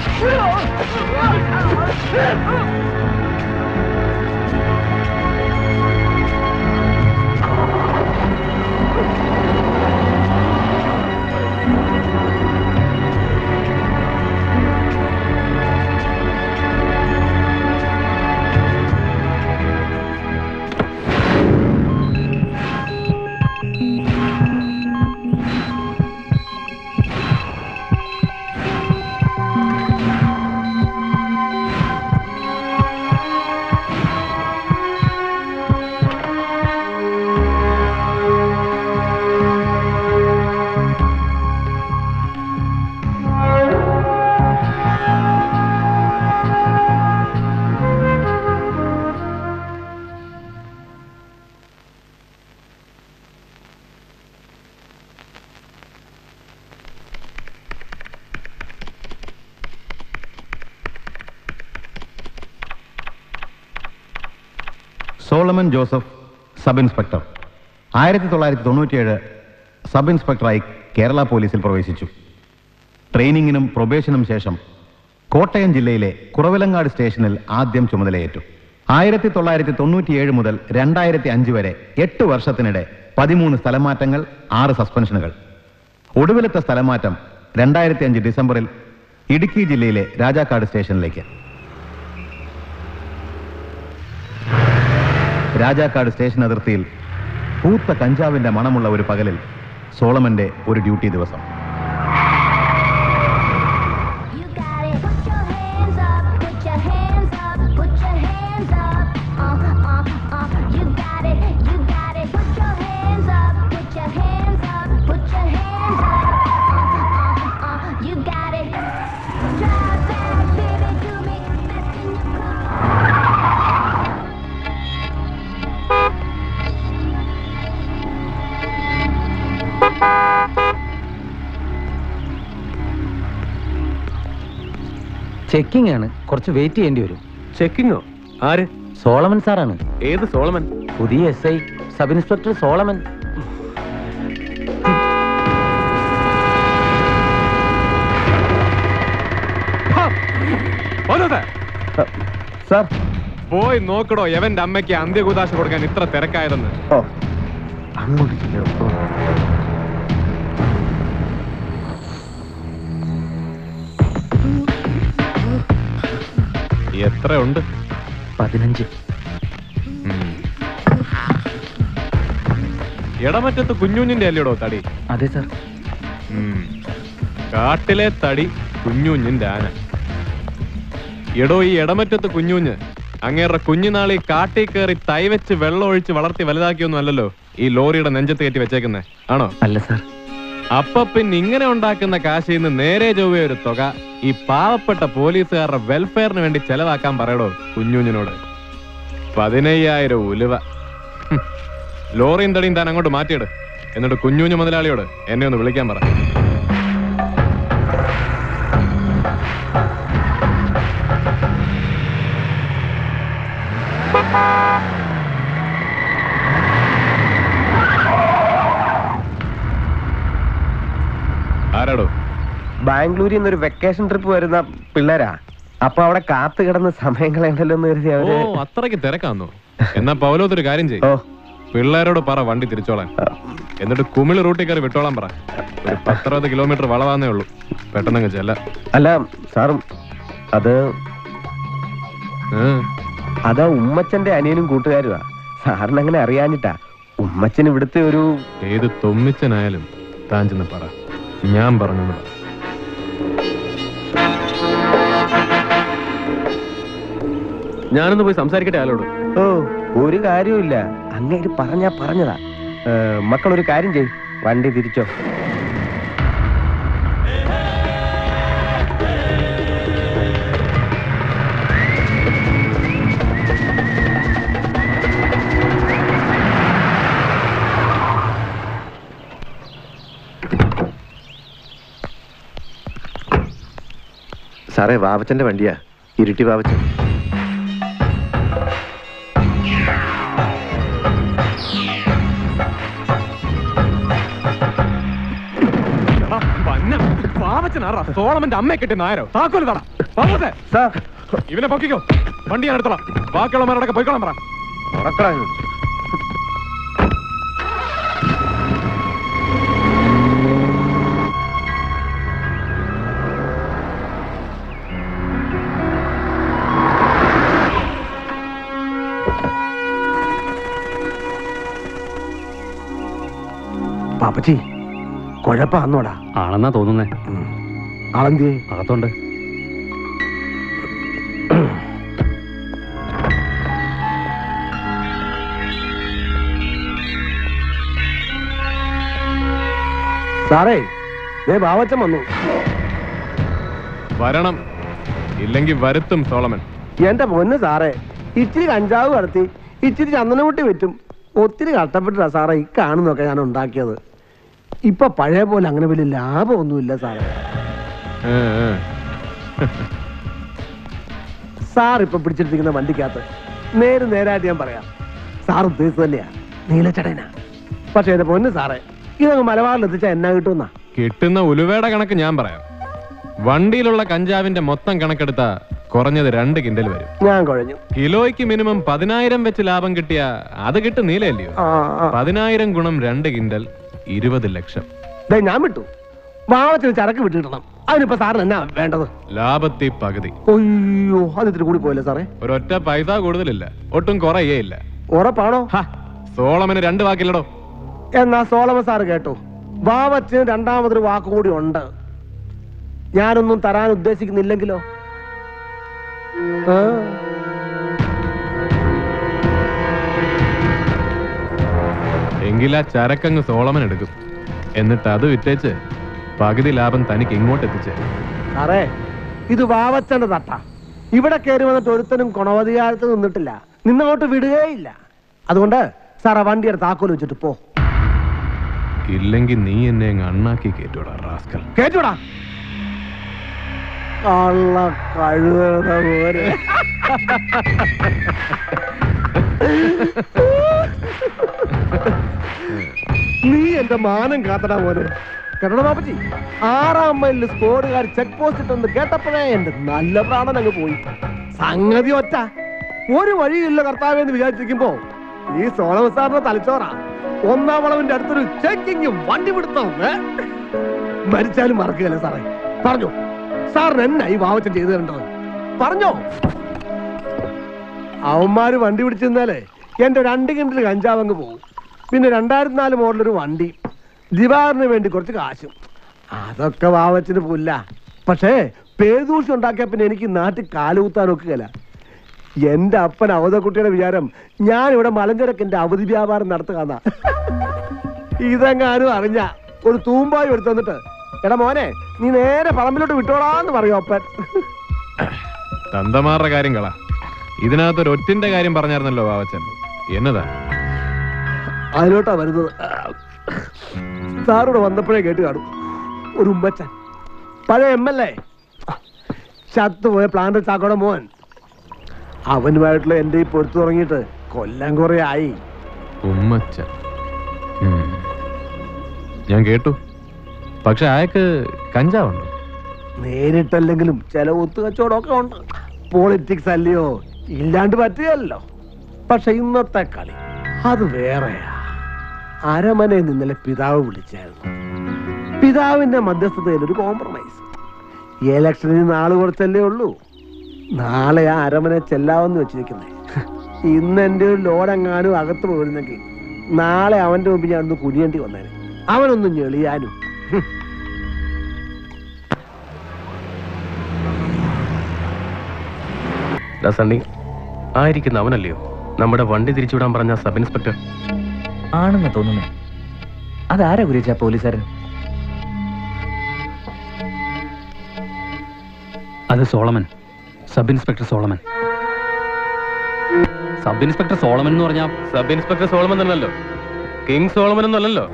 Solomon Joseph sub inspector ആയിരത്തി തൊള്ളായിരത്തി തൊണ്ണൂറ്റിയേഴ് സബ് ഇൻസ്പെക്ടറായി കേരള പോലീസിൽ പ്രവേശിച്ചു ട്രെയിനിങ്ങിനും പ്രൊബേഷനും ശേഷം കോട്ടയം ജില്ലയിലെ കുറവിലങ്ങാട് സ്റ്റേഷനിൽ ആദ്യം ചുമതലയേറ്റു ആയിരത്തി തൊള്ളായിരത്തി തൊണ്ണൂറ്റിയേഴ് മുതൽ രണ്ടായിരത്തി അഞ്ച് വരെ എട്ട് വർഷത്തിനിടെ പതിമൂന്ന് സ്ഥലമാറ്റങ്ങൾ ആറ് സസ്പെൻഷനുകൾ ഒടുവിലത്തെ സ്ഥലമാറ്റം രണ്ടായിരത്തി അഞ്ച് ഡിസംബറിൽ ഇടുക്കി ജില്ലയിലെ രാജാക്കാട് സ്റ്റേഷനിലേക്ക് രാജാക്കാട് സ്റ്റേഷൻ അതിർത്തിയിൽ പൂത്ത കഞ്ചാവിന്റെ മണമുള്ള ഒരു പകലിൽ സോളമന്റെ ഒരു ഡ്യൂട്ടി ദിവസം You got it. Put your hands up. Put your hands up. Put your hands up. Uh, uh, uh. You got it. You got it. Put your hands up. Put your hands up. Put your hands up. Uh, uh, uh. You got it. Drive back, baby, to me. Best in your car. Checking ആണ് കുറച്ച് wait ചെയ്യേണ്ടി വരും ചെക്കിങ്ങോ ആര് Solomon സാറാണ് ഏത് Solomon പുതിയ S I sub inspector Solomon sir പോയി നോക്കടോ എവന്റെ അമ്മയ്ക്ക് അന്ത്യകുദാശ കൊടുക്കാൻ ഇത്ര തിരക്കായതെന്ന് ഓ അങ്ങോട്ട് ചെയ്യണം ഓ. എത്ര ഉണ്ട് പതിനഞ്ച് ഇടമറ്റത്ത് കുഞ്ഞുഞ്ഞിന്റെ അല്ലേടോ തടി അതെ സാർ ഉം. കാട്ടിലെ തടി കുഞ്ഞുഞ്ഞിന്റെ ആന എടോ ഈ ഇടമറ്റത്ത് കുഞ്ഞുഞ്ഞ് അങ്ങേറെ കുഞ്ഞുനാളി കാട്ടി കയറി തൈ വെച്ച് വെള്ളം ഒഴിച്ച് വളർത്തി വലുതാക്കിയൊന്നും അല്ലല്ലോ ഈ ലോറിയുടെ നെഞ്ചത്ത് കയറ്റി വെച്ചേക്കുന്നേ ആണോ അല്ല സാർ അപ്പൊ പിന്നെ ഇങ്ങനെ ഉണ്ടാക്കുന്ന കാശിൽ നിന്ന് നേരെ ചൊവ്വേ ഒരു തുക ഈ പാവപ്പെട്ട പോലീസുകാരുടെ വെൽഫെയറിന് വേണ്ടി ചെലവാക്കാൻ പറയടോ കുഞ്ഞുഞ്ഞിനോട് പതിനയ്യായിരം ഉലുവ ഹും. ലോറിയും തടിയും താൻ അങ്ങോട്ട് മാറ്റിയിട് എന്നിട്ട് കുഞ്ഞുഞ്ഞു മുതലാളിയോട് എന്നെ ഒന്ന് വിളിക്കാൻ പറ ആരാടോ ബാംഗ്ലൂരിൽ നിന്ന് ഒരു വെക്കേഷൻ ട്രിപ്പ് വരുന്ന പിള്ളേരാ അപ്പൊ അവിടെ കാത്തു കിടന്ന് സമയം കളയണ്ടല്ലോ എന്ന് കരുതി ഓ അവര് അത്രയ്ക്ക് തിരക്കാന്നോ എന്നാ പൗലോത്തൊരു കാര്യം ഓ ചെയ്യും പിള്ളേരോട് പറ വണ്ടി തിരിച്ചോളാൻ എന്നിട്ട് കുമിള് റൂട്ടിൽ കയറി വിട്ടോളാൻ പറ ഒരു പത്തറുപത് കിലോമീറ്റർ വളവാന്നേ ഉള്ളൂ പെട്ടെന്നങ്ങ് ചെല്ല അല്ല സാറും അത് ഏ, അതാ ഉമ്മച്ചന്റെ അനിയനും കൂട്ടുകാരുമാ സാറിന് അങ്ങനെ അറിയാഞ്ഞിട്ടാ ഉമ്മച്ചൻ ഇവിടുത്തെ ഒരു ഏത് തൊമ്മിച്ചനായാലും താൻ ചെന്ന് പറ ഞാൻ പറഞ്ഞു പറ ഞാനൊന്ന് പോയി സംസാരിക്കട്ടെ ആലോട് ഓ ഒരു കാര്യവുമില്ല അങ്ങേര് പറഞ്ഞാ പറഞ്ഞതാ ഏ, മക്കളൊരു കാര്യം ചെയ് വണ്ടി തിരിച്ചോ സാറേ വാവച്ചന്റെ വണ്ടിയാ ഇരുട്ടി വാവച്ചൻ പാവച്ചനാറാ സോളമന്റെ അമ്മയെ കിട്ടിയ നായരോ താക്കോല് തട വാവൂസേ, സാർ ഇവനെ പൊക്കിക്കോ വണ്ടി ഞാൻ എടുത്തോളാം ബാക്കിയുള്ളവരോടൊക്കെ പോയിക്കോളാം പറ ഉറക്കളായിരുന്നു പാപ്പച്ചി കുഴപ്പാന്നോടാ ആണെന്നാ തോന്നുന്നേ ആളെന്തിയേ അകത്തുണ്ട് സാറേ ദേ ബാവച്ചൻ വന്നു വരണം ഇല്ലെങ്കിൽ വരുത്തും സോളമൻ എന്റെ പൊന്ന് സാറേ ഇച്ചിരി കഞ്ചാവ് കടത്തി ഇച്ചിരി ചന്ദനമുട്ടി വെറ്റും ഒത്തിരി കഷ്ടപ്പെട്ടിട്ടാ സാറേ ഈ കാണുന്നൊക്കെ ഞാൻ ഉണ്ടാക്കിയത് ഇപ്പൊ പഴയ പോലെ അങ്ങനെ വലിയ ലാഭമൊന്നുമില്ല സാറേ ഏ, ഏ. സാർ ഇപ്പൊ പിടിച്ചെടുത്തിരിക്കുന്ന വണ്ടിക്കകത്ത് നേര് നേരായിട്ട് ഞാൻ പറയാം സാർ ഉദ്ദേശിച്ചത് തന്നെയാ നീലച്ചടനാ പക്ഷെ എന്റെ പൊന്ന് സാറേ ഇതങ്ങ് മലബാറിൽ എത്തിച്ചാൽ എന്നാ കിട്ടുമെന്നാ കിട്ടുന്ന ഉലുവയുടെ കണക്ക് ഞാൻ പറയാം വണ്ടിയിലുള്ള കഞ്ചാവിന്റെ മൊത്തം കണക്കെടുത്ത കുറഞ്ഞത് രണ്ട് കിൻഡൽ വരും ഞാൻ കുഴഞ്ഞു കിലോയ്ക്ക് മിനിമം പതിനായിരം വെച്ച് ലാഭം കിട്ടിയ അത് കിട്ടും നീലയല്ലയോ ആ ആ. പതിനായിരം ഗുണം രണ്ട് കിൻഡൽ ഇരുപത് ലക്ഷം ദേ ഞാൻ വിട്ടു ബാവച്ചന് ചരക്ക് വിട്ടു കിട്ടണം അതിനിപ്പോ സാറിന് എന്നാ വേണ്ടത് ലാഭത്തി പകുതി അയ്യോ അത് ഇത്തിരി കൂടി പോയല്ലേ സാറേ ഒരൊറ്റ പൈസ കൂടുതലില്ല ഒട്ടും കുറയേയില്ല ഉറപ്പാണോ ഹ, സോളമന് രണ്ട് വാക്കില്ലടോ എന്നാ സോളമൻ സാറ് കേട്ടോ ബാവച്ചന് രണ്ടാമതൊരു വാക്ക് കൂടി ഉണ്ട് ഞാനൊന്നും തരാൻ ഉദ്ദേശിക്കുന്നില്ലെങ്കിലോ ആ. എങ്കിൽ ആ ചരക്കങ്ങ് സോളമൻ എടുക്കും എന്നിട്ട് അത് വിറ്റേച്ച് പകുതി ലാഭം തനിക്ക് ഇങ്ങോട്ട് എത്തിച്ചേ സാറേ ഇത് വാവച്ചന്റെ തട്ട ഇവിടെ കയറി വന്നിട്ട് ഒരുത്തനും ഗുണവധികാലത്ത് നിന്നിട്ടില്ല നിന്നങ്ങോട്ട് വിടുകയില്ല അതുകൊണ്ട് സാറേ വണ്ടിയുടെ താക്കോൽ വെച്ചിട്ട് പോ ഇല്ലെങ്കിൽ നീ എന്നെ അങ്ങ് അണ്ണാക്കി കേട്ടോടാ റാസ്കൽ കേട്ടൂടാ കള്ള കഴുകണ പോലെ നീ എന്റെ മാനം കാത്തടാ മോനെ കേട്ടോ ബാപ്പച്ചി ആറാം മൈലിൽ സ്കോഡുകാർ ചെക്ക് പോസ്റ്റ് ഇട്ടെന്ന് കേട്ടപ്പോഴേ എന്റെ നല്ല പ്രാണൻ അങ്ങ് പോയി സംഗതി ഒറ്റ ഒരു വഴിയില്ല കർത്താവേ എന്ന് വിചാരിച്ചിരിക്കുമ്പോ ഈ സോളമ സാറിന്റെ തലച്ചോറാ ഒന്നാം വളവിന്റെ അടുത്തൊരു ചെക്കിങ് വണ്ടി പിടുത്തം ഏ? മരിച്ചാലും മറക്കുകയല്ലേ സാറേ പറഞ്ഞോ സാറിന് എന്നാ ഈ വാവച്ചൻ ചെയ്തു തരേണ്ടത് പറഞ്ഞോ അവന്മാര് വണ്ടി പിടിച്ചിരുന്നാലേ എന്റെ രണ്ട് കിണ്ടിൽ കഞ്ചാവ് അങ്ങ് പോകും പിന്നെ രണ്ടായിരത്തി നാല് മോഡലൊരു വണ്ടി ദിവാറിന് വേണ്ടി കുറച്ച് കാശും അതൊക്കെ വാവച്ചിന് പുല്ല പക്ഷേ പേദൂഷി ഉണ്ടാക്കിയ പിന്നെ എനിക്ക് നാട്ടിൽ കാലുകുത്താൻ ഒക്കുകയില്ല എന്റെ അപ്പൻ അവധക്കുട്ടിയുടെ വിചാരം ഞാൻ ഇവിടെ മലഞ്ചരക്കിന്റെ അവധി വ്യാപാരം നടത്തുകയെന്നാ ഇതെങ്ങാനും അറിഞ്ഞ ഒരു തൂമ്പായി എടുത്തു തന്നിട്ട് എടാ മോനെ നീ നേരെ പറമ്പിലോട്ട് വിട്ടോളാന്ന് പറയും അപ്പൻ തന്തമാരുടെ കാര്യം കള ഇതിനകത്ത് ഒരു ഒറ്റിന്റെ കാര്യം പറഞ്ഞായിരുന്നല്ലോ വാവച്ചൻ എന്നതാ അതിലോട്ടാ വരുന്നത് സാറോട് വന്നപ്പോഴേ കേട്ട് കാണും ഒരു ഉമ്മച്ചൻ പഴയ എം എൽ എ ചത്തുപോയ പ്ലാന്റ് ചാക്കോടെ മോൻ അവനുമായിട്ടുള്ള എന്റെ ഈ പൊരുത്തു തുടങ്ങിയിട്ട് കൊല്ലം കുറെ ആയി ഉമ്മച്ചൻ ഉം. ഞാൻ കേട്ടു പക്ഷെ അയാൾക്ക് കഞ്ചാവുണ്ടോ നേരിട്ടല്ലെങ്കിലും ചില ഒത്തു കച്ചവടമൊക്കെ ഉണ്ട് പോളിറ്റിക്സ് അല്ലയോ ഇല്ലാണ്ട് പറ്റുകയല്ലോ പക്ഷെ ഇന്നത്തെ കളി അത് വേറെയാ അരമനയിൽ നിന്നലെ പിതാവ് വിളിച്ചായിരുന്നു പിതാവിന്റെ മധ്യസ്ഥതയിൽ ഒരു കോംപ്രമൈസ് ഇലക്ഷനിൽ നാള് കുറച്ചല്ലേ ഉള്ളൂ നാളെ ആ അരമനെ ചെല്ലാവെന്ന് വെച്ചിരിക്കുന്നേ ഇന്ന് എന്റെ ഒരു ലോഡെങ്ങാനും അകത്ത് പോയിരുന്നെങ്കിൽ നാളെ അവന്റെ മുമ്പിൽ ഞാൻ ഒന്ന് കുനിയേണ്ടി വന്നേനെ അവനൊന്നും ഞെളിയാനും സണ്ണി ആയിരിക്കുന്ന അവനല്ലയോ നമ്മുടെ വണ്ടി തിരിച്ചുവിടാൻ പറഞ്ഞ സബ് ഇൻസ്പെക്ടർ ആണെന്ന് തോന്നുന്നു അതാരാ ഗുരുച്ച പോലീസുകാരൻ അത് Solomon sub inspector Solomon sub inspector Solomon എന്ന് പറഞ്ഞാൽ സബ് ഇൻസ്പെക്ടർ സോളമൻ തന്നല്ലോ കിങ് സോളമൻ ഒന്നല്ലല്ലോ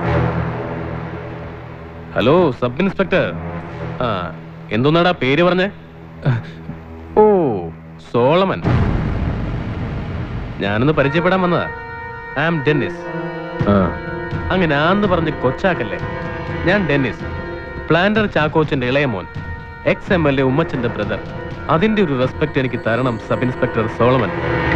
ഹലോ സബ് ഇൻസ്പെക്ടർ ആ എന്തോന്നാടാ പേര് പറഞ്ഞേ ഓ സോളമൻ ഞാനൊന്ന് പരിചയപ്പെടാൻ വന്നതാ ഐ ആം ഡെന്നിസ് ആ അങ്ങനെ ആന്ന് പറഞ്ഞ് കൊച്ചാക്കല്ലേ ഞാൻ ഡെന്നിസ് പ്ലാന്റർ ചാക്കോച്ചന്റെ ഇളയ മോൻ എക്സ് എം എൽ എ ഉമ്മച്ചന്റെ ബ്രദർ അതിന്റെ ഒരു റെസ്പെക്ട് എനിക്ക് തരണം സബ് ഇൻസ്പെക്ടർ സോളമൻ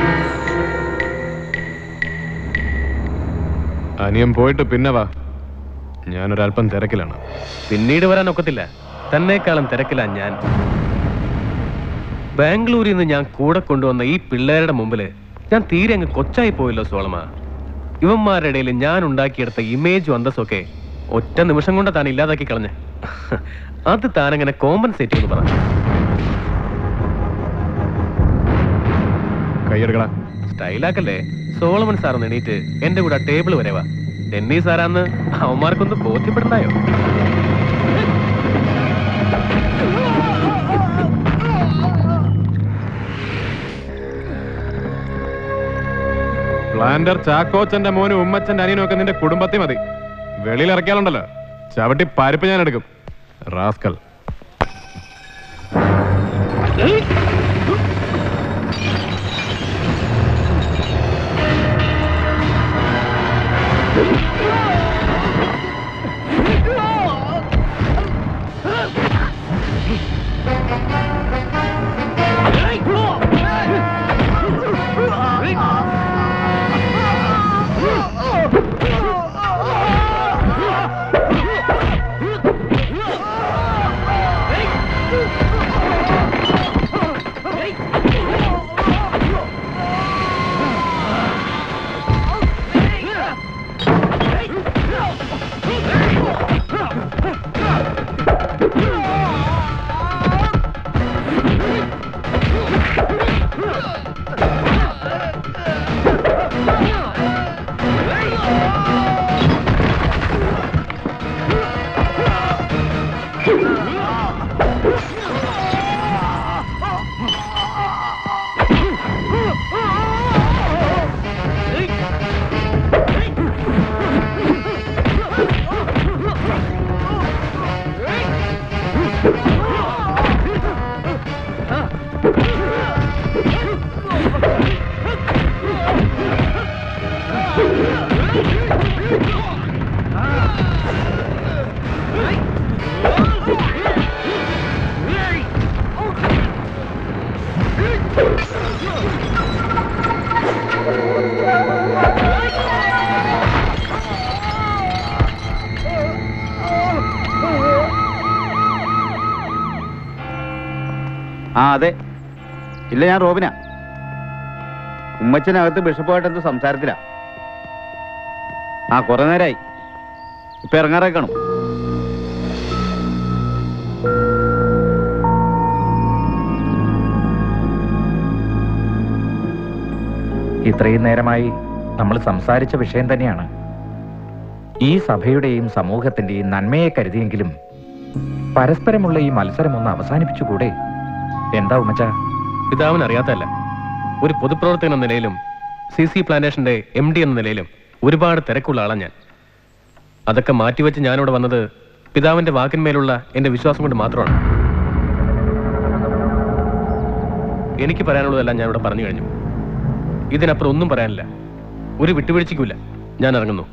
അനിയൻ പോയിട്ട് പിന്നെ വാ ഞാനൊരല്പം തിരക്കിലാണ് പിന്നീട് വരാൻ ഒക്കത്തില്ല തന്നേക്കാളും തിരക്കില്ല ഞാൻ ബാംഗ്ലൂരിൽ നിന്ന് ഞാൻ കൂടെ കൊണ്ടുവന്ന ഈ പിള്ളേരുടെ മുമ്പില് ഞാൻ തീരെ അങ്ങ് കൊച്ചായി പോയല്ലോ സോളമ ഇവന്മാരുടെ ഇടയിൽ ഞാൻ ഉണ്ടാക്കിയെടുത്ത ഇമേജും അന്തസ്സൊക്കെ ഒറ്റ നിമിഷം കൊണ്ട് താൻ ഇല്ലാതാക്കി കളഞ്ഞ് അത് താനങ്ങനെ കോമ്പൻസേറ്റ് എന്ന് പറ കൈയെടുക്കടാ സ്റ്റൈലാക്കല്ലേ സോളമൻ സാർ ഒന്ന് എണീറ്റ് എന്റെ കൂടെ ടേബിൾ വരെ വാ ടെന്നീസ് ആരാന്ന് അവന്മാർക്കൊന്ന് ബോധ്യപ്പെടണ്ടായോ പ്ലാന്റർ ചാക്കോച്ചന്റെ മോനും ഉമ്മച്ചന്റെ അനിയനും ഒക്കെ നിന്റെ കുടുംബത്തിൽ മതി വെളിയിൽ ഇറക്കിയാലുണ്ടല്ലോ ചവിട്ടി പരിപ്പ് ഞാൻ എടുക്കും റാസ്കൽ ആ അതെ ഇല്ല ഞാൻ റോബിനാ ഉമ്മച്ചനകത്ത് ബിഷപ്പുമായിട്ട് എന്തോ സംസാരത്തിലാ ആ കുറെ നേരമായി ഇപ്പൊ ഇറങ്ങാറായി കാണും ഇത്രയും നേരമായി നമ്മൾ സംസാരിച്ച വിഷയം തന്നെയാണ് ഈ സഭയുടെയും സമൂഹത്തിന്റെയും നന്മയെ കരുതിയെങ്കിലും പരസ്പരമുള്ള ഈ മത്സരം ഒന്ന് അവസാനിപ്പിച്ചുകൂടെ എന്താ ഉമ്മച്ച പിതാവിന് അറിയാത്തല്ല ഒരു പൊതുപ്രവർത്തകൻ എന്ന നിലയിലും സി സി പ്ലാന്റേഷന്റെ എം ഡി എന്ന നിലയിലും ഒരുപാട് തിരക്കുള്ള ആളാണ് ഞാൻ അതൊക്കെ മാറ്റിവെച്ച് ഞാനിവിടെ വന്നത് പിതാവിന്റെ വാക്കിന്മേലുള്ള എന്റെ വിശ്വാസം കൊണ്ട് മാത്രമാണ് എനിക്ക് പറയാനുള്ളതെല്ലാം ഞാൻ ഇവിടെ പറഞ്ഞു കഴിഞ്ഞു ഇതിനപ്പുറം ഒന്നും പറയാനില്ല ഒരു വിട്ടുവീഴ്ചയ്ക്കുമില്ല ഞാൻ ഇറങ്ങുന്നു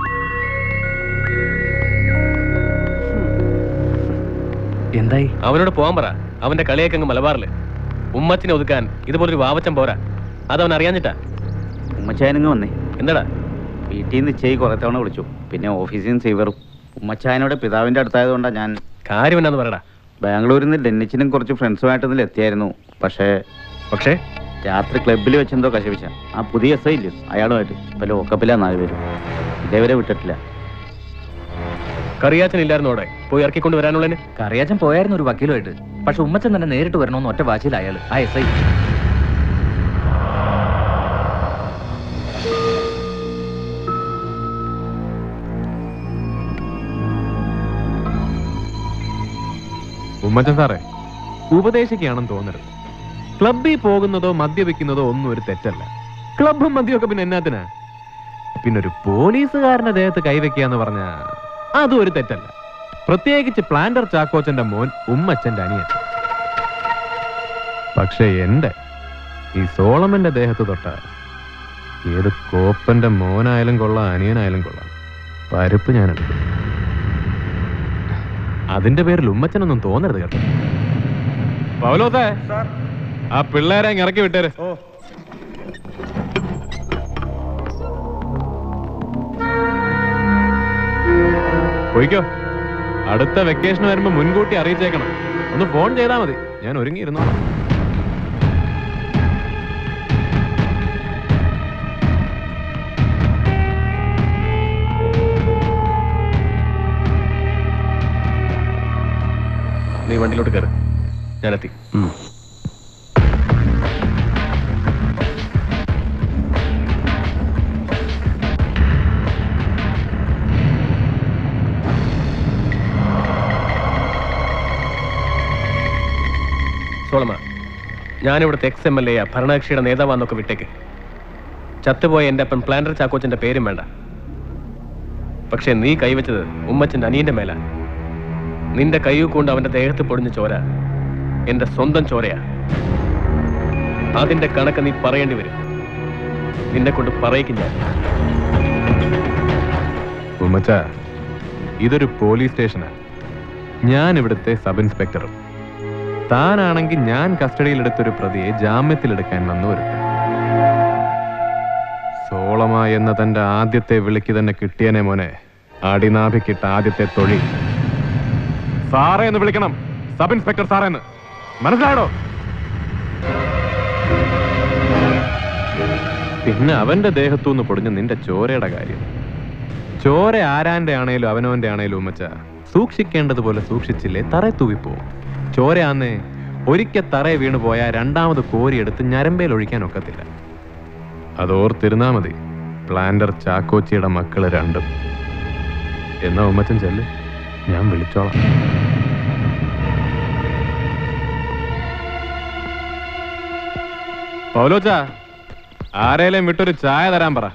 എന്തായി അവനോട് പോകാൻ പറ അവന്റെ കളിയൊക്കെ അങ്ങ് മലബാറില് ഉമ്മച്ചിനെ ഒതുക്കാൻ ഇതുപോലൊരു വാവച്ചം പോരാ അതവൻ അറിയാഞ്ഞിട്ടാ ഉമ്മച്ചായനങ്ങ് വന്നേ എന്താടാ വീട്ടിൽ നിന്ന് ഇച്ചയി കുറെ തവണ വിളിച്ചു പിന്നെ ഓഫീസിൽ നിന്ന് സീവറും ഉമ്മച്ചായനോട് പിതാവിന്റെ അടുത്തായതുകൊണ്ടാ ഞാൻ കാര്യം എന്നാന്ന് പറയടാ ബാംഗ്ലൂരിൽ നിന്ന് ഡെന്നിച്ചിനും കുറച്ച് ഫ്രണ്ട്സുമായിട്ട് ഇതിൽ എത്തിയായിരുന്നു പക്ഷേ പക്ഷേ രാത്രി ക്ലബിൽ വെച്ചെന്തോ കശപിച്ച ആ പുതിയ എസ് ഐ ഇല്ലേ അയാളുമായിട്ട് ഇപ്പൊ ലോക്കപ്പിലാ നാല് പേരും ഇതേവരെ വിട്ടിട്ടില്ല കറിയാച്ചൻ ഇല്ലായിരുന്നു അവിടെ പോയി ഇറക്കിക്കൊണ്ട് വരാനുള്ളതിന് കറിയാച്ചൻ പോയായിരുന്നു ഒരു വക്കീലുമായിട്ട് പക്ഷെ ഉമ്മച്ചൻ തന്നെ നേരിട്ട് വരണമെന്ന് ഒറ്റ വാശിയിൽ അയാൾ ആ എസ് ഐ ഉമ്മച്ചൻ സാറേ ഉപദേശിക്കുകയാണെന്ന് തോന്നരുത് ക്ലബിൽ പോകുന്നതോ മദ്യപിക്കുന്നതോ ഒന്നും ഒരു തെറ്റല്ല ക്ലബും മദ്യമൊക്കെ പിന്നെ എന്നാത്തിനാ പിന്നെ ഒരു പോലീസുകാരന്റെ ദേഹത്ത് കൈവയ്ക്കാന്ന് പറഞ്ഞ അതും ഒരു തെറ്റല്ല പ്രത്യേകിച്ച് പ്ലാന്റർ ചാക്കോച്ചന്റെ മോൻ ഉമ്മച്ചന്റെ അനിയൻ പക്ഷെ എന്റെ ഈ സോളമന്റെ ദേഹത്ത് തൊട്ട ഏത് കോപ്പന്റെ മോനായാലും കൊള്ളാം അനിയനായാലും കൊള്ളാം പരിപ്പ് ഞാൻ എടുക്കും അതിന്റെ പേരിൽ ഉമ്മച്ചനൊന്നും തോന്നരുത് കേട്ടോ പൗലോസേ ആ പിള്ളേരെ അങ്ങ് ഇറക്കി വിട്ടേര് പോയിക്കോ അടുത്ത വെക്കേഷൻ വരുമ്പോ മുൻകൂട്ടി അറിയിച്ചേക്കണം ഒന്ന് ഫോൺ ചെയ്താ മതി ഞാൻ ഒരുങ്ങിയിരുന്നോളാം നീ വണ്ടിയിലോട്ട് കയറ് ഞാനെത്തി സോളമ ഞാനിവിടുത്തെ എക്സ് എം എൽ എ ഭരണകക്ഷിയുടെ നേതാവാന്നൊക്കെ വിട്ടേക്ക് ചത്തുപോയ എൻ്റെ അപ്പൻ പ്ലാന്റർ ചാക്കോച്ചന്റെ പേരും വേണ്ട പക്ഷെ നീ കൈവച്ചത് ഉമ്മച്ചന്റെ അനിയന്റെ മേല നിന്റെ കൈ കൊണ്ട് അവന്റെ ദേഹത്ത് പൊടിഞ്ഞ ചോര എന്റെ സ്വന്തം ചോരയാ അതിന്റെ കണക്ക് നീ പറയേണ്ടി വരും നിന്നെ കൊണ്ട് പറയിക്കും ഞാൻ ഉമ്മച്ച ഇതൊരു പോലീസ് സ്റ്റേഷനാ ഞാൻ ഇവിടുത്തെ സബ് ഇൻസ്പെക്ടറും താനാണെങ്കിൽ ഞാൻ കസ്റ്റഡിയിലെടുത്തൊരു പ്രതിയെ ജാമ്യത്തിലെടുക്കാൻ വന്നു ഒരുത്തൻ സോളമ എന്ന തന്റെ ആദ്യത്തെ വിളിക്ക് തന്നെ കിട്ടിയനെ മോനെ അടിനാഭിക്കിട്ട ആദ്യത്തെ തൊഴി സാറേ എന്ന് വിളിക്കണം സബ് ഇൻസ്പെക്ടർ സാറേ എന്ന് മനസ്സിലായോ പിന്നെ അവന്റെ ദേഹത്തുനിന്ന് പൊടിഞ്ഞ നിന്റെ ചോരയുടെ കാര്യം ചോര ആരാന്റെ ആണേലും അവനവന്റെ ആണേലും ഉമ്മച്ച സൂക്ഷിക്കേണ്ടതുപോലെ സൂക്ഷിച്ചില്ലേ തറ തൂവിപ്പോവും ചോരയാന്നേ ഒരിക്കൽ തറയെ വീണു പോയാൽ രണ്ടാമത് കോരിയെടുത്ത് ഞരമ്പേൽ ഒഴിക്കാൻ ഒക്കത്തില്ല അതോർത്തിരുന്നാ മതി പ്ലാന്റർ ചാക്കോച്ചിയുടെ മക്കള് രണ്ടും എന്നാ ഉമ്മച്ചൻ ചെല്ല് ഞാൻ വിളിച്ചോളാം പൗലോച്ച ആരേലും വിട്ടൊരു ചായ തരാൻ പറ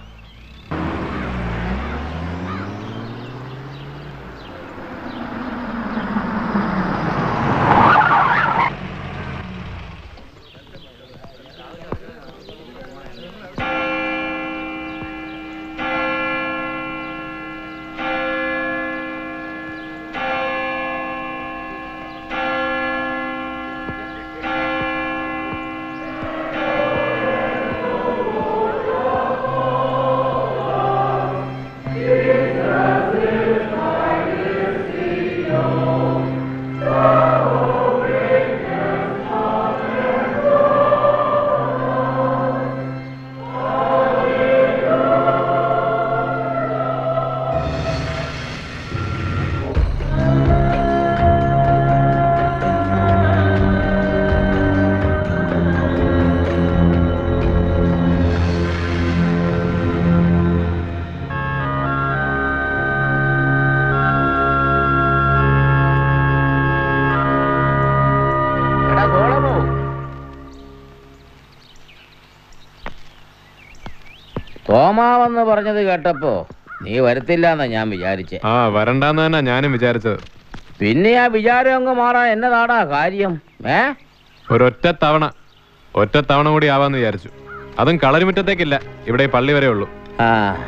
തോമാവെന്ന് പറഞ്ഞത് കേട്ടപ്പോ നീ വരത്തില്ല എന്നാ ഞാൻ വിചാരിച്ചേ ആ വരണ്ടാന്ന് തന്നെ ഞാനും വിചാരിച്ചത് പിന്നെ ആ വിചാരം അങ്ങ് മാറാൻ എന്നതാടാ കാര്യം ഏ ഒരൊറ്റ തവണ ഒറ്റ തവണ കൂടി ആവാന്ന് വിചാരിച്ചു അതും കളരിമുറ്റത്തേക്കില്ല ഇവിടെ ഈ പള്ളി വരെ ഉള്ളൂ ആ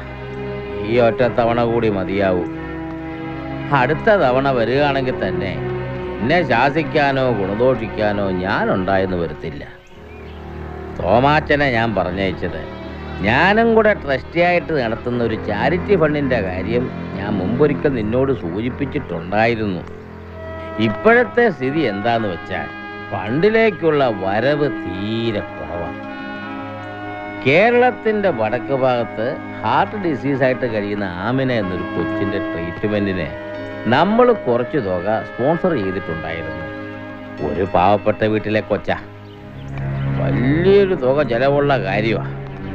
ഈ ഒറ്റ തവണ കൂടി മതിയാവൂ അടുത്ത തവണ വരികയാണെങ്കിൽ തന്നെ എന്നെ ശാസിക്കാനോ ഗുണദോഷിക്കാനോ ഞാൻ ഉണ്ടായെന്ന് വരത്തില്ല തോമാച്ചനെ ഞാൻ പറഞ്ഞയച്ചത് ഞാനും കൂടെ ട്രസ്റ്റിയായിട്ട് നടത്തുന്ന ഒരു ചാരിറ്റി ഫണ്ടിൻ്റെ കാര്യം ഞാൻ മുമ്പൊരിക്കൽ നിന്നോട് സൂചിപ്പിച്ചിട്ടുണ്ടായിരുന്നു ഇപ്പോഴത്തെ സ്ഥിതി എന്താന്ന് വെച്ചാൽ ഫണ്ടിലേക്കുള്ള വരവ് തീരെ കുറവാണ് കേരളത്തിൻ്റെ വടക്ക് ഭാഗത്ത് ഹാർട്ട് ഡിസീസായിട്ട് കഴിയുന്ന ആമിന എന്നൊരു കൊച്ചിൻ്റെ ട്രീറ്റ്മെൻറ്റിന് നമ്മൾ കുറച്ച് തുക സ്പോൺസർ ചെയ്തിട്ടുണ്ടായിരുന്നു ഒരു പാവപ്പെട്ട വീട്ടിലെ കൊച്ച വലിയൊരു തുക ചെലവുള്ള കാര്യമാണ്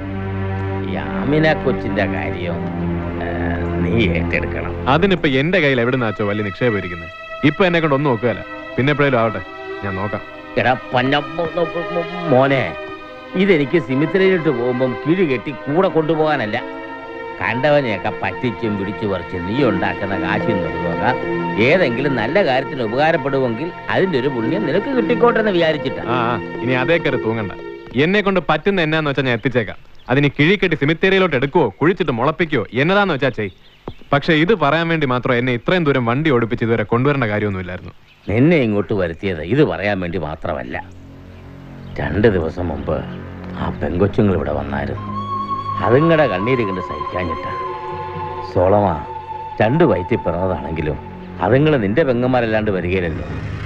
ഈ ആമിന കൊച്ചിൻ്റെ കാര്യം ആ, നീ ഏറ്റെടുക്കണം അതിനിപ്പോ എന്റെ കയ്യിൽ എവിടെ നിന്നാച്ചോ വലിയ നിക്ഷേപം ഇരിക്കുന്നത് ഇപ്പൊ എന്നെ കൊണ്ട് ഒന്നും നോക്കുകയല്ല പിന്നെ എപ്പോഴേലും ആവട്ടെ ഞാൻ നോക്കാം എടാ പന്ന മോ- മോ- മോ- മോനെ ഇതെനിക്ക് സിമിത്രയിലിട്ട് പോകുമ്പം കിഴി കെട്ടി കൂടെ കൊണ്ടുപോകാനല്ല കണ്ടവനെയൊക്കെ പറ്റിച്ചും പിടിച്ചു പറിച്ച് നീ ഉണ്ടാക്കുന്ന കാശിൽ നിന്നുക ഏതെങ്കിലും നല്ല കാര്യത്തിന് ഉപകാരപ്പെടുമെങ്കിൽ അതിന്റെ ഒരു പുണ്യം നിനക്ക് കിട്ടിക്കോട്ടെ എന്ന് വിചാരിച്ചിട്ടാ ആ ആ, ഇനി അതേ കയറി തൂങ്ങണ്ട എന്നെ കൊണ്ട് പറ്റുന്ന എന്നാന്ന് വെച്ചാൽ ഞാൻ എത്തിച്ചേക്കാം അതിന് കിഴിക്കെട്ടി സിമിത്തേരിയിലോട്ട് എടുക്കുവോ കുഴിച്ചിട്ട് മുളപ്പിക്കുവോ എന്നതാന്ന് വെച്ചാ ചെയ് പക്ഷെ ഇത് പറയാൻ വേണ്ടി മാത്രം എന്നെ ഇത്രയും ദൂരം വണ്ടി ഓടിപ്പിച്ച് ഇതുവരെ കൊണ്ടുവരേണ്ട കാര്യമൊന്നുമില്ലായിരുന്നു നിന്നെ ഇങ്ങോട്ട് വരുത്തിയത് ഇത് പറയാൻ വേണ്ടി മാത്രമല്ല രണ്ട് ദിവസം മുമ്പ് ആ പെങ്കൊച്ചുങ്ങൾ ഇവിടെ വന്നായിരുന്നു അതുങ്ങളുടെ കണ്ണീര് കണ്ട് സഹിക്കാഞ്ഞിട്ട സോളമ രണ്ട് വയറ്റിൽ പിറന്നതാണെങ്കിലും അതുങ്ങൾ നിന്റെ പെങ്ങന്മാരല്ലാണ്ട് വരികയില്ലല്ലോ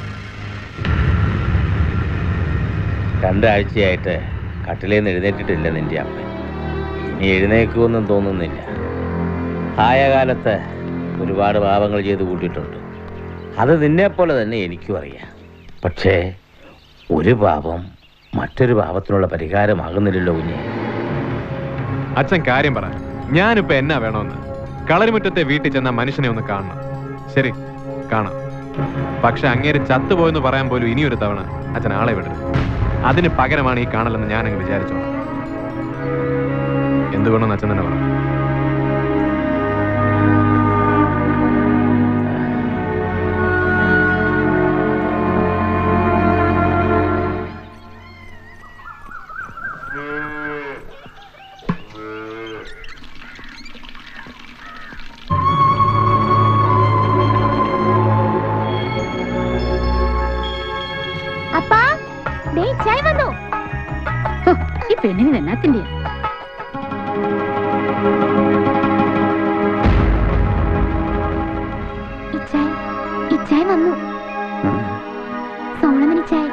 രണ്ടാഴ്ചയായിട്ട് കട്ടിലേന്ന് എഴുന്നേറ്റിട്ടില്ല നിന്റെ അപ്പൻ ഇനി എഴുന്നേക്കുമെന്നും തോന്നുന്നില്ല ആയ കാലത്ത് ഒരുപാട് പാപങ്ങൾ ചെയ്ത് കൂട്ടിയിട്ടുണ്ട് അത് നിന്നെപ്പോലെ തന്നെ എനിക്കും അറിയാം പക്ഷേ ഒരു പാപം മറ്റൊരു പാപത്തിനുള്ള പരിഹാരമാകുന്നില്ലല്ലോ കുഞ്ഞെ അച്ഛൻ കാര്യം പറ ഞാനിപ്പോ എന്നാ വേണമെന്ന് കളരിമുറ്റത്തെ വീട്ടിൽ ചെന്ന മനുഷ്യനെ ഒന്ന് കാണണം ശരി കാണാം പക്ഷെ അങ്ങേര് ചത്തുപോയെന്ന് പറയാൻ പോലും ഇനിയൊരു തവണ അച്ഛൻ ആളെ വിടരുത് അതിന് പകരമാണ് ഈ കാണലെന്ന് ഞാൻ അങ്ങ് വിചാരിച്ചോളാം എന്തുകൊണ്ടെന്ന് അച്ഛൻ തന്നെ പറ അപ്പാ ദേ ചായ വന്നു ഹോ, ഈ പെണ്ണിന് എന്നാത്തിന്റെ ഇച്ചായ് ഇച്ചായ് വന്നു സോളമൻ ഇച്ചായ്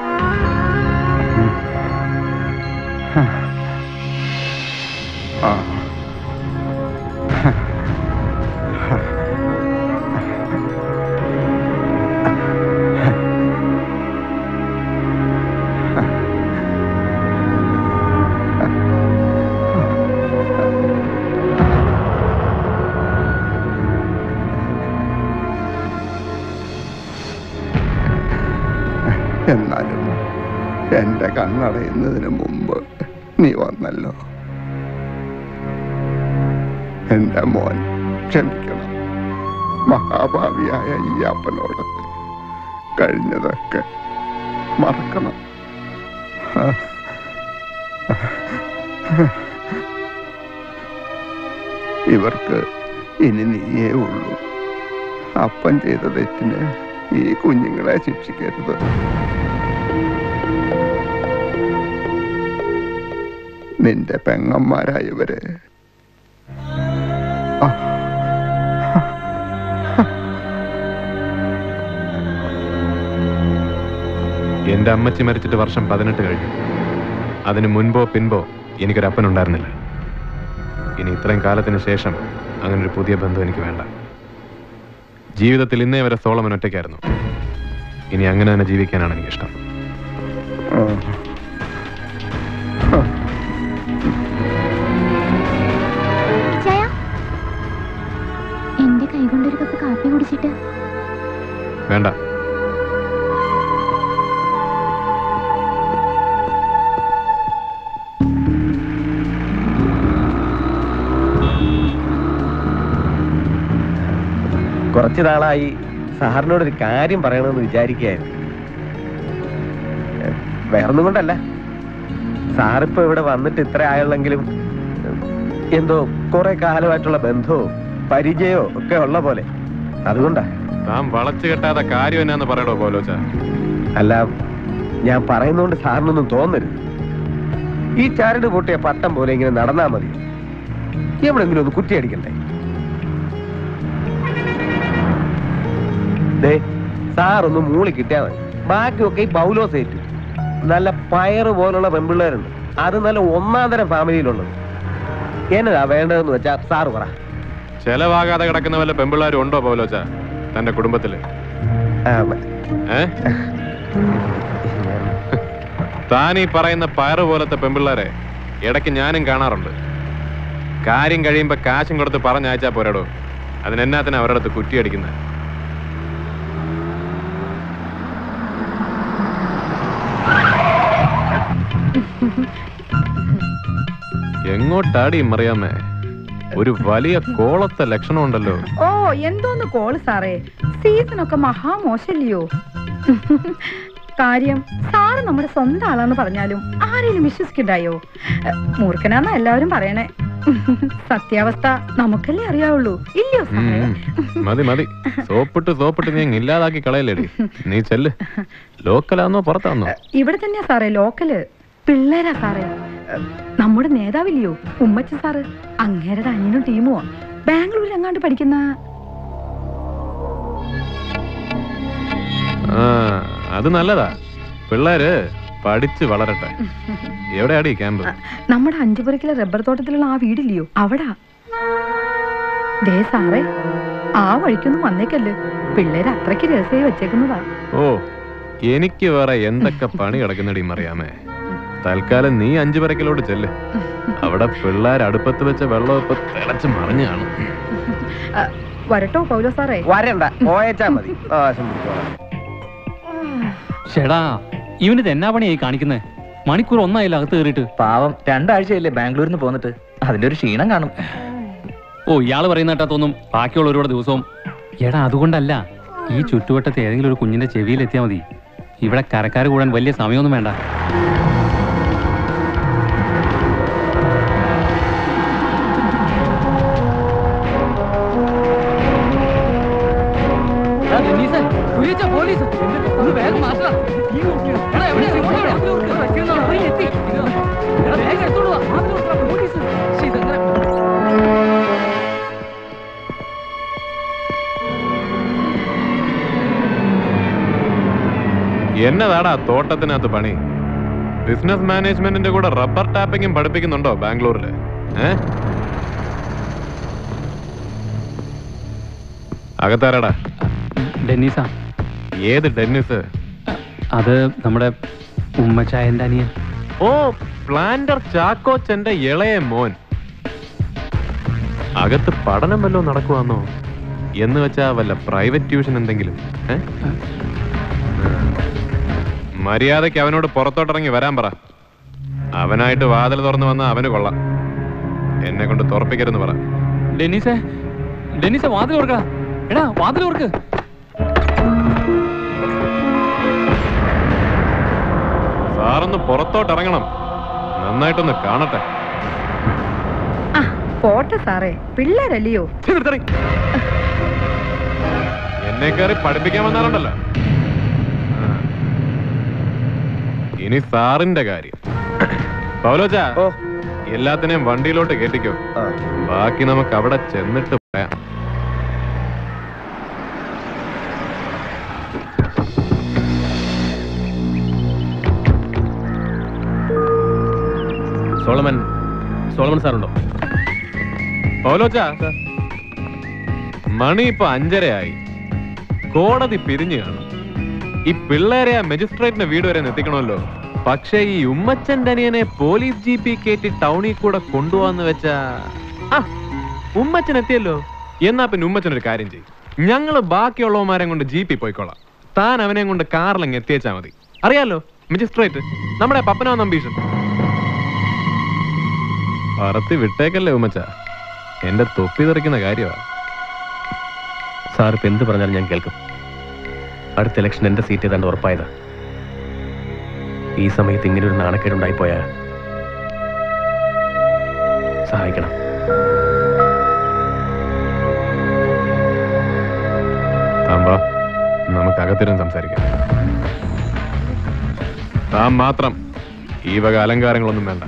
എന്നാലും എന്റെ കണ്ണടയുന്നതിന് മുമ്പ് നീ വന്നല്ലോ എന്റെ മോൻ ക്ഷമിക്കണം മഹാഭാവിയായ ഈ അപ്പനോട് കഴിഞ്ഞതൊക്കെ മറക്കണം ഇവർക്ക് ഇനി നീയേ ഉള്ളൂ അപ്പൻ ചെയ്ത തെറ്റിന് ഈ കുഞ്ഞുങ്ങളെ ശിക്ഷിക്കരുത് നിന്റെ പെങ്ങന്മാരായവര് എന്റെ അമ്മച്ചി മരിച്ചിട്ട് വർഷം പതിനെട്ട് കഴിഞ്ഞു അതിന് മുൻപോ പിൻപോ എനിക്കൊരു അപ്പനുണ്ടായിരുന്നില്ല ഇനി ഇത്രയും കാലത്തിന് ശേഷം അങ്ങനെ ഒരു പുതിയ ബന്ധം എനിക്ക് വേണ്ട ജീവിതത്തിൽ ഇന്നേ വരെ സോളമൻ ഒറ്റയ്ക്കായിരുന്നു ഇനി അങ്ങനെ തന്നെ ജീവിക്കാനാണ് എനിക്കിഷ്ടം ഇച്ചായ എന്റെ കൈ കൊണ്ടൊരു കപ്പ് കാപ്പി കുടിച്ചിട്ട് വേണ്ട കുറച്ചു നാളായി സാറിനോട് ഒരു കാര്യം പറയണമെന്ന് വിചാരിക്കുകയായിരുന്നു വേറൊന്നും കൊണ്ടല്ല സാറിപ്പോ ഇവിടെ വന്നിട്ട് ഇത്ര ആയുള്ളെങ്കിലും എന്തോ കുറെ കാലമായിട്ടുള്ള ബന്ധവും പരിചയമോ ഒക്കെ ഉള്ള പോലെ അതുകൊണ്ടാ താൻ വളച്ചു കെട്ടാത്ത കാര്യം എന്നാന്ന് പറയടോ പോലോച്ച അല്ല ഞാൻ പറയുന്നോണ്ട് സാറിനൊന്നും തോന്നരുത് ഈ ചാരട് പൊട്ടിയ പട്ടം പോലെ ഇങ്ങനെ നടന്നാ മതി എവിടെങ്കിലും ഒന്ന് കുറ്റിയടിക്കണ്ടേ ദേ സാറൊന്ന് മൂളി കിട്ടിയാ മതി ബാക്കിയൊക്കെ ഈ പൗലോസ് ഏറ്റു നല്ല പയറ് പോലുള്ള പെൺപിള്ളേരുണ്ട് അത് നല്ല ഒന്നാം തരം ഫാമിലിയിലുള്ളത് എന്നതാ വേണ്ടതെന്ന് വെച്ചാ സാറ് പറ ചെലവാകാതെ കിടക്കുന്ന വല്ല പെമ്പിള്ളാരും ഉണ്ടോ പോലോച്ച തന്റെ കുടുംബത്തില് ഏ താൻ ഈ പറയുന്ന പയറ് പോലത്തെ പെമ്പിള്ളാരെ ഇടയ്ക്ക് ഞാനും കാണാറുണ്ട് കാര്യം കഴിയുമ്പോ കാശും കൊടുത്ത് പറഞ്ഞയച്ചാ പോരാടോ അതിനെന്നാത്തിന് അവരുടെ അടുത്ത് കുറ്റിയടിക്കുന്നത് എങ്ങോട്ടാടി മറിയാമേ ഒരു വലിയ കോളത്തെ ലക്ഷണമുണ്ടല്ലോ ഓ എന്തോന്ന് കോള് സാറേ സീസണൊക്കെ മഹാമോശല്ലയോ കാര്യം സാറ് നമ്മുടെ സ്വന്തം ആളാന്ന് പറഞ്ഞാലും ആരെങ്കിലും വിശ്വസിക്കണ്ടായോ മൂർഖനാന്നാ എല്ലാവരും പറയണേ സത്യാവസ്ഥ നമുക്കല്ലേ അറിയാവുള്ളൂ ഇല്ലയോ സാറേ ഉം. മതി മതി സോപ്പിട്ട് സോപ്പിട്ട് നീ അങ്ങ് ഇല്ലാതാക്കി കളയല്ലേടി നീ ചെല്ല് ലോക്കലാന്നോ പുറത്താന്നോ ഇവിടെ തന്നെയാ സാറേ ലോക്കല് പിള്ളേരാ സാറേ ഏഹ്, നമ്മുടെ നേതാവില്ലയോ ഉമ്മച്ച സാറ് അങ്ങേരുടെ അനിയനും ടീമോ ബാംഗ്ലൂരിൽ എങ്ങാണ്ട് പഠിക്കുന്ന ആ അത് നല്ലതാ പിള്ളേര് പഠിച്ച് വളരട്ടെ എവിടെയാടി ക്യാമ്പ് നമ്മുടെ അഞ്ചുപുരക്കിലെ റബ്ബർ തോട്ടത്തിലുള്ള ആ വീടില്ലയോ അവിടാ ദേ സാറേ ആ വഴിക്കൊന്നും വന്നേക്കല്ലേ പിള്ളേര് അത്രയ്ക്ക് രഹസ്യമായി വെച്ചേക്കുന്നതാ ഓ എനിക്ക് വേറെ എന്തൊക്കെ പണി കിടക്കുന്നടി മറിയാമേ തൽക്കാലം നീ അഞ്ചു പരക്കിലോട്ട് ചെല്ല് അവിടെ പിള്ളേർ അടുപ്പത്ത് വെച്ച വെള്ളം ഇപ്പൊ തിളച്ച് മറിഞ്ഞു കാണും ആ, വരട്ടോ പൗലോ സാറേ വരണ്ട പോയച്ചാ മതി ആശം പിടിച്ചോളാം ഷെടാ ഇവന് എന്നാ പണിയായി കാണിക്കുന്നേ മണിക്കൂർ ഒന്നായില്ല അകത്ത് കയറിയിട്ട് പാവം രണ്ടാഴ്ചയല്ലേ ബാംഗ്ലൂരിൽ നിന്ന് പോന്നിട്ട് അതിന്റെ ഒരു ക്ഷീണം കാണും ഓ ഇയാള് പറയുന്ന കേട്ടാ തോന്നും ബാക്കിയുള്ളവരോട് ദിവസവും എടാ അതുകൊണ്ടല്ല ഈ ചുറ്റുവട്ടത്ത് ഏതെങ്കിലും ഒരു കുഞ്ഞിന്റെ ചെവിയിൽ എത്തിയാൽ മതി ഇവിടെ കരക്കാർ കൂടാൻ വലിയ സമയമൊന്നും വേണ്ട പോലീസ് ഒന്ന് വേഗം മാറ്റണം എന്നതാടാ തോട്ടത്തിനകത്ത് പണി ബിസിനസ് മാനേജ്മെന്റിന്റെ കൂടെ റബ്ബർ ടാപ്പിങ്ങും പഠിപ്പിക്കുന്നുണ്ടോ ബാംഗ്ലൂരില് ഏ അകത്താരാടാ ഡെന്നീസാ ഏത് ഡെന്നിസ് അത് നമ്മുടെ ഉമ്മച്ചായന്റെ അനിയൻ ഓ പ്ലാന്റർ ചാക്കോച്ചന്റെ ഇളയ മോൻ അകത്ത് പഠനം വല്ലതും നടക്കുവാന്നോ എന്ന് വെച്ചാ വല്ല പ്രൈവറ്റ് ട്യൂഷൻ എന്തെങ്കിലും ഏ? മര്യാദയ്ക്ക് അവനോട് പുറത്തോട്ടിറങ്ങി വരാൻ പറ അവനായിട്ട് വാതിൽ തുറന്നു വന്ന അവന് കൊള്ളാം എന്നെ കൊണ്ട് തുറപ്പിക്കരുന്ന് പറ ഡെന്നീസേ ഡെന്നീസേ വാതിൽ ഓർക്കടാ എടാ വാതിൽ ഓർക്ക് സാറൊന്ന് പുറത്തോട്ടിറങ്ങണം നന്നായിട്ടൊന്ന് കാണട്ടെ ആ പോട്ടെ സാറേ പിള്ളേരല്ലയോ എന്നെ കയറി പഠിപ്പിക്കാൻ വന്നാലുണ്ടല്ലോ ആ. ഇനി സാറിന്റെ കാര്യം പൗലോച്ച എല്ലാത്തിനെയും വണ്ടിയിലോട്ട് കേട്ടിക്കോ ബാക്കി നമുക്ക് അവിടെ ചെന്നിട്ട് പറയാം സോളമൻ സോളമൻ സാറുണ്ടോ പൗലോച്ച മണി ഇപ്പൊ അഞ്ചരയായി കോടതി പിരിഞ്ഞു കാണും ഈ പിള്ളേരെ ആ മജിസ്ട്രേറ്റിന്റെ വീട് വരെ ഒന്ന് എത്തിക്കണമല്ലോ പക്ഷേ ഈ ഉമ്മച്ചന്റെ അനിയനെ പോലീസ് ജി പി കയറ്റി ടൗണിൽ കൂടെ കൊണ്ടുപോവാന്ന് വെച്ചാ ആ ഉമ്മച്ചൻ എത്തിയല്ലോ എന്നാ പിന്നെ ഉമ്മച്ചൻ ഒരു കാര്യം ചെയ്യും ഞങ്ങള് ബാക്കിയുള്ളവന്മാരെ കൊണ്ട് ജീപ്പിൽ പോയിക്കോളാം താൻ അവനെ കൊണ്ട് കാറിലങ്ങ് എത്തിയേച്ചാ മതി അറിയാലോ മജിസ്ട്രേറ്റ് നമ്മുടെ പപ്പനോ നമ്പീഷൻ പറത്തി വിട്ടേക്കല്ലേ ഉമ്മച്ച എന്റെ തൊപ്പി തെറിക്കുന്ന കാര്യമാ സാർ ഇപ്പൊ എന്ത് പറഞ്ഞാലും ഞാൻ കേൾക്കും അടുത്ത ഇലക്ഷൻ എന്റെ സീറ്റ് ഏതാണ്ട് ഉറപ്പായതാ ഈ സമയത്ത് ഇങ്ങനെ ഒരു നാണക്കേടുണ്ടായി പോയാ സഹായിക്കണം താമ്പാ നമുക്ക് അകത്തിരുന്ന് സംസാരിക്കാം താൻ മാത്രം ഈ വക അലങ്കാരങ്ങളൊന്നും വേണ്ട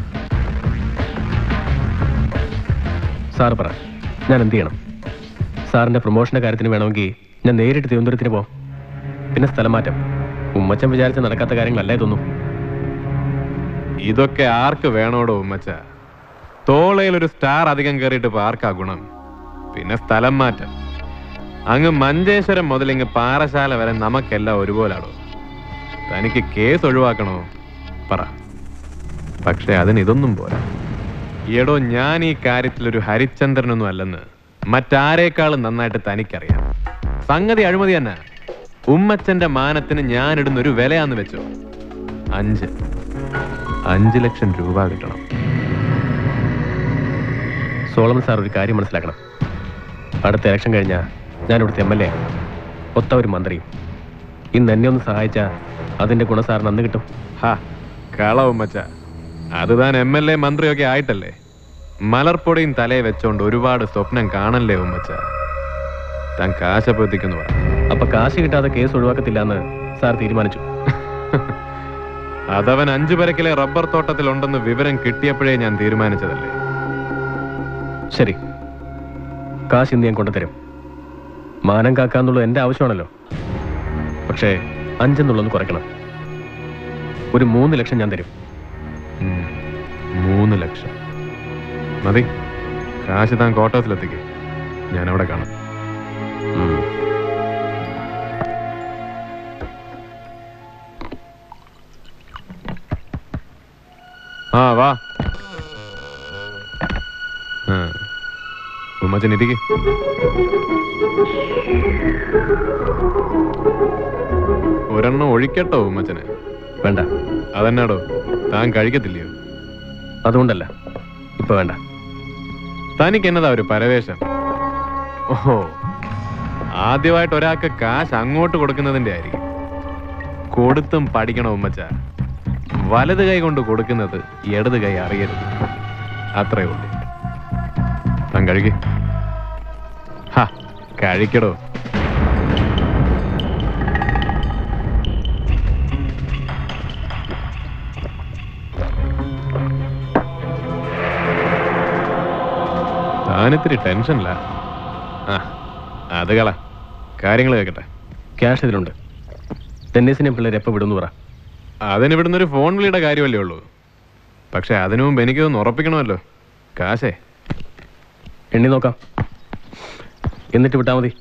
സാർ പറ ഞാൻ എന്ത് ചെയ്യണം സാറിന്റെ പ്രൊമോഷന്റെ കാര്യത്തിന് വേണമെങ്കിൽ ഞാൻ നേരിട്ട് തിരുവനന്തപുരത്തിന് പോവാം പിന്നെ സ്ഥലം മാറ്റം ഉമ്മച്ചൻ വിചാരിച്ച നടക്കാത്ത കാര്യങ്ങളല്ലേ ഇതൊന്നും ഇതൊക്കെ ആർക്ക് വേണോടോ ഉമ്മച്ച തോളയിൽ ഒരു സ്റ്റാർ അധികം കയറിയിട്ട് ഇപ്പൊ ആർക്കാ ഗുണം പിന്നെ സ്ഥലം മാറ്റം അങ്ങ് മഞ്ചേശ്വരം മുതൽ ഇങ്ങ് പാറശാല വരെ നമുക്കെല്ലാം ഒരുപോലാടോ തനിക്ക് കേസ് ഒഴിവാക്കണോ പറ പക്ഷെ അതിന് ഇതൊന്നും പോരാ എടോ ഞാൻ ഈ കാര്യത്തിൽ ഒരു ഹരിചന്ദ്രനൊന്നും അല്ലെന്ന് മറ്റാരേക്കാളും നന്നായിട്ട് തനിക്കറിയാം സംഗതി അഴിമതി തന്നെ ഉമ്മച്ചന്റെ മാനത്തിന് ഞാൻ ഇടുന്ന ഒരു വിലയാന്ന് വെച്ചോ അഞ്ച് അഞ്ച് ലക്ഷം രൂപ കിട്ടണം സോളമൻ സാർ ഒരു കാര്യം മനസ്സിലാക്കണം അടുത്ത ഇലക്ഷൻ കഴിഞ്ഞാൽ ഞാൻ ഇവിടുത്തെ എം എൽ എ ഒത്ത ഒരു മന്ത്രിയും ഇന്ന് എന്നെ ഒന്ന് സഹായിച്ചാൽ അതിന്റെ ഗുണം സാറിന് അന്ന് കിട്ടും ഹാ കളവും മച്ച അത് താൻ എം എൽ എ മന്ത്രിയൊക്കെ ആയിട്ടല്ലേ മലർപ്പൊടിയും തലയെ വെച്ചോണ്ട് ഒരുപാട് സ്വപ്നം കാണല്ലേ ഉമ്മച്ച താൻ കാശപ്പത്തിക്കുന്നു പറ അപ്പൊ കാശ് കിട്ടാതെ കേസ് ഒഴിവാക്കത്തില്ല എന്ന് സാർ തീരുമാനിച്ചു അതവൻ അഞ്ചു പരക്കിലെ റബ്ബർ തോട്ടത്തിലുണ്ടെന്ന് വിവരം കിട്ടിയപ്പോഴേ ഞാൻ തീരുമാനിച്ചതല്ലേ ശരി കാശ് ഇന്ന് ഞാൻ കൊണ്ടുതരും മാനം കാക്കാന്നുള്ളത് എന്റെ ആവശ്യമാണല്ലോ പക്ഷേ അഞ്ചെന്നുള്ളൊന്ന് കുറയ്ക്കണം ഒരു മൂന്ന് ലക്ഷം ഞാൻ തരും ഉം. മൂന്ന് ലക്ഷം മതി കാശ് താൻ കോട്ടത്തിലെത്തിക്ക് ഞാൻ അവിടെ കാണാം ആ വാ ആ. ഉമ്മച്ചൻ ഇരിക്ക് ഒരെണ്ണം ഒഴിക്കട്ടോ ഉമ്മച്ചന് വേണ്ട അതെന്നാടോ താൻ കഴിക്കത്തില്ലയോ അതുകൊണ്ടല്ല ഇപ്പൊ വേണ്ട തനിക്ക് എന്നതാ ഒരു പരവേശം ഓഹോ ആദ്യമായിട്ട് ഒരാൾക്ക് കാശ് അങ്ങോട്ട് കൊടുക്കുന്നതിന്റെ ആയിരിക്കും കൊടുത്തും പഠിക്കണം ഉമ്മച്ച വലത് കൈ കൊണ്ട് കൊടുക്കുന്നത് ഇടത് കൈ അറിയരുത് അത്രേ ഉള്ളൂ താൻ കഴിക്ക് ഹാ കഴിക്കടോ താനിത്തിരി ടെൻഷനില്ല ആ അത് കള കാര്യങ്ങൾ കേൾക്കട്ടെ ക്യാഷ് ഇതിലുണ്ട് ടെന്നീസിനെ പിള്ളേർ എപ്പോൾ വിടുന്നു പറ അതിന് ഇവിടുന്ന് ഒരു ഫോൺ വിളിയുടെ കാര്യമല്ലേ ഉള്ളൂ പക്ഷെ അതിനു മുമ്പ് എനിക്കൊന്ന് ഉറപ്പിക്കണമല്ലോ കാശേ എണ്ണി നോക്കാം എന്നിട്ട് വിട്ടാൽ മതി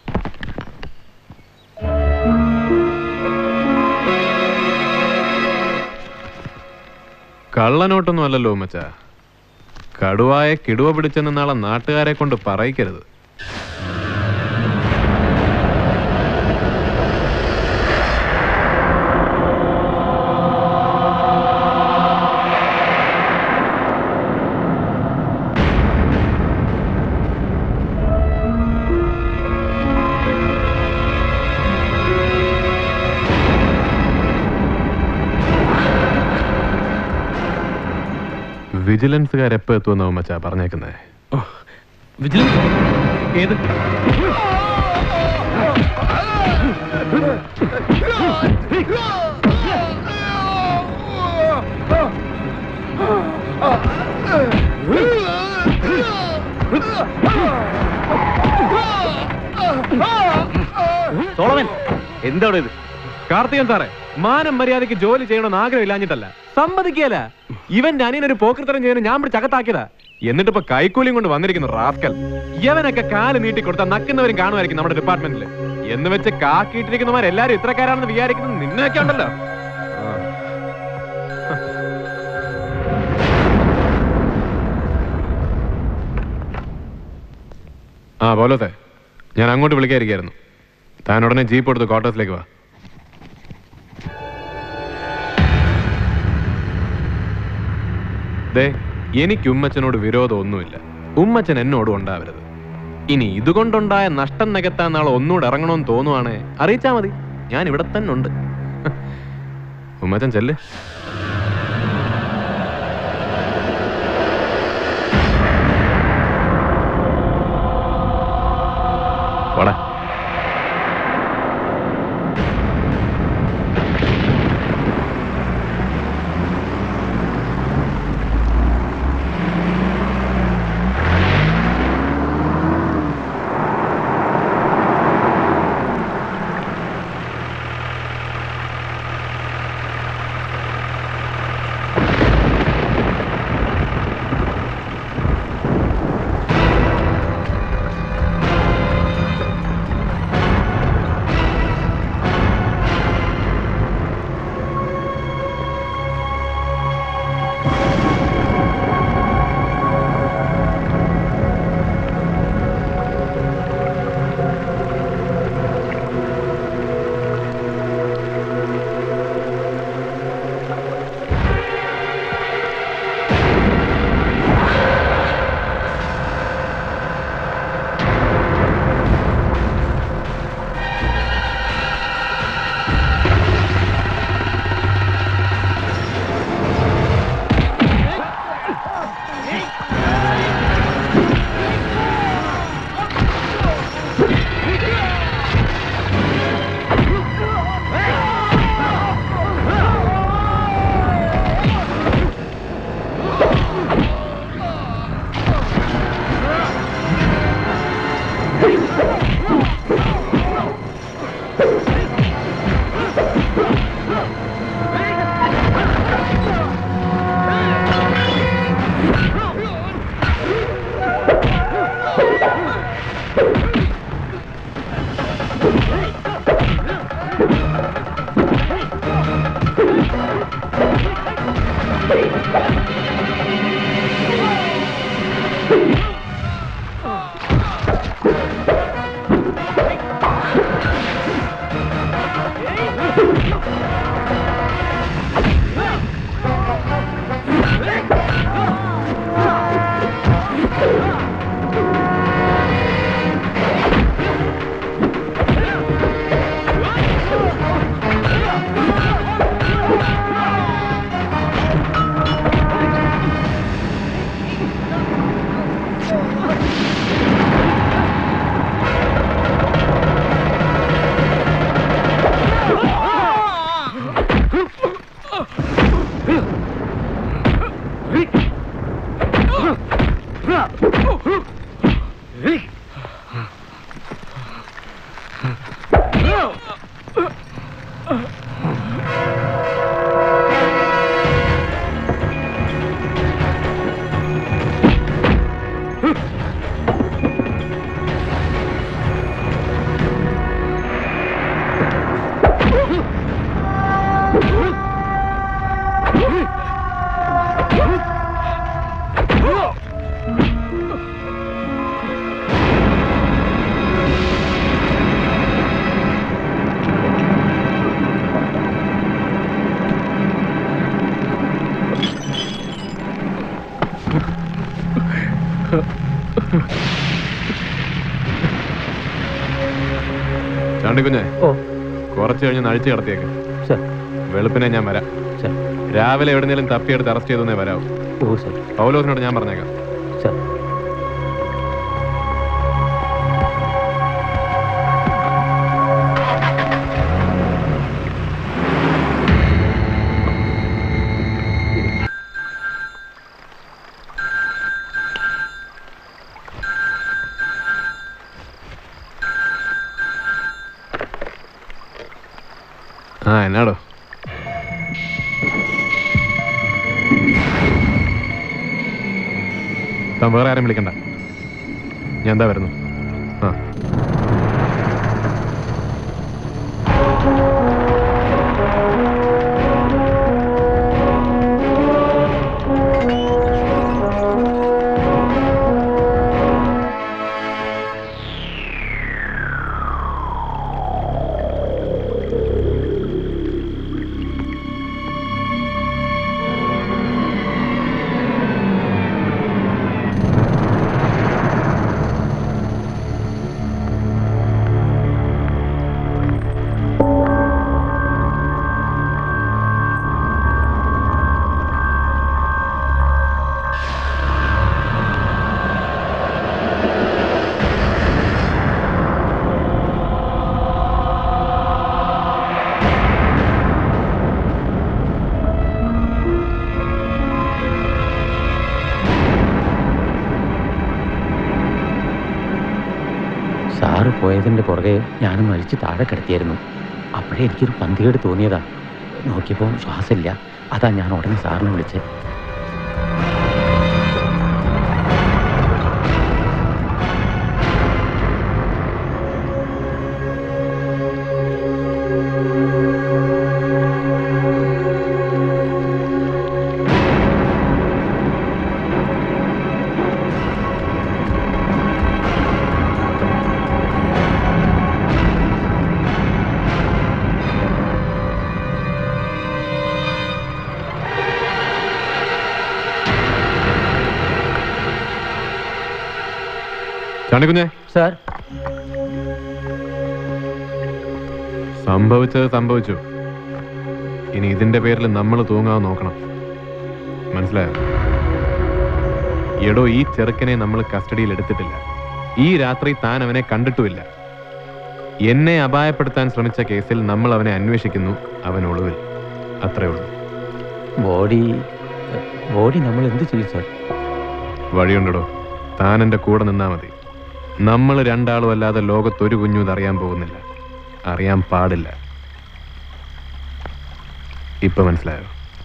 കള്ളനോട്ടൊന്നും അല്ലല്ലോ ഉമ്മച്ച കടുവായെ കിടുവ പിടിച്ചെന്ന് നാളെ നാട്ടുകാരെ കൊണ്ട് പറയിക്കരുത് വിജിലൻസുകാരെപ്പോ എത്തുമെന്നോ ഉമ്മച്ച പറഞ്ഞേക്കുന്നേ വിജിലൻസ് ഏത് സോളമൻ എന്താണ് ഇത് കാർത്തികൻ സാറേ മാനം മര്യാദയ്ക്ക് ജോലി ചെയ്യണമെന്ന് ആഗ്രഹമില്ലാഞ്ഞിട്ടല്ല സമ്മതിക്കല ഇവന്റെ അനിയനൊരു പോക്കൃത്തരം ചെയ്യുന്ന ഞാൻ പിടിച്ച് അകത്താക്കിയതാ എന്നിട്ട് ഇപ്പൊ കൈക്കൂലിയും കൊണ്ട് വന്നിരിക്കുന്നു റാസ്കൽ ഇവനൊക്കെ കാല് നീട്ടി കൊടുത്താൽ നക്കുന്നവരും കാണുമായിരിക്കും നമ്മുടെ ഡിപ്പാർട്ട്മെന്റിൽ എന്ന് വെച്ച് കാക്കിയിട്ടിരിക്കുന്നവരെല്ലാരും ഇത്രക്കാരാണെന്ന് വിചാരിക്കുന്നത് നിന്നെയൊക്കെ ഉണ്ടല്ലോ ആ പോലത്തെ ഞാൻ അങ്ങോട്ട് വിളിക്കാതിരിക്കായിരുന്നു താൻ ഉടനെ ജീപ്പ് എടുത്ത് ക്വാർട്ടേഴ്സിലേക്ക് വാ ദേ എനിക്ക് ഉമ്മച്ചനോട് വിരോധമൊന്നുമില്ല ഉമ്മച്ചൻ എന്നോടും ഉണ്ടാവരുത് ഇനി ഇതുകൊണ്ടുണ്ടായ നഷ്ടം നികത്താൻ നാളെ ഒന്നുകൂടെ ഇറങ്ങണമെന്ന് തോന്നുവാണേ അറിയിച്ചാ മതി ഞാൻ ഇവിടെ തന്നെ ഉണ്ട് ഉമ്മച്ചൻ ചെല്ല് പോടാ ചാണ്ടിക്കുഞ്ഞെ ഓ കുറച്ച് കഴിഞ്ഞ് നഴിച്ച് കിടത്തിയേക്ക് സർ വെളുപ്പിനെ ഞാൻ വരാം സർ രാവിലെ എവിടെന്നെങ്കിലും തപ്പിയെടുത്ത് അറസ്റ്റ് ചെയ്തേ വരാവൂ ഓ സർ പൗലോസിനോട് ഞാൻ പറഞ്ഞേക്കാം സർ ആ എന്നാടോ താൻ വേറെ ആരും വിളിക്കണ്ട ഞാൻ എന്താ വരുന്നു ആ സാറ് പോയതിൻ്റെ പുറകെ ഞാനും മരിച്ച് താഴെ കിടത്തിയായിരുന്നു അപ്പോഴേ എനിക്കൊരു പന്തികേട് തോന്നിയതാ നോക്കിയപ്പോൾ ശ്വാസമില്ല അതാ ഞാൻ ഉടനെ സാറിനെ വിളിച്ചത് ചാണ്ടിക്കുഞ്ഞെ സാർ സംഭവിച്ചത് സംഭവിച്ചു ഇനി ഇതിന്റെ പേരിൽ നമ്മൾ തൂങ്ങാൻ നോക്കണം മനസ്സിലായോ എടോ ഈ ചെറുക്കനെ നമ്മൾ കസ്റ്റഡിയിൽ എടുത്തിട്ടില്ല ഈ രാത്രി താൻ അവനെ കണ്ടിട്ടുമില്ല എന്നെ അപായപ്പെടുത്താൻ ശ്രമിച്ച കേസിൽ നമ്മൾ അവനെ അന്വേഷിക്കുന്നു അവൻ ഒളിവിൽ അത്രേ ഉള്ളൂ ബോഡി ബോഡി നമ്മൾ എന്ത് ചെയ്യും സാർ വഴിയുണ്ടടോ താൻ എൻ്റെ കൂടെ നിന്നാ മതി നമ്മൾ രണ്ടാളും അല്ലാതെ ലോകത്തൊരു കുഞ്ഞും ഇത് അറിയാൻ പോകുന്നില്ല അറിയാൻ പാടില്ല ഇപ്പൊ മനസ്സിലായോ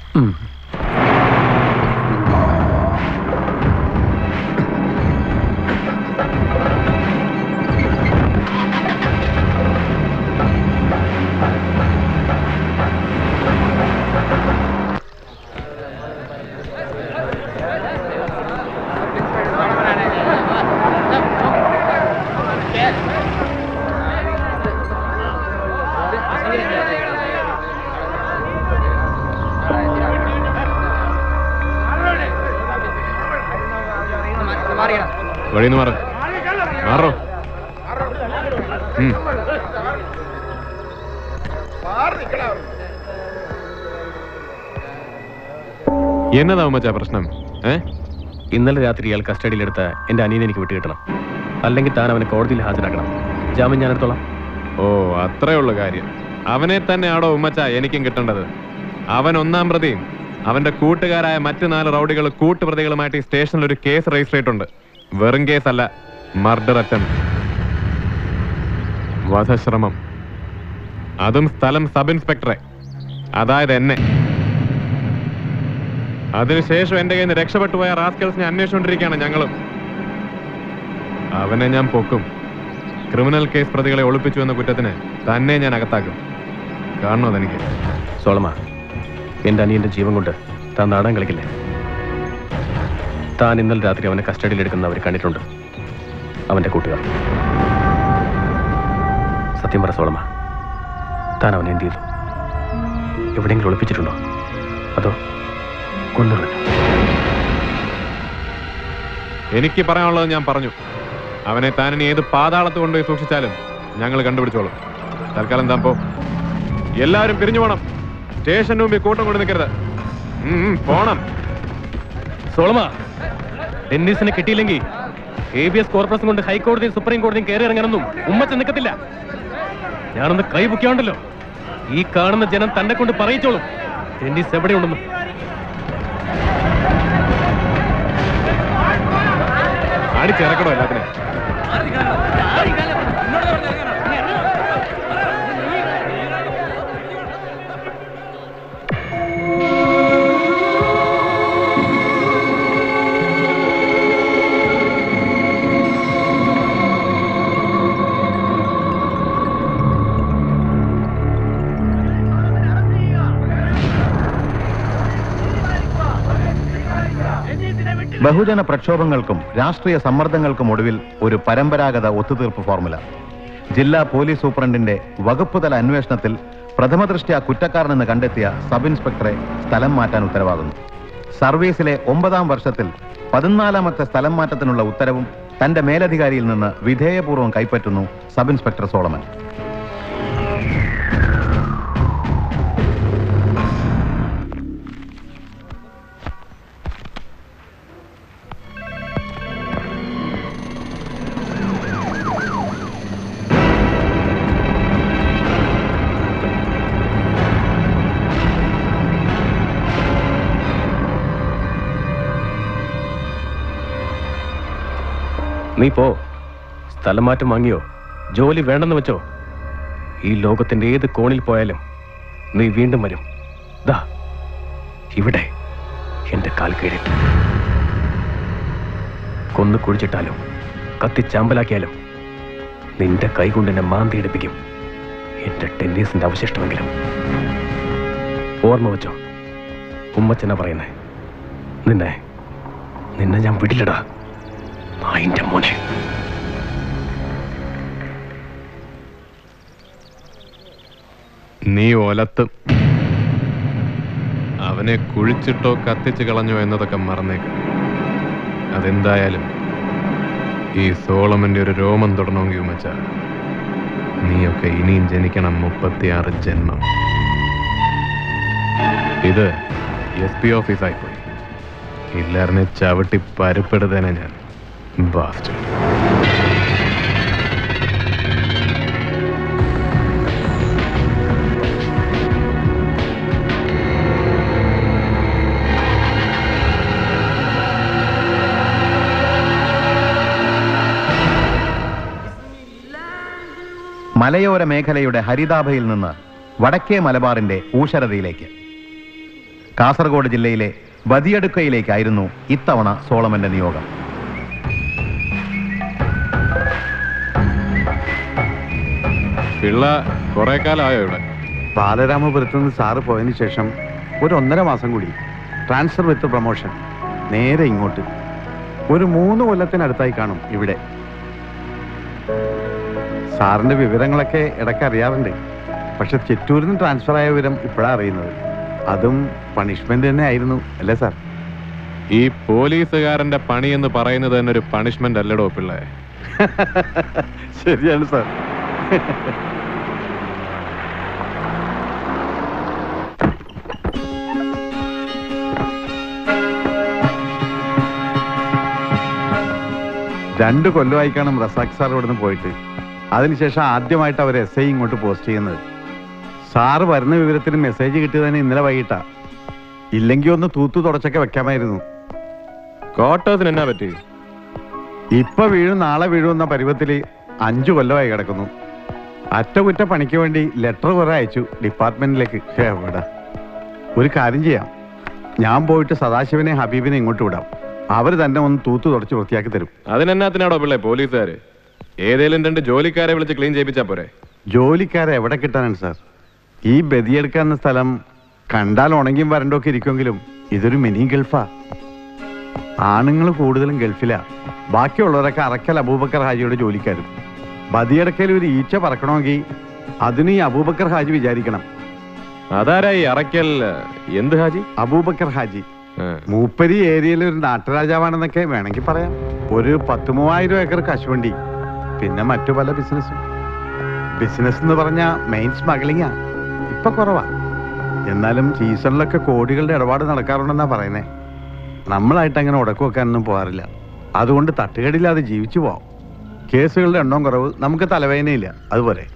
വഴിന്ന് മാറ മാറോ ഉം. എന്നതാ മച്ചാ പ്രശ്നം ഏ ഇന്നലെ രാത്രി ഇയാൾ കസ്റ്റഡിയിലെടുത്ത എൻ്റെ അനിയനെ എനിക്ക് വിട്ടുകിട്ടണം അല്ലെങ്കിൽ താൻ അവനെ കോടതിയിൽ ഹാജരാക്കണം ജാമ്യം ഞാൻ എടുത്തോളാം ഓ അത്രേ ഉള്ളു കാര്യം അവനെ തന്നെയാണോ ഉമ്മച്ച എനിക്കും കിട്ടേണ്ടത് അവൻ ഒന്നാം പ്രതിയും അവന്റെ കൂട്ടുകാരായ മറ്റു നാല് റൗഡികൾ കൂട്ടുപ്രതികളുമായിട്ട് ഈ സ്റ്റേഷനിൽ ഒരു കേസ് രജിസ്റ്റർ ചെയ്തിട്ടുണ്ട് വെറും കേസല്ല മർഡർ അറ്റംപ്റ്റ് വധശ്രമം അതും സ്ഥലം സബ് ഇൻസ്പെക്ടറെ അതായത് എന്നെ അതിനുശേഷം എന്റെ കയ്യിൽ നിന്ന് രക്ഷപ്പെട്ടു പോയ റാസ്കൽസിനെ അന്വേഷിച്ചുകൊണ്ടിരിക്കുകയാണ് ഞങ്ങളും അവനെ ഞാൻ പൊക്കും ക്രിമിനൽ കേസ് പ്രതികളെ ഒളിപ്പിച്ചു എന്ന കുറ്റത്തിന് തന്നെ ഞാൻ അകത്താക്കും കാണണോ അതെനിക്ക് സോളമ എൻ്റെ അനിയൻ്റെ ജീവൻ കൊണ്ട് താൻ നാടൻ കളിക്കില്ലേ താൻ ഇന്നലെ രാത്രി അവനെ കസ്റ്റഡിയിൽ എടുക്കുന്ന അവർ കണ്ടിട്ടുണ്ട് അവൻ്റെ കൂട്ടുകാർ സത്യം പറ സോളമ താൻ അവനെ എന്ത് ചെയ്തു എവിടെയെങ്കിലും ഒളിപ്പിച്ചിട്ടുണ്ടോ അതോ കൊന്നുകളഞ്ഞു എനിക്ക് പറയാനുള്ളത് ഞാൻ പറഞ്ഞു അവനെ താനിനി ഏത് പാതാളത്ത് കൊണ്ടുപോയി സൂക്ഷിച്ചാലും ഞങ്ങൾ കണ്ടുപിടിച്ചോളും തൽക്കാലം താൻ പോ എല്ലാവരും പിരിഞ്ഞു പോണം സ്റ്റേഷന് മുമ്പിൽ കൂട്ടം കൊണ്ട് നിൽക്കരുത് ഉം, ഉം, പോണം സോളമ ഡെന്നീസിനെ കിട്ടിയില്ലെങ്കിൽ എ ബി എസ് കോർപ്പറേഷൻ കൊണ്ട് ഹൈക്കോടതിയും സുപ്രീം കോടതിയും കയറി ഇറങ്ങാനൊന്നും ഉമ്മച്ച നിൽക്കത്തില്ല ഞാനൊന്ന് കൈ ബുക്കിയാണ്ടല്ലോ ഈ കാണുന്ന ജനം തന്നെ കൊണ്ട് പറയിച്ചോളും ഡെന്നീസ് എവിടെയുണ്ടെന്ന് അടിച്ചിറക്കണോ എല്ലാത്തിനും ബഹുജന പ്രക്ഷോഭങ്ങൾക്കും രാഷ്ട്രീയ സമ്മർദ്ദങ്ങൾക്കും ഒടുവിൽ ഒരു പരമ്പരാഗത ഒത്തുതീർപ്പ് ഫോർമുല ജില്ലാ പോലീസ് സൂപ്രണ്ടിന്റെ വകുപ്പുതല അന്വേഷണത്തിൽ പ്രഥമദൃഷ്ട്യാ കുറ്റക്കാരനെന്ന് കണ്ടെത്തിയ സബ് ഇൻസ്പെക്ടറെ സ്ഥലം മാറ്റാൻ ഉത്തരവാകുന്നു സർവീസിലെ ഒമ്പതാം വർഷത്തിൽ പതിനാലാമത്തെ സ്ഥലം മാറ്റത്തിനുള്ള ഉത്തരവും തന്റെ മേലധികാരിയിൽ നിന്ന് വിധേയപൂർവ്വം കൈപ്പറ്റുന്നു സബ് ഇൻസ്പെക്ടർ സോളമൻ നീ പോ സ്ഥലം മാറ്റം വാങ്ങിയോ ജോലി വേണ്ടെന്ന് വെച്ചോ ഈ ലോകത്തിന്റെ ഏത് കോണിൽ പോയാലും നീ വീണ്ടും വരും ദാ ഇവിടെ എന്റെ കാൽ കീഴിൽ കൊന്നു കുഴിച്ചിട്ടാലും കത്തിച്ചാമ്പലാക്കിയാലും നിന്റെ കൈകൊണ്ട് എന്നെ മാന്തി എടുപ്പിക്കും എന്റെ ടെന്നീസിന്റെ അവശിഷ്ടമെങ്കിലും ഓർമ്മ വെച്ചോ ഉമ്മച്ചന പറയുന്നേ നിന്നെ നിന്നെ ഞാൻ വിടില്ലടാ നായിന്റെ മോനെ നീ ഒലത്തും അവനെ കുഴിച്ചിട്ടോ കത്തിച്ചു കളഞ്ഞോ എന്നതൊക്കെ മറന്നേക്ക് അതെന്തായാലും ഈ സോളമന്റെ ഒരു രോമം തൊടണമെങ്കിൽ ഉമ്മച്ച നീയൊക്കെ ഇനിയും ജനിക്കണം മുപ്പത്തിയാറ് ജന്മം ഇത് എസ് പി ഓഫീസായി പോയി ഇല്ലാറിനെ ചവിട്ടി പരുപ്പെടുത്തേനെ ഞാൻ ബാസ്റ്റ് മലയോര മേഖലയുടെ ഹരിതാഭയിൽ നിന്ന് വടക്കേ മലബാറിന്റെ ഊഷരതയിലേക്ക് കാസർഗോഡ് ജില്ലയിലെ ബദിയടുക്കയിലേക്കായിരുന്നു ഇത്തവണ സോളമന്റെ നിയോഗം പിള്ള കുറെ കാലമായോ ഇവിടെ ബാലരാമപുരത്ത് നിന്ന് സാറ് പോയതിന് ശേഷം ഒരു ഒന്നര മാസം കൂടി ട്രാൻസ്ഫർ വിത്ത് പ്രൊമോഷൻ നേരെ ഇങ്ങോട്ട് ഒരു മൂന്ന് കൊല്ലത്തിനടുത്തായി കാണും ഇവിടെ സാറിന്റെ വിവരങ്ങളൊക്കെ ഇടയ്ക്ക് അറിയാറുണ്ട് പക്ഷെ ചിറ്റൂരിൽ നിന്ന് ട്രാൻസ്ഫർ ആയ വിവരം ഇപ്പോഴാണ് അറിയുന്നത് അതും പണിഷ്മെന്റ് തന്നെ ആയിരുന്നു അല്ലേ സാർ ഈ പോലീസുകാരന്റെ പണി എന്ന് പറയുന്നത് തന്നെ ഒരു പണിഷ്മെന്റ് അല്ലടോ പിള്ളേ ശരിയാണ് സാർ രണ്ട് കൊല്ലമായി കാണും റസാഖ് സാർ ഇവിടുന്ന് പോയിട്ട് അതിനുശേഷം ആദ്യമായിട്ട് അവർ എസ് ഐ ഇങ്ങോട്ട് പോസ്റ്റ് ചെയ്യുന്നത് സാറ് വരുന്ന വിവരത്തിന് മെസ്സേജ് കിട്ടിയത് തന്നെ ഇന്നലെ വൈകിട്ടാ ഇല്ലെങ്കിൽ ഒന്ന് തൂത്തു തുടച്ചൊക്കെ വെക്കാമായിരുന്നു ക്വാർട്ടേഴ്സിന് എന്നാ പറ്റി ഇപ്പൊ വീഴും നാളെ വീഴുമെന്ന പരുവത്തില് അഞ്ചു കൊല്ലമായി കിടക്കുന്നു അറ്റകുറ്റ പണിക്ക് വേണ്ടി ലെറ്റർ കുറെ അയച്ചു ഡിപ്പാർട്ട്മെന്റിലേക്ക് എവിടെ ഒരു കാര്യം ചെയ്യാം ഞാൻ പോയിട്ട് സദാശിവനെ ഹബീബിനെ ഇങ്ങോട്ട് വിടാം അവർ തന്നെ ഒന്ന് തൂത്തു തുടച്ച് വൃത്തിയാക്കി തരും അതിനെന്നാത്തിനാടോ പിള്ളേ പോലീസുകാര് ഏതേലും രണ്ട് ജോലിക്കാരെ വിളിച്ച് ക്ലീൻ ചെയ്യിപ്പിച്ചാ പോരെ ജോലിക്കാരെ എവിടെ കിട്ടാനാണ് സാർ ഈ ബദിയെടുക്കാവുന്ന സ്ഥലം കണ്ടാൽ ഉണങ്ങിയും വരണ്ടൊക്കെ ഇരിക്കുമെങ്കിലും ഇതൊരു മിനി ഗൾഫാ ആണുങ്ങൾ കൂടുതലും ഗൾഫിലാ ബാക്കിയുള്ളവരൊക്കെ അറക്കൽ അബൂബക്കർ ഹാജിയുടെ ജോലിക്കാരും ബദിയടക്കൽ ഒരു ഈച്ച പറക്കണമെങ്കിൽ അതിന് ഈ അബൂബക്കർ ഹാജി വിചാരിക്കണം അതാരാ ഈ അറയ്ക്കൽ എന്ത് ഹാജി അബൂബക്കർ ഹാജി മൂപ്പരി ഏരിയയിൽ ഒരു നാട്ടുരാജാവാണെന്നൊക്കെ വേണമെങ്കിൽ പറയാം ഒരു പത്ത് മൂവായിരം ഏക്കർ കശുവണ്ടി പിന്നെ മറ്റു പല ബിസിനസ്സും ബിസിനസ് എന്ന് പറഞ്ഞ മെയിൻ സ്മഗ്ലിങ്ങാ ഇപ്പൊ കുറവാ എന്നാലും സീസണിലൊക്കെ കോടികളുടെ ഇടപാട് നടക്കാറുണ്ടെന്നാ പറയുന്നേ നമ്മളായിട്ട് അങ്ങനെ ഉടക്കു വെക്കാനൊന്നും പോകാറില്ല അതുകൊണ്ട് തട്ടുകടില്ലാതെ ജീവിച്ചു പോവാം കേസുകളുടെ എണ്ണവും കുറവ് നമുക്ക് തലവേദനയില്ല അതുപോലെ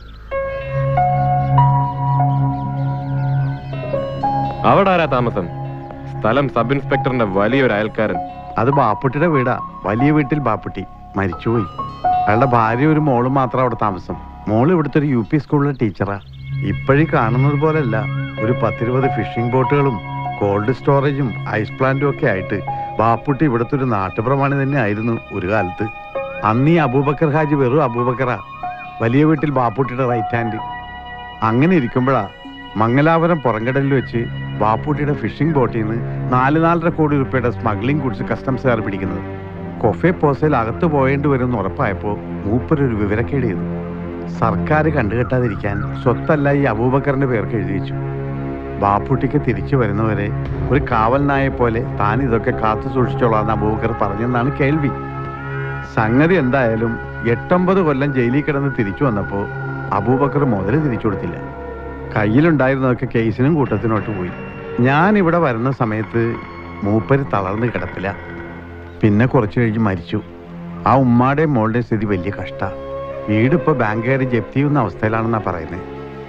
അവിടെ ആരാ താമസം സ്ഥലം സബ് ഇൻസ്പെക്ടറിന്റെ വലിയൊരു അയൽക്കാരൻ അത് ബാപ്പുട്ടിയുടെ വീടാ വലിയ വീട്ടിൽ ബാപ്പുട്ടി മരിച്ചുപോയി അയാളുടെ ഭാര്യ ഒരു മോളും മാത്രം അവിടെ താമസം മോള് ഇവിടുത്തെ ഒരു യു പി സ്കൂളിലെ ടീച്ചറാ ഇപ്പോഴീ കാണുന്നത് പോലെയല്ല ഒരു പത്തിരുപത് ഫിഷിംഗ് ബോട്ടുകളും കോൾഡ് സ്റ്റോറേജും ഐസ് പ്ലാന്റും ഒക്കെ ആയിട്ട് ബാപ്പുട്ടി ഇവിടുത്തെ ഒരു നാട്ടുപ്രമാണി തന്നെ ആയിരുന്നു ഒരു കാലത്ത് അന്ന് ഈ അബൂബക്കർ ഹാജി വെറും അബൂബക്കറാ വലിയ വീട്ടിൽ ബാപ്പുട്ടിയുടെ റൈറ്റ് ഹാൻഡ് അങ്ങനെ ഇരിക്കുമ്പോഴാ മംഗലാപുരം പുറംകടലിൽ വെച്ച് ബാപ്പുട്ടിയുടെ ഫിഷിംഗ് ബോട്ടിൽ നിന്ന് നാല് നാലര കോടി രൂപയുടെ സ്മഗ്ലിംഗ് ഗുഡ്സ് കസ്റ്റംസുകാർ പിടിക്കുന്നത് കൊഫെ പോസയിൽ അകത്ത് പോയേണ്ടി വരുമെന്ന് ഉറപ്പായപ്പോൾ മൂപ്പരൊരു വിവരക്കേട് ചെയ്തു സർക്കാർ കണ്ടുകെട്ടാതിരിക്കാൻ സ്വത്തല്ല ഈ അബൂബക്കറിന്റെ പേർക്ക് എഴുതി വെച്ചു ബാപ്പുട്ടിക്ക് തിരിച്ചു വരുന്നവരെ ഒരു കാവൽ നായെ പോലെ താൻ ഇതൊക്കെ കാത്തു സൂക്ഷിച്ചോളാന്ന് അബൂബക്കർ പറഞ്ഞെന്നാണ് കേൾവി സംഗതി എന്തായാലും എട്ടൊമ്പത് കൊല്ലം ജയിലിൽ കിടന്ന് തിരിച്ചു വന്നപ്പോൾ അബൂബക്കർ മുതൽ തിരിച്ചു കൊടുത്തില്ല കയ്യിലുണ്ടായിരുന്നതൊക്കെ കേസിനും കൂട്ടത്തിനോട്ട് പോയി ഞാൻ ഇവിടെ വരുന്ന സമയത്ത് മൂപ്പര് തളർന്ന് കിടപ്പില്ല പിന്നെ കുറച്ചു കഴിഞ്ഞ് മരിച്ചു ആ ഉമ്മാടെയും മോളുടെയും സ്ഥിതി വലിയ കഷ്ട വീട് ഇപ്പൊ ബാങ്കുകാർ ജപ്തി ചെയ്യുന്ന അവസ്ഥയിലാണെന്നാ പറയുന്നത്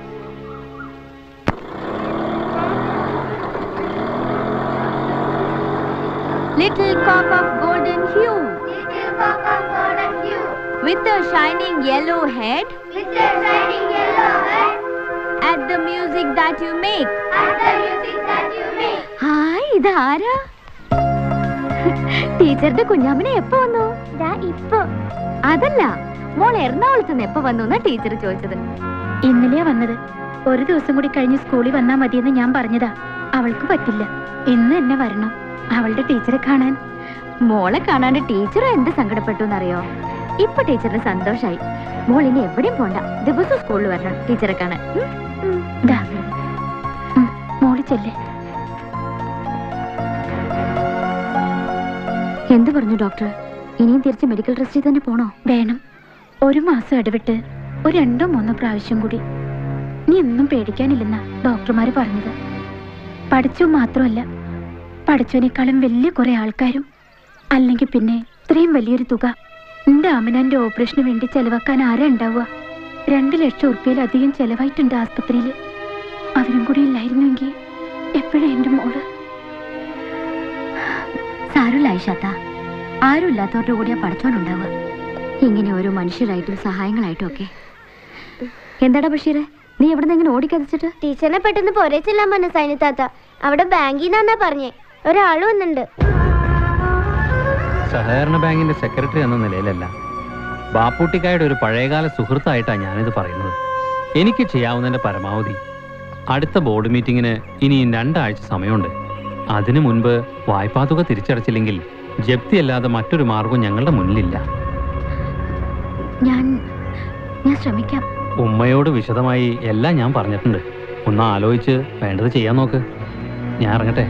Little cock of golden hue. Little cock of golden hue. With a shining yellow head. With a shining yellow head. At the music that you make. At the music that you make. Hi ഇതാരാ ടീച്ചറുടെ കുഞ്ഞാമ്മനെ എപ്പോ വന്നു ഇപ്പൊ അതല്ല മോൾ എറണാകുളത്ത് നിന്ന് എപ്പോ വന്നു എന്നാ ടീച്ചർ ചോദിച്ചത് ഇന്നലെയാ വന്നത് ഒരു ദിവസം കൂടി കഴിഞ്ഞ് സ്കൂളിൽ വന്നാ മതിയെന്ന് ഞാൻ പറഞ്ഞതാ അവൾക്ക് പറ്റില്ല ഇന്ന് എന്നെ വരണം അവളുടെ ടീച്ചറെ കാണാൻ മോളെ കാണാണ്ട് ടീച്ചർ എന്ത് സങ്കടപ്പെട്ടു എന്നറിയോ ഇപ്പൊ ടീച്ചറിന് സന്തോഷായി മോൾ ഇനി എവിടെയും പോണ്ട ദിവസം സ്കൂളിൽ വരണം ടീച്ചറെ കാണാൻ ഉം? ദാ. ഉം, മോള് ചെല്ലേ എന്ത് പറഞ്ഞു ഡോക്ടർ ഇനിയും തിരിച്ച് മെഡിക്കൽ ട്രസ്റ്റിൽ തന്നെ പോണോ വേണം ഒരു മാസം ഇടവിട്ട് ഒരു രണ്ടോ മൂന്നോ പ്രാവശ്യം കൂടി നീ ഒന്നും പേടിക്കാനില്ലെന്നാ ഡോക്ടർമാര് പറഞ്ഞത് പഠിച്ചു മാത്രമല്ല പഠിച്ചവനേക്കാളും വലിയ കുറെ ആൾക്കാരും അല്ലെങ്കിൽ പിന്നെ ഇത്രയും വലിയൊരു തുക എന്റെ അമ്മനാന്റെ ഓപ്പറേഷന് വേണ്ടി ചെലവാക്കാൻ ആരാ ഉണ്ടാവുക രണ്ട് ലക്ഷം ഉറുപ്പ്യയിലധികം ചെലവായിട്ടുണ്ട് ആസ്പത്രിയിൽ അവരും കൂടി ഇല്ലായിരുന്നെങ്കിൽ എപ്പോഴും എന്റെ മോള് സാരമില്ല ഐഷാത്ത ആരും ഇല്ലാത്തവരുടെ കൂടിയാ പഠിച്ചോണ്ടുണ്ടാവുക ഇങ്ങനെ ഓരോ മനുഷ്യരായിട്ടും സഹായങ്ങളായിട്ടും ഒക്കെ എന്താടാ ബഷീറെ നീ എവിടെ നിന്ന് ഇങ്ങനെ ഓടിക്കതിച്ചിട്ട് ടീച്ചറിനെ പെട്ടെന്ന് പോരേ ചെല്ലാൻ പറഞ്ഞ സൈനിത്താത്ത അവിടെ ബാങ്കിൽ നിന്നാ പറഞ്ഞേ ഒരാള് വന്നിട്ടുണ്ട് സഹകരണ ബാങ്കിന്റെ സെക്രട്ടറി എന്ന നിലയിലല്ല ബാപ്പൂട്ടിക്കായുടെ ഒരു പഴയകാല സുഹൃത്തായിട്ടാണ് ഞാനിത് പറയുന്നത് എനിക്ക് ചെയ്യാവുന്നതിന്റെ പരമാവധി അടുത്ത ബോർഡ് മീറ്റിംഗിന് ഇനിയും രണ്ടാഴ്ച സമയമുണ്ട് അതിനു മുൻപ് വായ്പാ തുക തിരിച്ചടച്ചില്ലെങ്കിൽ ജപ്തിയല്ലാതെ മറ്റൊരു മാർഗവും ഞങ്ങളുടെ മുന്നിലില്ല ഞാൻ ഞാൻ ശ്രമിക്കാം ഉമ്മയോട് വിശദമായി എല്ലാം ഞാൻ പറഞ്ഞിട്ടുണ്ട് ഒന്ന് ആലോചിച്ച് വേണ്ടത് ചെയ്യാൻ നോക്ക് ഞാൻ ഇറങ്ങട്ടെ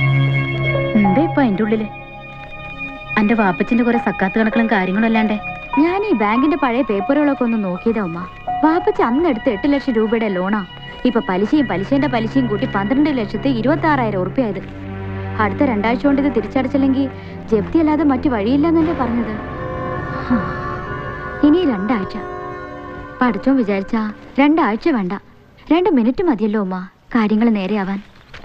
എന്താ ഇപ്പൊ അതിന്റെ ഉള്ളില് എന്റെ വാപ്പച്ചിന്റെ കുറെ സക്കാത്ത് കണക്കുകളും കാര്യങ്ങളും അല്ലാണ്ടേ ഞാൻ ഈ ബാങ്കിന്റെ പഴയ പേപ്പറുകളൊക്കെ ഒന്ന് നോക്കിയതാ ഉമ്മ വാപ്പച്ച അന്ന് എടുത്ത എട്ട് ലക്ഷം രൂപയുടെ ലോണാ ഇപ്പൊ പലിശയും പലിശന്റെ പലിശയും കൂട്ടി പന്ത്രണ്ട് ലക്ഷത്തി ഇരുപത്തി ആറായിരം ഉറുപ്പ്യായത് അടുത്ത രണ്ടാഴ്ച കൊണ്ട് ഇത് തിരിച്ചടച്ചില്ലെങ്കിൽ ജപ്തി അല്ലാതെ മറ്റു വഴിയില്ലെന്നല്ലേ പറഞ്ഞത് ഹാ. ഇനി രണ്ടാഴ്ച പഠിച്ചോൻ വിചാരിച്ചാ രണ്ടാഴ്ച വേണ്ട രണ്ട് മിനിറ്റ് മതിയല്ലോ ഉമ്മ കാര്യങ്ങൾ നേരെയാവാൻ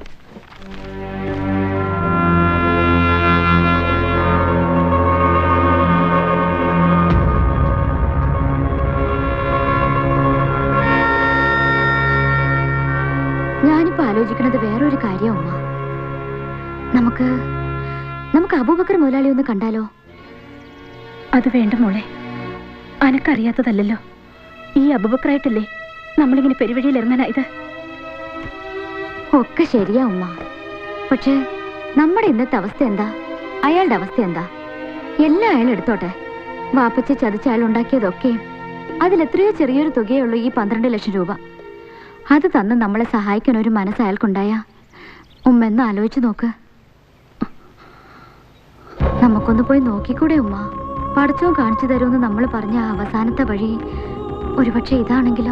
ഞാനിപ്പോ ആലോചിക്കുന്നത് വേറൊരു കാര്യം ഉമ്മ നമുക്ക് നമുക്ക് അബൂബക്കർ മുതലാളി ഒന്ന് കണ്ടാലോ അത് വേണ്ട മോളെ അനക്കറിയാത്തതല്ലല്ലോ ഈ അബുബക്കറായിട്ടല്ലേ നമ്മളിങ്ങനെ പെരുവഴിയിൽ ഇറങ്ങാനായത് ഒക്കെ ശരിയാ ഉമ്മ പക്ഷേ നമ്മുടെ ഇന്നത്തെ അവസ്ഥ എന്താ അയാളുടെ അവസ്ഥ എന്താ എല്ലാം അയാൾ എടുത്തോട്ടെ വാപ്പച്ച ചതിച്ച അയാൾ ഉണ്ടാക്കിയതൊക്കെ അതിലെത്രയോ ചെറിയൊരു തുകയേ ഉള്ളൂ ഈ പന്ത്രണ്ട് ലക്ഷം രൂപ അത് തന്ന് നമ്മളെ സഹായിക്കാൻ ഒരു മനസ്സ് അയാൾക്കുണ്ടായ ഉമ്മ എന്ന് ആലോചിച്ച് നോക്ക് നമുക്കൊന്ന് പോയി നോക്കിക്കൂടെ ഉമ്മ പഠിച്ചോ കാണിച്ചു തരുമെന്ന് നമ്മൾ പറഞ്ഞ ആ അവസാനത്തെ വഴി ഒരുപക്ഷെ ഇതാണെങ്കിലോ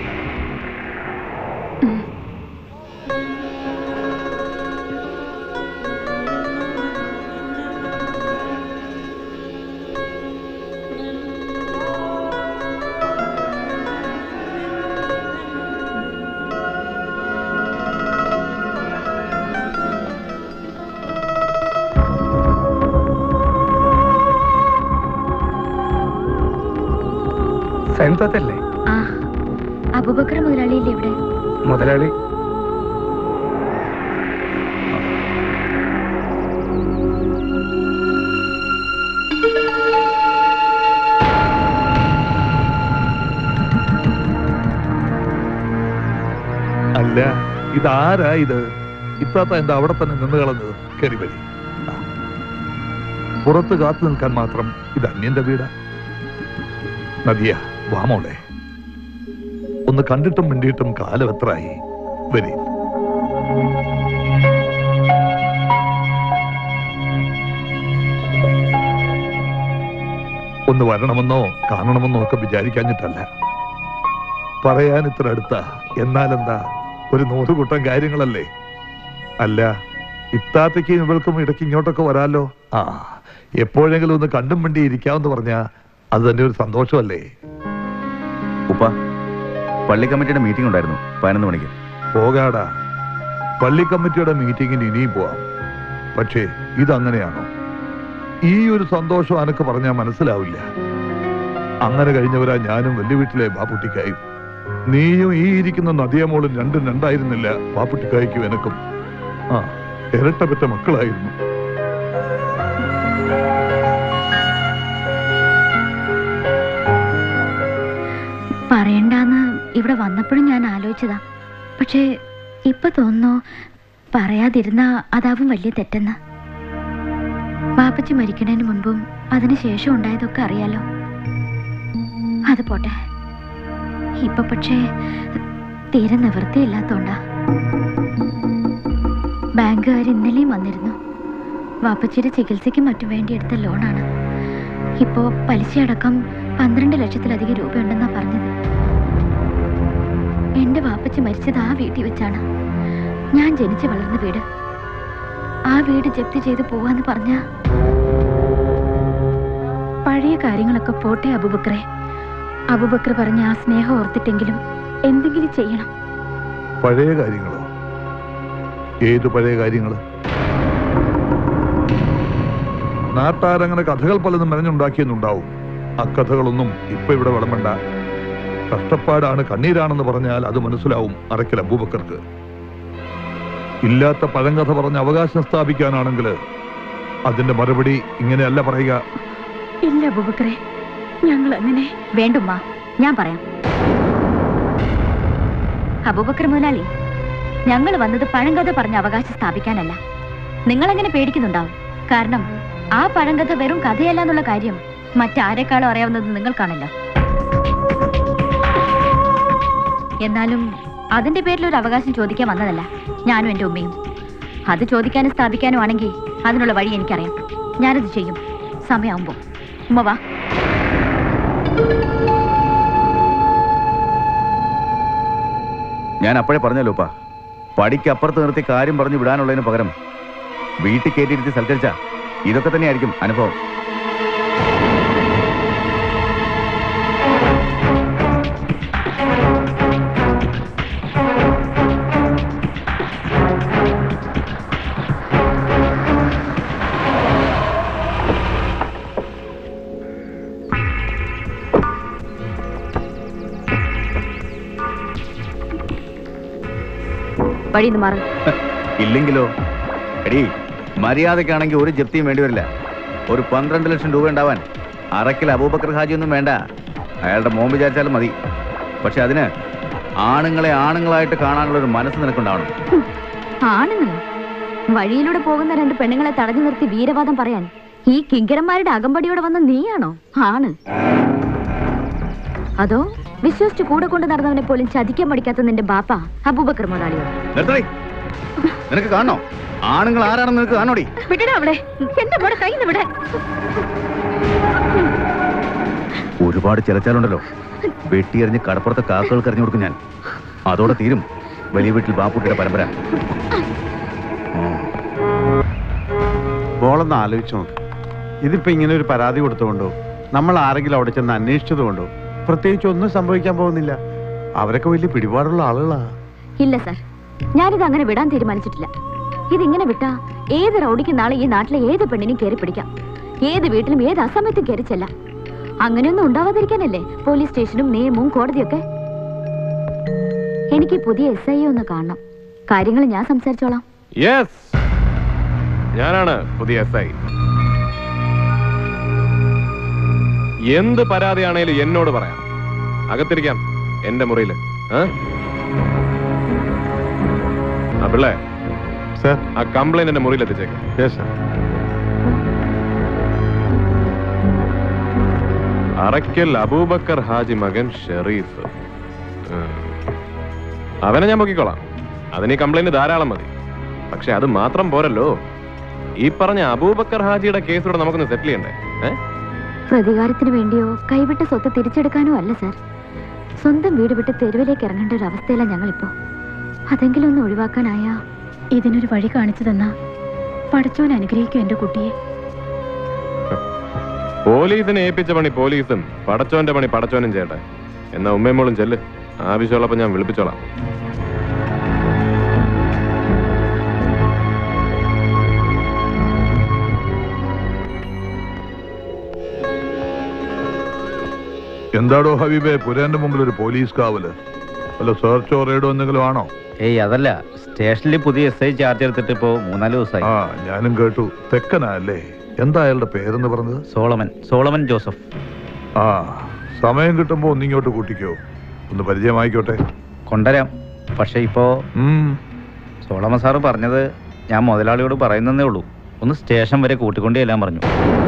സൈൻതല്ലേ ആ അബൂബക്കർ മുതലാളിയില്ലേ ഇവിടെ മുതലാളി അല്ല ഇതാരാ ഇത് ഇത്താത്ത എന്താ അവിടെ തന്നെ നിന്ന് കളഞ്ഞത് കയറി വരി ആ. പുറത്ത് കാത്തു നിൽക്കാൻ മാത്രം ഇത് അന്യന്റെ വീടാ നദിയ വാമോളെ ഒന്ന് കണ്ടിട്ടും മിണ്ടിയിട്ടും കാലം എത്രയായി വരി ഒന്ന് വരണമെന്നോ കാണണമെന്നോ ഒക്കെ വിചാരിക്കാഞ്ഞിട്ടല്ല പറയാൻ ഇത്ര അടുത്ത എന്നാലെന്താ ഒരു നൂറുകൂട്ടം കാര്യങ്ങളല്ലേ അല്ല ഇത്താത്തയ്ക്കും ഇവൾക്കും ഇടയ്ക്ക് ഇങ്ങോട്ടൊക്കെ വരാലോ ആ എപ്പോഴെങ്കിലും ഒന്ന് കണ്ടും മിണ്ടി ഇരിക്കാമെന്ന് പറഞ്ഞാ അത് തന്നെ ഒരു സന്തോഷമല്ലേ ഉപ്പ പള്ളി കമ്മിറ്റിയുടെ മീറ്റിംഗ് ഉണ്ടായിരുന്നു പതിനൊന്ന് മണിക്ക് പോകാടാ പള്ളി കമ്മിറ്റിയുടെ മീറ്റിങ്ങിന് ഇനിയും പോവാം പക്ഷേ ഇതങ്ങനെയാണോ ഈ ഒരു സന്തോഷം അനക്ക് പറഞ്ഞാൽ മനസ്സിലാവില്ല അങ്ങനെ കഴിഞ്ഞവരാ ഞാനും വലിയ വീട്ടിലെ ബാപ്പുട്ടിക്കായും നീയും ഈ ഇരിക്കുന്ന നദിയമോളും രണ്ടും രണ്ടായിരുന്നില്ല ബാപ്പുട്ടിക്കായ്ക്കും എനക്കും ആ ഇരട്ട പെറ്റ മക്കളായിരുന്നു പറയണ്ടാന്ന് ഇവിടെ വന്നപ്പോഴും ഞാൻ ആലോചിച്ചതാ പക്ഷേ ഇപ്പൊ തോന്നുന്നു പറയാതിരുന്ന അതാവും വലിയ തെറ്റെന്ന് ബാപ്പച്ചി മരിക്കണതിന് മുൻപും അതിനുശേഷം ഉണ്ടായതൊക്കെ അറിയാലോ അത് പോട്ടെ ഇപ്പൊ പക്ഷേ തീരെ നിവൃത്തിയില്ലാത്തോണ്ടാ ബാങ്കുകാർ ഇന്നലെയും വന്നിരുന്നു വാപ്പച്ചിയുടെ ചികിത്സയ്ക്കും മറ്റും വേണ്ടി എടുത്ത ലോണാണ് ഇപ്പോ പലിശയടക്കം പന്ത്രണ്ട് ലക്ഷത്തിലധികം രൂപയുണ്ടെന്നാ പറഞ്ഞത് എന്റെ വാപ്പച്ചി മരിച്ചത് ആ വീട്ടിൽ വെച്ചാണ് ഞാൻ ജനിച്ചു വളർന്ന വീട് ആ വീട് ജപ്തി ചെയ്ത് പോവാന്ന് പറഞ്ഞ പഴയ കാര്യങ്ങളൊക്കെ പോട്ടെ അബുബക്കറെ അബുബക്കർ പറഞ്ഞ ആ സ്നേഹം ഓർത്തിട്ടെങ്കിലും എന്തെങ്കിലും ചെയ്യണം പഴയ കാര്യങ്ങളോ ഏത് പഴയ കാര്യങ്ങള് നാട്ടാരങ്ങനെ കഥകൾ പലതും മെനഞ്ഞുണ്ടാക്കിയെന്നുണ്ടാവും അക്കഥകളൊന്നും ഇപ്പൊ ഇവിടെ വിളമ്പണ്ട കഷ്ടപ്പാടാണ് കണ്ണീരാണെന്ന് പറഞ്ഞാൽ അത് മനസ്സിലാവും അറക്കൽ അബൂബക്കർക്ക് ഇല്ലാത്ത പഴങ്കഥ പറഞ്ഞ് അവകാശം സ്ഥാപിക്കാനാണെങ്കിൽ അതിന്റെ മറുപടി ഇങ്ങനെയല്ല പറയുക ഇല്ല അബുബക്കറെ ഞങ്ങൾ അങ്ങനെ വേണ്ടുമ്മ ഞാൻ പറയാം അബൂബക്കർ മുതലാളി ഞങ്ങൾ വന്നത് പഴങ്കഥ പറഞ്ഞ് അവകാശം സ്ഥാപിക്കാനല്ല നിങ്ങളെങ്ങനെ പേടിക്കുന്നുണ്ടാവും കാരണം ആ പഴങ്കഥ വെറും കഥയല്ല എന്നുള്ള കാര്യം മറ്റാരെക്കാളും അറിയാവുന്നത് നിങ്ങൾക്കാണല്ലോ എന്നാലും അതിന്റെ പേരിൽ ഒരു അവകാശം ചോദിക്കാൻ വന്നതല്ല ഞാനും എൻ്റെ ഉമ്മയും അത് ചോദിക്കാനും സ്ഥാപിക്കാനും ആണെങ്കിൽ അതിനുള്ള വഴി എനിക്കറിയാം ഞാനത് ചെയ്യും സമയമാകുമ്പോൾ ഉമ്മ വാ ഞാൻ അപ്പോഴേ പറഞ്ഞല്ലോ ഉപ്പ പടിക്ക് അപ്പുറത്ത് നിർത്തി കാര്യം പറഞ്ഞു വിടാനുള്ളതിന് പകരം വീട്ടിൽ കയറ്റിയിരുത്തി സൽക്കരിച്ച ഇതൊക്കെ തന്നെയായിരിക്കും അനുഭവം വഴിന്ന് മാറും ഇല്ലെങ്കിലോ എടീ മര്യാദക്കാണെങ്കിൽ ഒരു ജപ്തിയും വേണ്ടി വരില്ല ഒരു പന്ത്രണ്ട് ലക്ഷം രൂപ ഉണ്ടാവാൻ അറക്കിൽ അബൂബക്കർ ഹാജി ഒന്നും വേണ്ട അയാളുടെ മോൻ വിചാരിച്ചാലും മതി പക്ഷെ അതിന് ആണുങ്ങളെ ആണുങ്ങളായിട്ട് കാണാനുള്ള ഒരു മനസ്സ് നിനക്കുണ്ടാവണം ആണെന്നല്ലോ വഴിയിലൂടെ പോകുന്ന രണ്ട് പെണ്ണുങ്ങളെ തടഞ്ഞു നിർത്തി വീരവാദം പറയാൻ ഈ കിങ്കരന്മാരുടെ അകമ്പടിയോടെ വന്ന നീയാണോ ആണ് അതോ വിശ്വസിച്ച് കൂടെ കൊണ്ട് നടന്നവനെ പോലും ചതിക്കാൻ പഠിക്കാത്ത നിന്റെ ബാപ്പ അബൂബക്കർ മുതലാളിയോ നിർത്തടി നിനക്ക് കാണണോ ആണുങ്ങൾ ആരാണെന്ന് നിനക്ക് കാണോടി വിടടാ അവിടെ എന്റെ മോടെ കയ്യിൽ നിന്ന് വിടെ ഒരുപാട് ചിലച്ചാലുണ്ടല്ലോ വെട്ടിയെറിഞ്ഞ് കടപ്പുറത്തെ കാക്കകൾക്ക് എറിഞ്ഞു കൊടുക്കും ഞാൻ അതോടെ തീരും വലിയ വീട്ടിൽ ബാപ്പുട്ടിയുടെ പരമ്പര മോളൊന്ന് ആലോചിച്ച് നോക്ക് ഇതിപ്പോ ഇങ്ങനെ ഒരു പരാതി കൊടുത്തുകൊണ്ടോ നമ്മൾ ആരെങ്കിലും അവിടെ ചെന്ന് അന്വേഷിച്ചതുകൊണ്ടോ പ്രത്യേകിച്ച് ഒന്നും സംഭവിക്കാൻ പോകുന്നില്ല അവരൊക്കെ വലിയ പിടിപാടുള്ള ആളുകളാ ഇല്ല സാർ ഞാനിത് അങ്ങനെ വിടാൻ തീരുമാനിച്ചിട്ടില്ല ഇതിങ്ങനെ വിട്ടാ ഏത് റൗഡിക്ക് നാളെ ഈ നാട്ടിലെ ഏത് പെണ്ണിനും കയറി പിടിക്കാം ഏത് വീട്ടിലും ഏത് അസമയത്തും കയറി ചെല്ലാം അങ്ങനെയൊന്നും ഉണ്ടാവാതിരിക്കാനല്ലേ പോലീസ് സ്റ്റേഷനും നിയമവും കോടതിയൊക്കെ എനിക്ക് പുതിയ എസ് ഐ ഒന്ന് കാണണം കാര്യങ്ങൾ ഞാൻ സംസാരിച്ചോളാം യെസ് ഞാനാണ് പുതിയ എസ് ഐ എന്ത് പരാതിയാണേലും എന്നോട് പറയാം അകത്തിരിക്കാം എന്റെ മുറിയില് ആ? ആ പിള്ളേ സർ ആ കംപ്ലൈന്റ് എന്റെ മുറിയിൽ എത്തിച്ചേക്കാം അറയ്ക്കൽ അബൂബക്കർ ഹാജി മകൻ ഷെറീഫ് ഉം. അവനെ ഞാൻ പൊക്കിക്കോളാം അതിന് ഈ കംപ്ലൈന്റ് ധാരാളം മതി പക്ഷെ അത് മാത്രം പോരല്ലോ ഈ പറഞ്ഞ അബൂബക്കർ ഹാജിയുടെ കേസ് കൂടെ നമുക്കൊന്ന് സെറ്റിൽ ചെയ്യണ്ടേ ഏ പ്രതികാരത്തിന് വേണ്ടിയോ കൈവിട്ട സ്വത്ത് തിരിച്ചെടുക്കാനോ അല്ല സാർ സ്വന്തം വീട് വിട്ട് തെരുവിലേക്ക് ഇറങ്ങേണ്ട ഒരു അവസ്ഥയിലാണ് ഞങ്ങളിപ്പോ അതെങ്കിലും ഒന്ന് ഒഴിവാക്കാനായാ ഇതിനൊരു വഴി കാണിച്ചു തന്നാ പഠിച്ചോൻ അനുഗ്രഹിക്കും എന്റെ കുട്ടിയെ പോലീസിനെ ഏൽപ്പിച്ച പണി പോലീസും പടച്ചോന്റെ പണി പടച്ചോനും ചെയ്യട്ടെ എന്നാ ഉമ്മയും ചെല്ല് ആവശ്യമുള്ളപ്പോ ഞാൻ വിളിപ്പിച്ചോളാം എന്താടോ ഹബീബെ പുരേന്റെ മുമ്പിൽ ഒരു പോലീസ് കാവല് വല്ല സെർച്ചോ റെയ്ഡോ എന്തെങ്കിലും ആണോ ഏയ് അതല്ല സ്റ്റേഷനിൽ പുതിയ എസ് ഐ ചാർജ് എടുത്തിട്ട് ഇപ്പോ മൂന്നാല് ദിവസമായി ആ ഞാനും കേട്ടു തെക്കനാ അല്ലേ എന്താ അയാളുടെ പേരെന്ന് പറഞ്ഞത് സോളമൻ സോളമൻ ജോസഫ് ആ സമയം കിട്ടുമ്പോ ഒന്നിങ്ങോട്ട് കൂട്ടിക്കോ ഒന്ന് പരിചയമായിക്കോട്ടെ കൊണ്ടുവരാം പക്ഷെ ഇപ്പോ സോളമൻ സാറ് പറഞ്ഞത് ഞാൻ മുതലാളിയോട് പറയുന്നതേ ഉള്ളൂ ഒന്ന് സ്റ്റേഷൻ വരെ കൂട്ടിക്കൊണ്ടേ എല്ലാം പറഞ്ഞു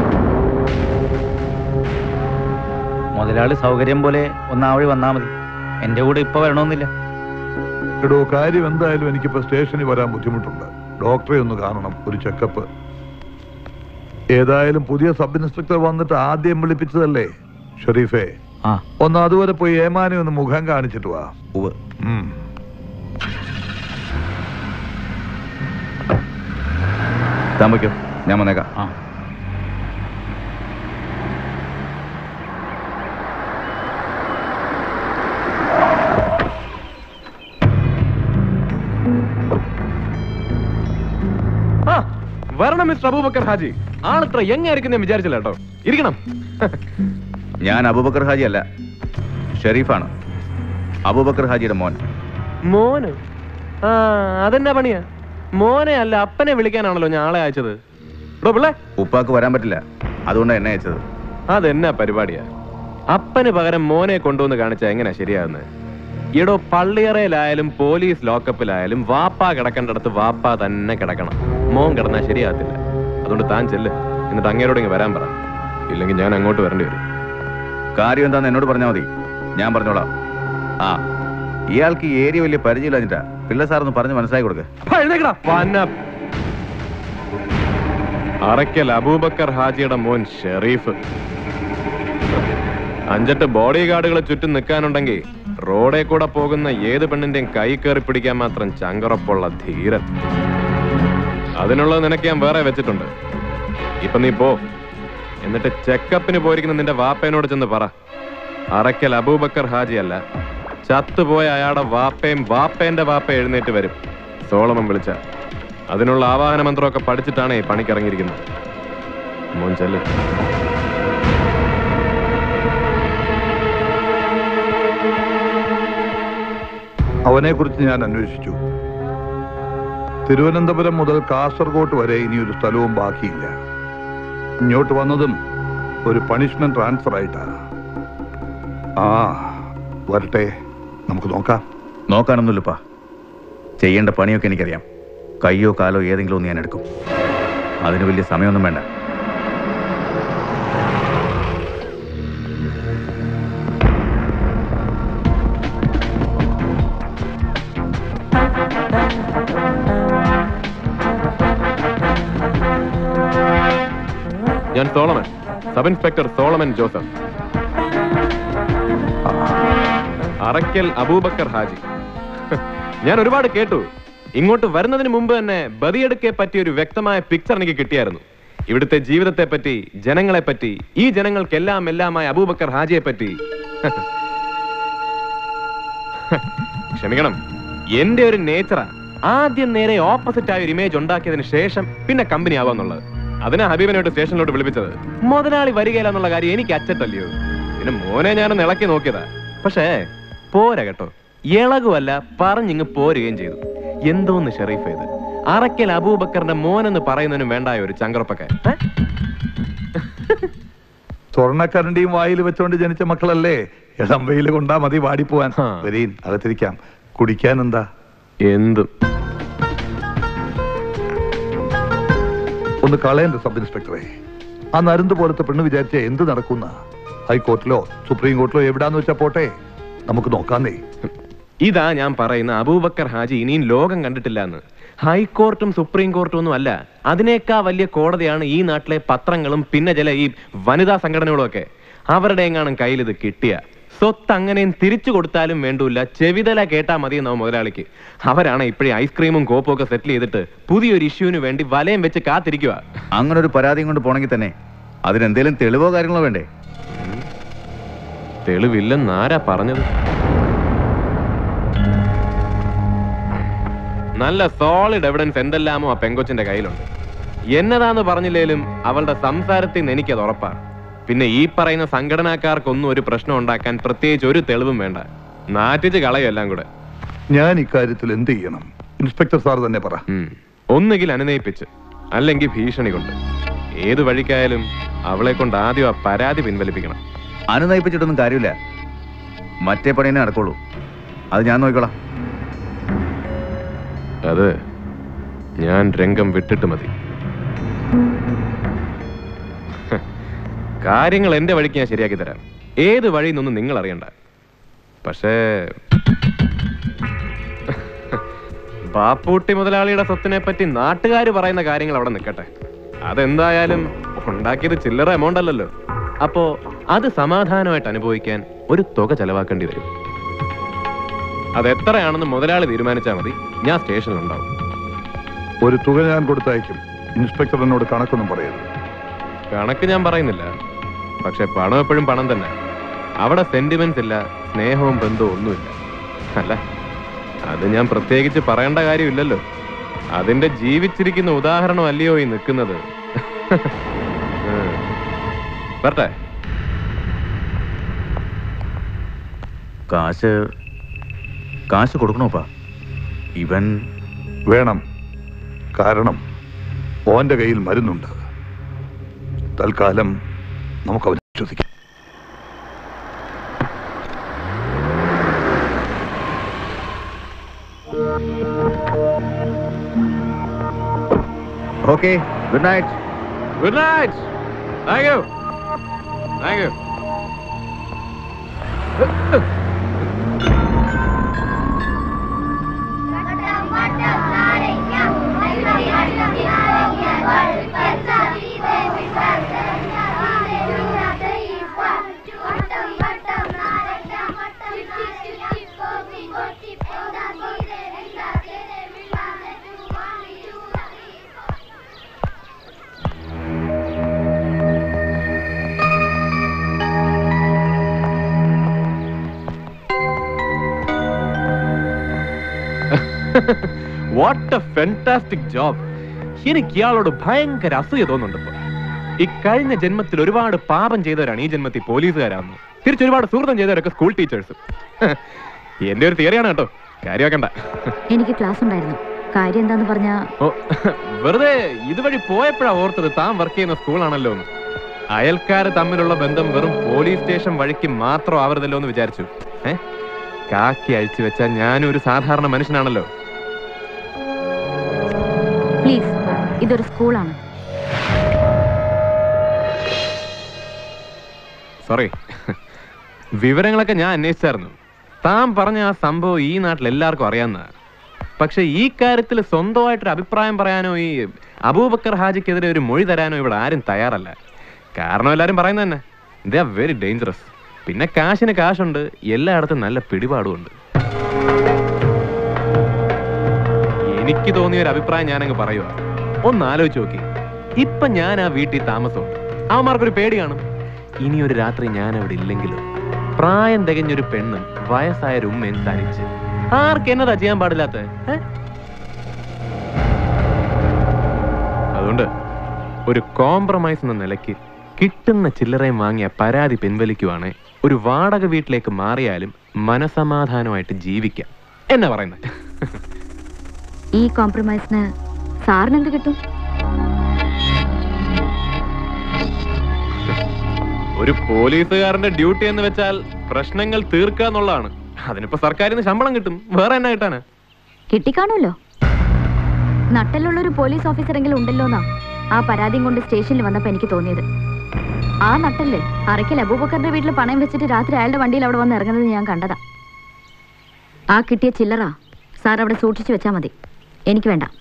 മുതലാളി സൗകര്യം പോലെ ഒന്നാവഴി വന്നാൽ മതി എൻ്റെ കൂടെ ഇപ്പൊ വരണമെന്നില്ല എടോ കാര്യം എന്തായാലും എനിക്കിപ്പോ സ്റ്റേഷനിൽ വരാൻ ബുദ്ധിമുട്ടുണ്ട് ഡോക്ടറെ ഒന്ന് കാണണം ഒരു ചെക്കപ്പ് ഏതായാലും പുതിയ സബ് ഇൻസ്പെക്ടർ വന്നിട്ട് ആദ്യം വിളിപ്പിച്ചതല്ലേ ഷെരീഫേ ആ ഒന്ന് അതുവരെ പോയി ഏമാനെ ഒന്ന് മുഖം കാണിച്ചിട്ട് വാ ഉം. താൻ വയ്ക്കോ ഞാൻ വന്നേക്കാം ആ വരണം മിസ്റ്റർ അബൂബക്കർ ഹാജി ആളിത്ര എങ്ങായിരിക്കും ഞാൻ വിചാരിച്ചില്ല കേട്ടോ ഇരിക്കണം ഞാൻ അബൂബക്കർ ഹാജി അല്ല ഷെരീഫാണ് അബൂബക്കർ ഹാജിയുടെ മോൻ മോന് ആ അതെന്നാ പണിയാ മോനെ അല്ല അപ്പനെ വിളിക്കാനാണല്ലോ ഞാൻ ആളെ അയച്ചത് എടോ പിള്ളേ ഉപ്പാക്ക് വരാൻ പറ്റില്ല അതുകൊണ്ടാണ് എന്നെ അയച്ചത് അതെന്നാ പരിപാടിയാ അപ്പന് പകരം മോനെ കൊണ്ടുവന്ന് കാണിച്ച എങ്ങനെയാ ശരിയാകുന്നത് എടോ പള്ളിയറയിലായാലും പോലീസ് ലോക്കപ്പിലായാലും വാപ്പ കിടക്കേണ്ടടത്ത് വാപ്പ തന്നെ കിടക്കണം മോൻ കിടന്നാൽ ശരിയാകത്തില്ല അതുകൊണ്ട് താൻ ചെല്ല് എന്നിട്ട് അങ്ങേരോട് ഇങ്ങ് വരാൻ പറ ഇല്ലെങ്കിൽ ഞാൻ അങ്ങോട്ട് വരേണ്ടി വരും കാര്യം എന്താന്ന് എന്നോട് പറഞ്ഞാൽ മതി ഞാൻ പറഞ്ഞോളാം ആ ഇയാൾക്ക് ഈ ഏരിയ വലിയ പരിചയമില്ലാഞ്ഞിട്ടാ പിള്ള സാറൊന്ന് പറഞ്ഞ് മനസ്സിലാക്കി കൊടുക്ക പന്ന അറയ്ക്കൽ അബൂബക്കർ ഹാജിയുടെ മോൻ ഷെറീഫ് അഞ്ചെട്ട് ബോഡി ഗാർഡുകളെ ചുറ്റും നിൽക്കാനുണ്ടെങ്കിൽ റോഡേ കൂടെ പോകുന്ന ഏത് പെണ്ണിന്റെയും കൈ കയറി പിടിക്കാൻ മാത്രം ചങ്കറപ്പുള്ള ധീരൻ അതിനുള്ളത് നിനക്ക് ഞാൻ വേറെ വെച്ചിട്ടുണ്ട് ഇപ്പൊ നീ പോ എന്നിട്ട് ചെക്കപ്പിന് പോയിരിക്കുന്ന നിന്റെ വാപ്പേനോട് ചെന്ന് പറ അറയ്ക്കൽ അബൂബക്കർ ഹാജി അല്ല ചത്തുപോയ അയാളുടെ വാപ്പയും വാപ്പേന്റെ വാപ്പ എഴുന്നേറ്റ് വരും സോളമൻ വിളിച്ച അതിനുള്ള ആവാഹന മന്ത്രമൊക്കെ പഠിച്ചിട്ടാണ് ഈ പണിക്കിറങ്ങിയിരിക്കുന്നത് മോൻ ചെല്ല് അവനെക്കുറിച്ച് ഞാൻ അന്വേഷിച്ചു തിരുവനന്തപുരം മുതൽ കാസർഗോഡ് വരെ ഇനി ഒരു സ്ഥലവും ബാക്കിയില്ല ഇങ്ങോട്ട് വന്നതും ഒരു പണിഷ്മെന്റ് ട്രാൻസ്ഫർ ആയിട്ടാണ് ആ വരട്ടെ നമുക്ക് നോക്കാം നോക്കാനൊന്നുമില്ലപ്പാ ചെയ്യേണ്ട പണിയൊക്കെ എനിക്കറിയാം കയ്യോ കാലോ ഏതെങ്കിലും ഒന്ന് ഞാൻ എടുക്കും അതിന് വലിയ സമയമൊന്നും വേണ്ട ഞാൻ Solomon sub inspector Solomon Joseph Arakkal Abubakar Haji ഞാൻ ഒരുപാട് കേട്ടു ഇങ്ങോട്ട് വരുന്നതിന് മുമ്പ് തന്നെ ബദിയെടുക്കെ പറ്റിയ ഒരു വ്യക്തമായ പിക്ചർ എനിക്ക് കിട്ടിയായിരുന്നു ഇവിടുത്തെ ജീവിതത്തെ പറ്റി ജനങ്ങളെ പറ്റി ഈ ജനങ്ങൾക്കെല്ലാം എല്ലാമായ അബൂബക്കർ ഹാജിയെ പറ്റി ക്ഷമിക്കണം എന്റെ ഒരു നേച്ചറാ ആദ്യം നേരെ ഓപ്പോസിറ്റ് ആയ ഒരു ഇമേജ് ഉണ്ടാക്കിയതിന് ശേഷം പിന്നെ കമ്പനി ആവാന്നുള്ളത് അതിനാ ഹബീബിനോട്ട് സ്റ്റേഷനിലോട്ട് വിളിപ്പിച്ചത് മുതലാളി വരികയില്ല എന്നുള്ള കാര്യം എനിക്ക് അച്ചട്ടല്ലയോ പിന്നെ മോനെ ഞാനൊന്ന് ഇളക്കി നോക്കിയതാ പക്ഷേ പോരാ കേട്ടോ ഇളകുമല്ല പറഞ്ഞിങ്ങ് പോരുകയും ചെയ്തു എന്തോന്ന് ഷെറീഫ് ഇത് അറക്കൽ അബൂബക്കറിന്റെ മോനെന്ന് പറയുന്നതിനും വേണ്ടായ ഒരു ചങ്കറപ്പൊക്കെ സ്വർണ്ണക്കരണ്ടിയും വായിൽ വെച്ചോണ്ട് ജനിച്ച മക്കളല്ലേ ഇളം വെയിൽ കൊണ്ടാ മതി വാടിപ്പോവാൻ വരീൻ അകത്തിരിക്കാം കുടിക്കാൻ എന്താ എന്തും ഒന്ന് കളയണ്ട സബ് ഇൻസ്പെക്ടറെ ആ നരുന്ത് പോലത്തെ പെണ്ണ് വിചാരിച്ച എന്ത് നടക്കുന്ന ഹൈക്കോർട്ടിലോ സുപ്രീം കോർട്ടിലോ എവിടാന്ന് വെച്ചാ പോട്ടെ നമുക്ക് നോക്കാന്നേ ഇതാ ഞാൻ പറയുന്ന അബൂബക്കർ ഹാജി ഇനിയും ലോകം കണ്ടിട്ടില്ല എന്ന് ഹൈക്കോർട്ടും സുപ്രീം കോർട്ടും ഒന്നും അല്ല അതിനേക്കാ വലിയ കോടതിയാണ് ഈ നാട്ടിലെ പത്രങ്ങളും പിന്നെ ചില ഈ വനിതാ സംഘടനകളും ഒക്കെ അവരുടെ എങ്ങാനും കയ്യിൽ ഇത് കിട്ടിയ സ്വത്ത് അങ്ങനെയും തിരിച്ചു കൊടുത്താലും വേണ്ടൂല ചെവിതല കേട്ടാ മതി എന്നാവും മുതലാളിക്ക് അവരാണ് ഇപ്പോഴും ഐസ്ക്രീമും കോപ്പും ഒക്കെ സെറ്റിൽ ചെയ്തിട്ട് പുതിയൊരു ഇഷ്യൂവിന് വേണ്ടി വലയം വെച്ച് കാത്തിരിക്കുക അങ്ങനെ ഒരു പരാതിയും കൊണ്ട് പോണെങ്കിൽ തന്നെ അതിനെന്തേലും തെളിവോ കാര്യങ്ങളോ വേണ്ടേ തെളിവില്ലെന്ന് ആരാ പറഞ്ഞത് നല്ല സോളിഡ് എവിഡൻസ് എന്തെല്ലാമോ ആ പെങ്കൊച്ചിന്റെ കയ്യിലുണ്ട് എന്നതാന്ന് പറഞ്ഞില്ലേലും അവളുടെ സംസാരത്തിൽ നിന്ന് എനിക്കത് ഉറപ്പാ പിന്നെ ഈ പറയുന്ന സംഘടനാക്കാർക്കൊന്നും ഒരു പ്രശ്നം ഉണ്ടാക്കാൻ പ്രത്യേകിച്ച് ഒരു തെളിവും വേണ്ട നാറ്റിച്ച് കളയും എല്ലാം കൂടെ ഞാൻ ഇക്കാര്യത്തിൽ എന്ത് ചെയ്യണം ഇൻസ്പെക്ടർ സാർ തന്നെ പറ ഒന്നുകിൽ അനുനയിപ്പിച്ച് അല്ലെങ്കിൽ ഭീഷണി കൊണ്ട് ഏത് വഴിക്കായാലും അവളെ കൊണ്ട് ആദ്യം ആ പരാതി പിൻവലിപ്പിക്കണം അനുനയിപ്പിച്ചിട്ടൊന്നും കാര്യമില്ല മറ്റേ പണി തന്നെ നടക്കുള്ളൂ അത് ഞാൻ നോക്കിക്കോളാം അത് ഞാൻ രംഗം വിട്ടിട്ട് മതി ഹ്, കാര്യങ്ങൾ എന്റെ വഴിക്ക് ഞാൻ ശരിയാക്കി തരാം ഏത് വഴി നിന്നൊന്നും നിങ്ങൾ അറിയണ്ട പക്ഷേ ബാപ്പൂട്ടി മുതലാളിയുടെ സ്വത്തിനെ പറ്റി നാട്ടുകാർ പറയുന്ന കാര്യങ്ങൾ അവിടെ നിൽക്കട്ടെ അതെന്തായാലും ഉണ്ടാക്കിയത് ചില്ലറ എമൗണ്ട് അല്ലല്ലോ അപ്പോ അത് സമാധാനമായിട്ട് അനുഭവിക്കാൻ ഒരു തുക ചെലവാക്കേണ്ടി വരും അത് എത്രയാണെന്ന് മുതലാളി തീരുമാനിച്ചാൽ മതി ഞാൻ സ്റ്റേഷനിലുണ്ടാവും ഒരു തുക ഞാൻ കൊടുത്തയക്കും ഇൻസ്പെക്ടർ എന്നോട് കണക്കൊന്നും പറയരുത് കണക്ക് ഞാൻ പറയുന്നില്ല പക്ഷെ പണം എപ്പോഴും പണം തന്നെ അവിടെ സെന്റിമെന്റ്സ് ഇല്ല സ്നേഹവും ബന്ധവും ഒന്നുമില്ല അല്ല അത് ഞാൻ പ്രത്യേകിച്ച് പറയേണ്ട കാര്യമില്ലല്ലോ അതിന്റെ ജീവിച്ചിരിക്കുന്ന ഉദാഹരണം അല്ലയോ ഈ നിൽക്കുന്നത് ഉം. വരട്ടെ കാശ് കാശ് കൊടുക്കണോപ്പാ ഇവൻ വേണം കാരണം ഓന്റെ കയ്യിൽ മരുന്നുണ്ട് തൽക്കാലം നമുക്ക് അവനെ വിശ്വസിക്കാം okay good night good night thank you thank you Thank you. What a fantastic job എനിക്ക് ഇയാളോട് ഭയങ്കര അസൂയ തോന്നുന്നുണ്ട് ഇപ്പൊ ഈ കഴിഞ്ഞ ജന്മത്തിൽ ഒരുപാട് പാപം ചെയ്തവരാണ് ഈ ജന്മത്തിൽ പോലീസുകാരാന്ന് തിരിച്ച് ഒരുപാട് സുഹൃത്തം ചെയ്തവരൊക്കെ സ്കൂൾ ടീച്ചേഴ്സ് എന്റെ ഒരു തിയറിയാണ് കേട്ടോ കാര്യമാക്കണ്ട എനിക്ക് ക്ലാസ് ഉണ്ടായിരുന്നു കാര്യം എന്താന്ന് പറഞ്ഞാ ഓ വെറുതെ ഇതുവഴി പോയപ്പോഴാ ഓർത്തത് താൻ വർക്ക് ചെയ്യുന്ന സ്കൂളാണല്ലോ എന്ന് അയൽക്കാര് തമ്മിലുള്ള ബന്ധം വെറും പോലീസ് സ്റ്റേഷൻ വഴിക്ക് മാത്രം ആവരുതല്ലോ എന്ന് വിചാരിച്ചു ഏ കാക്കി അഴിച്ചു വെച്ചാൽ ഞാനും ഒരു സാധാരണ മനുഷ്യനാണല്ലോ പ്ലീസ് ഇതൊരു സ്കൂളാണ് സോറി വിവരങ്ങളൊക്കെ ഞാൻ അന്വേഷിച്ചായിരുന്നു താൻ പറഞ്ഞ ആ സംഭവം ഈ നാട്ടിൽ എല്ലാവർക്കും അറിയാവുന്ന പക്ഷെ ഈ കാര്യത്തിൽ സ്വന്തമായിട്ടൊരു അഭിപ്രായം പറയാനോ ഈ അബൂബക്കർ ഹാജിക്കെതിരെ ഒരു മൊഴി തരാനോ ഇവിടെ ആരും തയ്യാറല്ല കാരണം എല്ലാരും പറയുന്നത് തന്നെ ദേ ആർ വെരി ഡേഞ്ചറസ് പിന്നെ കാശിന് കാശുണ്ട് എല്ലായിടത്തും നല്ല പിടിപാടുമുണ്ട് എനിക്ക് തോന്നിയ ഒരു അഭിപ്രായം ഞാനങ്ങ് പറയുക ഒന്ന് ആലോചിച്ച് നോക്കി ഇപ്പൊ ഞാൻ ആ വീട്ടിൽ താമസമുണ്ട് അവന്മാർക്കൊരു പേടി കാണും ഇനി ഒരു രാത്രി ഞാൻ അവിടെ ഇല്ലെങ്കിലും പ്രായം തികഞ്ഞൊരു പെണ്ണും വയസ്സായ ഒരു ഉമ്മയും തനിച്ച് ആർക്ക് എന്നതാ ചെയ്യാൻ പാടില്ലാത്ത അതുകൊണ്ട് ഒരു കോംപ്രമൈസ് എന്ന നിലയ്ക്ക് കിട്ടുന്ന ചില്ലറയും വാങ്ങിയ പരാതി പിൻവലിക്കുവാണെ ഒരു വാടക വീട്ടിലേക്ക് മാറിയാലും മനസമാധാനമായിട്ട് ജീവിക്കാം എന്നാ പറയുന്നത് ഈ കോംപ്രമൈസിന് സാറിന് എന്ത് കിട്ടും ഒരു പോലീസുകാരന്റെ ഡ്യൂട്ടി എന്ന് വെച്ചാൽ പ്രശ്നങ്ങൾ തീർക്കുക എന്നുള്ളതാണ് അതിനിപ്പോ സർക്കാരിൽ നിന്ന് ശമ്പളം കിട്ടും വേറെ എന്നാ കിട്ടാനാ കിട്ടിക്കാണുമല്ലോ നട്ടലുള്ള ഒരു പോലീസ് ഓഫീസറെങ്കിലും ഉണ്ടല്ലോന്നാ ആ പരാതിയും കൊണ്ട് സ്റ്റേഷനിൽ വന്നപ്പോ എനിക്ക് തോന്നിയത് ആ നട്ടല്ലേ അറയ്ക്കൽ അബൂബക്കറിന്റെ വീട്ടിൽ പണയം വെച്ചിട്ട് രാത്രി അയാളുടെ വണ്ടിയിൽ അവിടെ വന്ന് ഇറങ്ങുന്നത് ഞാൻ കണ്ടതാ ആ കിട്ടിയ ചില്ലറ സാർ അവിടെ സൂക്ഷിച്ചു വെച്ചാ മതി എനിക്ക് വേണ്ട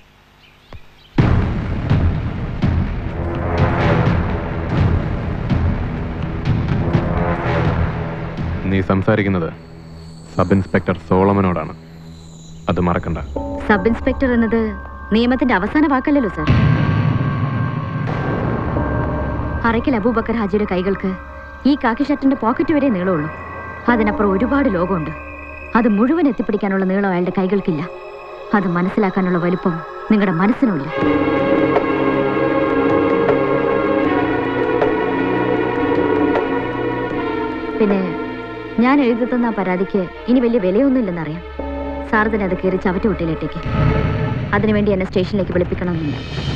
നീ സംസാരിക്കുന്നത് സബ് ഇൻസ്പെക്ടർ സോളമനോടാണ് അത് മറക്കണ്ട സബ് ഇൻസ്പെക്ടർ എന്നത് നിയമത്തിന്റെ അവസാന വാക്കല്ലല്ലോ സാർ അറയ്ക്കൽ അബൂബക്കർ ഹാജിയുടെ കൈകൾക്ക് ഈ കാക്കി ഷർട്ടിന്റെ പോക്കറ്റ് വരെ നീളമുള്ളൂ അതിനപ്പുറം ഒരുപാട് ലോകമുണ്ട് അത് മുഴുവൻ എത്തിപ്പിടിക്കാനുള്ള നീളം അയാളുടെ കൈകൾക്കില്ല അത് മനസ്സിലാക്കാനുള്ള വലുപ്പം നിങ്ങളുടെ മനസ്സിനുമില്ല പിന്നെ ഞാൻ എഴുതി തന്ന ആ പരാതിക്ക് ഇനി വലിയ വിലയൊന്നുമില്ലെന്നറിയാം സാർ തന്നെ അത് കയറി ചവറ്റുകുട്ടിയിലിട്ടേക്ക് അതിനുവേണ്ടി എന്നെ സ്റ്റേഷനിലേക്ക് വിളിപ്പിക്കണമെന്നില്ല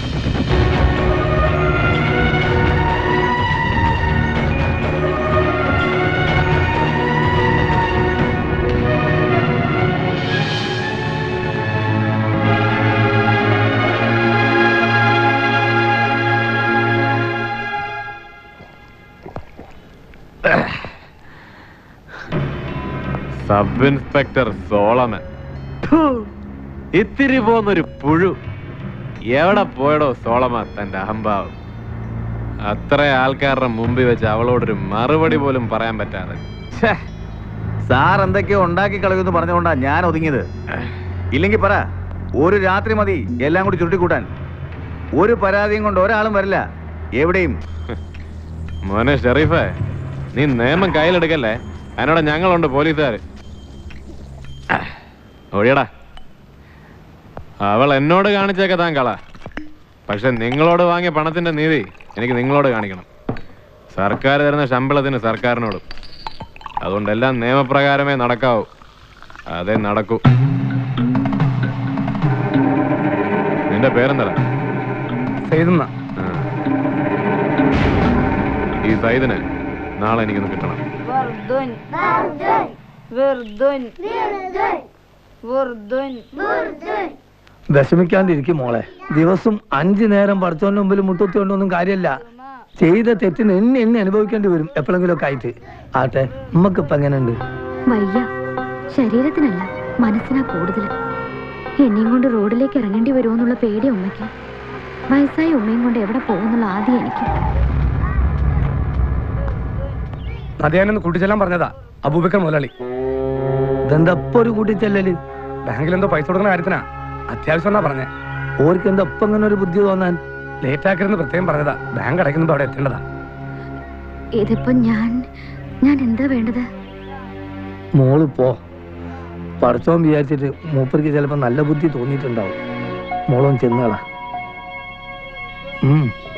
സബ് ഇൻസ്പെക്ടർ സോളമൻ ഥു, ഇത്തിരി പോന്നൊരു പുഴു എവിടെ പോയടോ സോളമ തന്റെ അഹംഭാവം അത്ര ആൾക്കാരുടെ മുമ്പിൽ വെച്ച് അവളോടൊരു മറുപടി പോലും പറയാൻ പറ്റാതെ ഛേ, സാർ എന്തൊക്കെയോ ഉണ്ടാക്കി കളയുമെന്ന് പറഞ്ഞുകൊണ്ടാ ഞാൻ ഒതുങ്ങിയത് ഇല്ലെങ്കിൽ പറ ഒരു രാത്രി മതി എല്ലാം കൂടി ചുരുട്ടിക്കൂട്ടാൻ ഒരു പരാതിയും കൊണ്ട് ഒരാളും വരില്ല എവിടെയും മോനെ ഷെറീഫേ നീ നിയമം കയ്യിലെടുക്കല്ലേ അതിനോട് ഞങ്ങളുണ്ട് പോലീസുകാർ ഒഴിയടാ അവൾ എന്നോട് കാണിച്ചേക്കെ താൻ കള പക്ഷെ നിങ്ങളോട് വാങ്ങിയ പണത്തിന്റെ നീതി എനിക്ക് നിങ്ങളോട് കാണിക്കണം സർക്കാർ തരുന്ന ശമ്പളത്തിന് സർക്കാരിനോടും അതുകൊണ്ടെല്ലാം നിയമപ്രകാരമേ നടക്കാവൂ അതേ നടക്കൂ നിന്റെ പേരെന്താ സൈദുന്ന ഈ സൈദിന് നാളെ എനിക്കൊന്ന് കിട്ടണം Вардонь. Вардонь. Вардонь. Вардонь. വിഷമിക്കാണ്ടിരിക്കും മോളെ ദിവസം അഞ്ചു നേരം പഠിച്ചോന്റെ മുമ്പിൽ മുട്ടുത്തിക്കൊണ്ടൊന്നും കാര്യമല്ല ചെയ്ത തെറ്റിന് എന്നെ എന്നെ അനുഭവിക്കേണ്ടി വരും എപ്പോഴെങ്കിലും ഒക്കെ ആയിട്ട് ആട്ടെ നമ്മക്ക് ഇപ്പൊ എങ്ങനെയുണ്ട് വയ്യ ശരീരത്തിനല്ല മനസ്സിനാ കൂടുതൽ എന്നെയും കൊണ്ട് റോഡിലേക്ക് ഇറങ്ങേണ്ടി വരുമോ എന്നുള്ള പേടി ഉമ്മയ്ക്ക് വയസ്സായ ഉമ്മയും കൊണ്ട് എവിടെ പോകുന്നുള്ള ആദ്യം എനിക്ക് അത് ഞാനൊന്ന് കൂട്ടിച്ചെല്ലാൻ പറഞ്ഞതാ അബൂബക്കർ മുതലാളി ഇതെന്താ ഇപ്പൊ ഒരു കൂട്ടിച്ചെല്ലല് ബാങ്കിൽ എന്തോ പൈസ കൊടുക്കുന്ന കാര്യത്തിനാ അത്യാവശ്യം എന്നാ പറഞ്ഞേ ഓർക്ക് എന്താ ഇപ്പൊ ഇങ്ങനെ ഒരു ബുദ്ധി തോന്നാൻ ലേറ്റ് ആക്കരുന്ന് പ്രത്യേകം പറഞ്ഞതാ ബാങ്ക് അടയ്ക്കുമ്പോ അവിടെ എത്തേണ്ടതാ ഇതിപ്പോ ഞാൻ ഞാൻ എന്താ വേണ്ടത് മോള് പോ പഠിച്ചോൻ വിചാരിച്ചിട്ട് മൂപ്പർക്ക് ചിലപ്പോ നല്ല ബുദ്ധി തോന്നിയിട്ടുണ്ടാവും മോളോൻ ചെന്നാളാ ഉം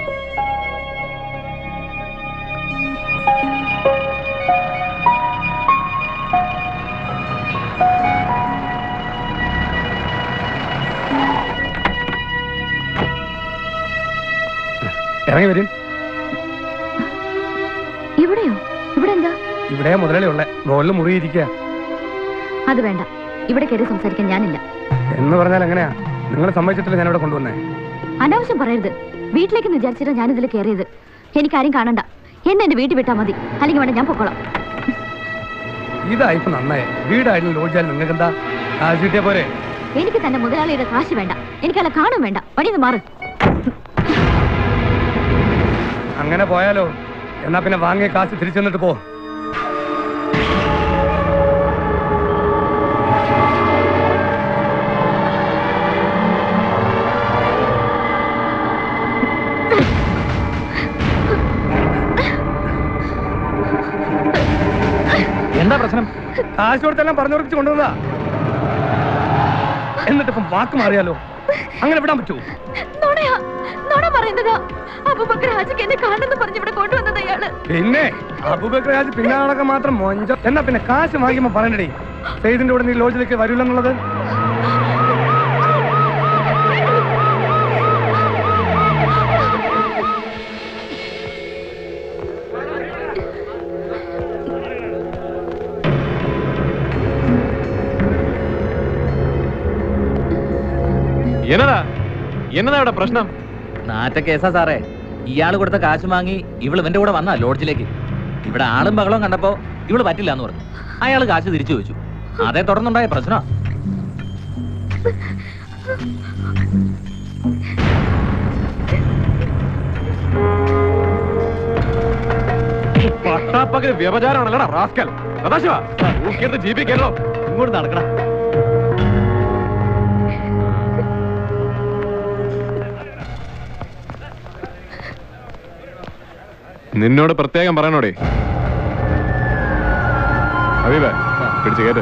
ഇറങ്ങി വരും ഇവിടെയോ ഇവിടെ എന്താ ഇവിടെ മുതലേ ഉള്ളേ മുകളിൽ മുറിയിരിക്കുക അത് വേണ്ട ഇവിടെ കയറി സംസാരിക്കാൻ ഞാനില്ല എന്ന് പറഞ്ഞാൽ എങ്ങനെയാ നിങ്ങൾ സമ്മതിച്ചിട്ടില്ല ഞാൻ ഇവിടെ കൊണ്ടുവന്നേ അനാവശ്യം പറയരുത് വീട്ടിലേക്ക് വിചാരിച്ചിട്ടാ ഞാൻ ഇതിൽ കയറിയത് എനിക്കാരും കാണണ്ട എന്നെ എന്റെ വീട്ടിൽ വിട്ടാ മതി അല്ലെങ്കിൽ വേണ്ട ഞാൻ പൊക്കോളാം ഇതായി ഇപ്പൊ നന്നായി വീടായിരുന്നു ലോഡ്ജാലും നിങ്ങൾക്ക് എന്താ കാശ് കിട്ടിയ പോരെ എനിക്ക് തന്നെ മുതലാളിയുടെ കാശ് വേണ്ട എനിക്കല്ല കാണും വേണ്ട വഴിന്ന് മാറ് അങ്ങനെ പോയാലോ എന്നാ പിന്നെ വാങ്ങിയ കാശ് തിരിച്ചു തന്നിട്ട് പോ എന്താ പ്രശ്നം കാശ് കൊടുത്തെല്ലാം പറഞ്ഞു കൊടുത്ത് കൊണ്ടുവന്നതാ എന്നിട്ട് ഇപ്പം വാക്ക് മാറിയാലോ അങ്ങനെ വിടാൻ പറ്റുമോ നുണയാ നുണ പറയുന്നതാ അബൂബക്കർ ഹാജിക്ക് എന്നെ കാണുന്നു പറഞ്ഞ് ഇവിടെ കൊണ്ടുവന്നത് അയാള് പിന്നെ അബൂബക്കർ ഹാജി പിന്നെ നടക്കാൻ മാത്രം മൊഞ്ച എന്നാ പിന്നെ കാശ് വാങ്ങിക്കുമ്പോ പറയണ്ടേ സെയ്ദിന്റെ കൂടെ നീ ലോഡ്ജിലേക്ക് വരില്ലെന്നുള്ളത് എന്നതാ എന്നതാ ഇവിടെ പ്രശ്നം നാറ്റ കേസാ സാറേ ഇയാൾ കൊടുത്ത കാശ് വാങ്ങി ഇവള് ഇവന്റെ കൂടെ വന്നാ ലോഡ്ജിലേക്ക് ഇവിടെ ആളും ബഹളവും കണ്ടപ്പോ ഇവള് പറ്റില്ല എന്ന് പറഞ്ഞു അയാൾ കാശ് തിരിച്ചു ചോദിച്ചു അതേ തുടർന്നുണ്ടായ പ്രശ്നം പട്ടാപ്പകൽ വ്യവചാരമാണല്ലടാ റാസ്കൽ സദാശിവ ഊക്കിയെടുത്ത് ജീപ്പി കയറോ ഇങ്ങോട്ട് നടക്കടാ നിന്നോട് പ്രത്യേകം പറയണോടെ ഹബീബേ പിടിച്ച് കയറ്റ്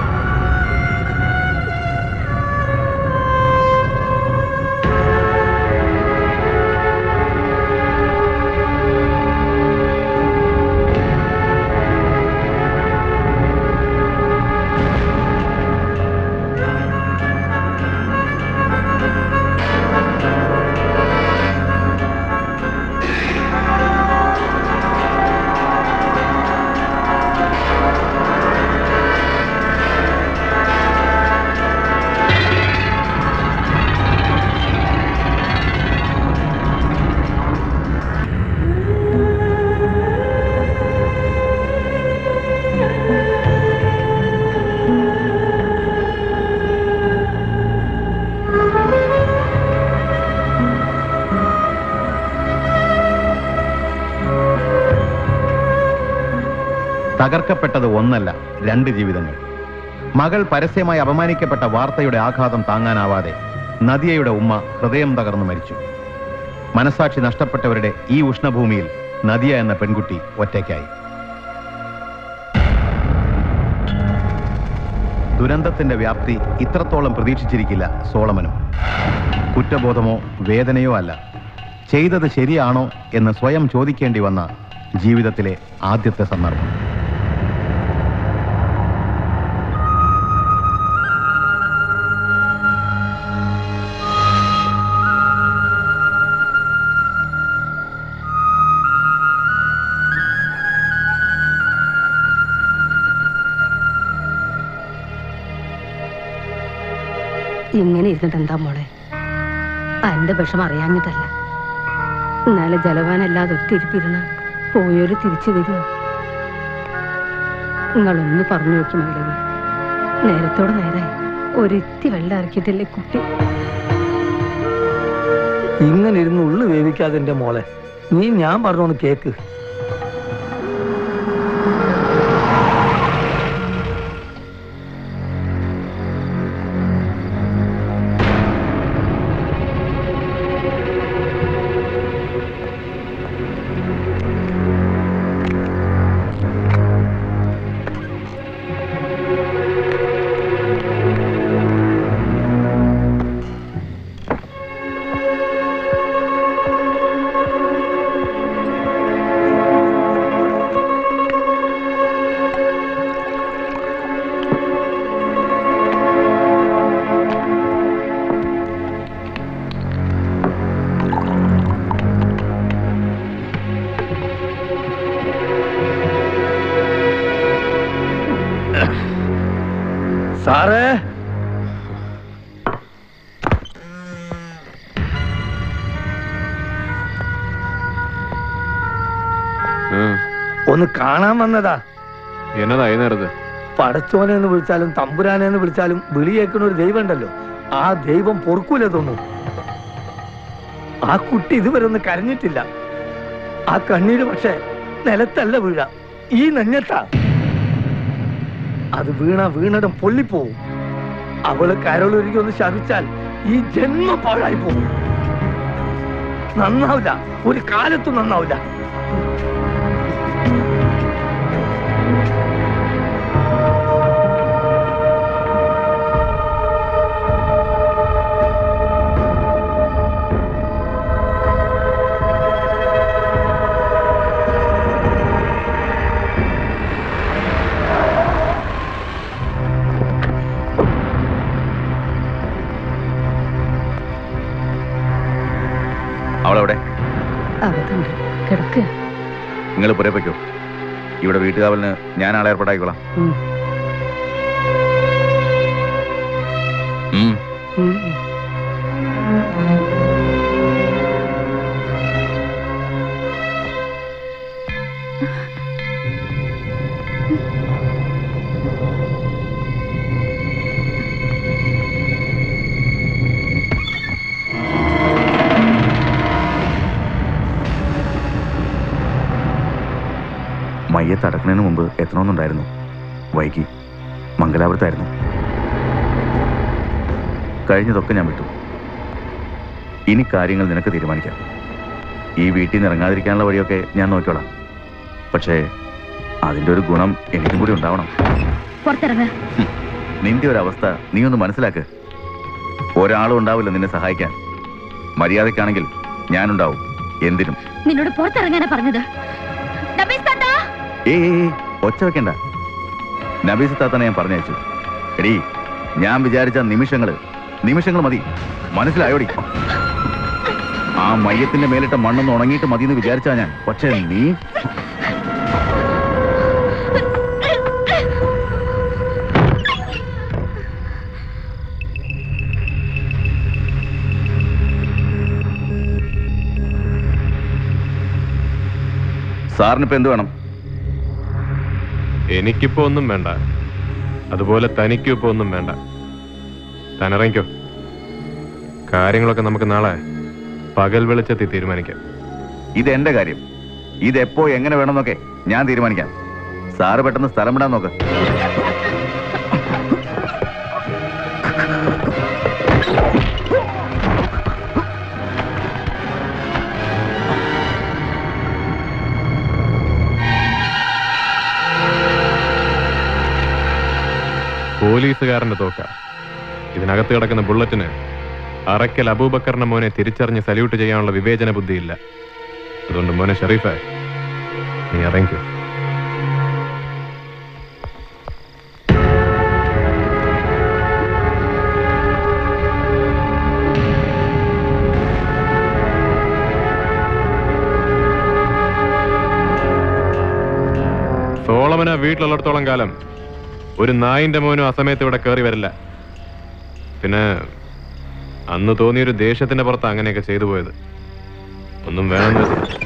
തകർക്കപ്പെട്ടത് ഒന്നല്ല രണ്ട് ജീവിതങ്ങൾ മകൾ പരസ്യമായി അപമാനിക്കപ്പെട്ട വാർത്തയുടെ ആഘാതം താങ്ങാനാവാതെ നദിയയുടെ ഉമ്മ ഹൃദയം തകർന്നു മരിച്ചു മനസാക്ഷി നഷ്ടപ്പെട്ടവരുടെ ഈ ഉഷ്ണഭൂമിയിൽ നദിയ എന്ന പെൺകുട്ടി ഒറ്റയ്ക്കായി ദുരന്തത്തിന്റെ വ്യാപ്തി ഇത്രത്തോളം പ്രതീക്ഷിച്ചിരിക്കില്ല സോളമനും കുറ്റബോധമോ വേദനയോ അല്ല ചെയ്തത് ശരിയാണോ എന്ന് സ്വയം ചോദിക്കേണ്ടി വന്ന ജീവിതത്തിലെ ആദ്യത്തെ സന്ദർഭം ഇങ്ങനെ ഇരുന്നിട്ട് എന്താ മോളെ എന്റെ വിഷം അറിയാഞ്ഞിട്ടല്ല എന്നാലും ജലവാനല്ലാതെ ഒത്തിരിപ്പിരുന്ന പോയൊരു തിരിച്ചു വരുമോ നിങ്ങളൊന്ന് പറഞ്ഞു നോക്കി മകളെ നേരത്തോടെ നേരെ ഒരിത്തി വെള്ളം ഇറക്കിയിട്ടില്ലേ കുട്ടി ഇങ്ങനെ ഇരുന്ന് ഉള്ളു വേവിക്കാതെ എന്റെ മോളെ നീ ഞാൻ പറഞ്ഞോന്ന് കേക്ക് സാറേ ഒന്ന് കാണാൻ വന്നതാ എന്നതാ ഈ നേരത്ത് പടച്ചോനെ എന്ന് വിളിച്ചാലും തമ്പുരാനെ എന്ന് വിളിച്ചാലും വിളി കേൾക്കുന്ന ഒരു ദൈവം ഉണ്ടല്ലോ ആ ദൈവം പൊറുക്കൂല തോന്നും ആ കുട്ടി ഇതുവരെ ഒന്ന് കരഞ്ഞിട്ടില്ല ആ കണ്ണീര് പക്ഷേ നിലത്തല്ല വീഴ ഈ നെഞ്ഞത്താ അത് വീണ വീണടും പൊള്ളിപ്പോവും അവള് കരളൊരുക്കി ഒന്ന് ശപിച്ചാൽ ഈ ജന്മം പാഴായി പോകും നന്നാവില്ല ഒരു കാലത്തും നന്നാവില്ല അവളെവിടെ അകത്തുണ്ട് കിടക്കുക നിങ്ങൾ പുറേ വയ്ക്കോ ഇവിടെ വീട്ടുകാവലിന് ഞാൻ ആളെ ഏർപ്പാടാക്കിക്കോളാം ഉം. മയ്യത്ത് അടക്കുന്നതിന് മുമ്പ് എത്തണമെന്നുണ്ടായിരുന്നു വൈകി മംഗലാപുരത്തായിരുന്നു കഴിഞ്ഞതൊക്കെ ഞാൻ വിട്ടു ഇനി കാര്യങ്ങൾ നിനക്ക് തീരുമാനിക്കാം ഈ വീട്ടിൽ നിന്ന് ഇറങ്ങാതിരിക്കാനുള്ള വഴിയൊക്കെ ഞാൻ നോക്കിക്കോളാം പക്ഷേ അതിൻ്റെ ഒരു ഗുണം എനിക്കും കൂടി ഉണ്ടാവണം പുറത്തിറങ്ങ നിന്റെ ഒരു അവസ്ഥ നീ ഒന്ന് മനസ്സിലാക്ക് ഒരാളും ഉണ്ടാവില്ല നിന്നെ സഹായിക്കാൻ മര്യാദയ്ക്കാണെങ്കിൽ ഞാനുണ്ടാവും എന്തിനും നിന്നോട് പുറത്തിറങ്ങാനാ പറഞ്ഞത് നബീസ് താത്ത ഏയ് ഏയ്, ഏയ്, ഒച്ച വെക്കണ്ട നബീസ് താത്തനെ ഞാൻ പറഞ്ഞയച്ചു എടീ ഞാൻ വിചാരിച്ച നിമിഷങ്ങള് നിമിഷങ്ങൾ മതി മനസ്സിലായോടി ആ മയ്യത്തിന്റെ മേലിട്ട മണ്ണൊന്ന് ഉണങ്ങിയിട്ട് മതി എന്ന് വിചാരിച്ചാ ഞാൻ പക്ഷേ നീ സാറിനിപ്പോ എന്ത് വേണം എനിക്കിപ്പോ ഒന്നും വേണ്ട അതുപോലെ തനിക്കും ഇപ്പൊ ഒന്നും വേണ്ട തനിറങ്ങിക്കോ കാര്യങ്ങളൊക്കെ നമുക്ക് നാളെ പകൽ വെളിച്ചത്തിൽ തീരുമാനിക്കാം ഇത് എന്റെ കാര്യം ഇതെപ്പോ എങ്ങനെ വേണമെന്നൊക്കെ ഞാൻ തീരുമാനിക്കാം സാറ് പെട്ടെന്ന് സ്ഥലം വിടാൻ നോക്ക് പോലീസുകാരന്റെ തോക്ക ഇതിനകത്ത് കിടക്കുന്ന ബുള്ളറ്റിന് അറക്കൽ അബൂബക്കറിന്റെ മോനെ തിരിച്ചറിഞ്ഞ് സല്യൂട്ട് ചെയ്യാനുള്ള വിവേചന ബുദ്ധിയില്ല അതുകൊണ്ട് മോനെ ഷെറീഫെ നീ ഇറങ്ങിക്കോ സോളമന വീട്ടിലുള്ളിടത്തോളം കാലം ഒരു നായിന്റെ മോനും അസമയത്ത് ഇവിടെ കയറി വരില്ല പിന്നെ അന്ന് തോന്നിയൊരു ദേഷ്യത്തിന്റെ പുറത്ത് അങ്ങനെയൊക്കെ ചെയ്തു പോയത് ഒന്നും വേണമെന്ന് വെച്ചില്ല.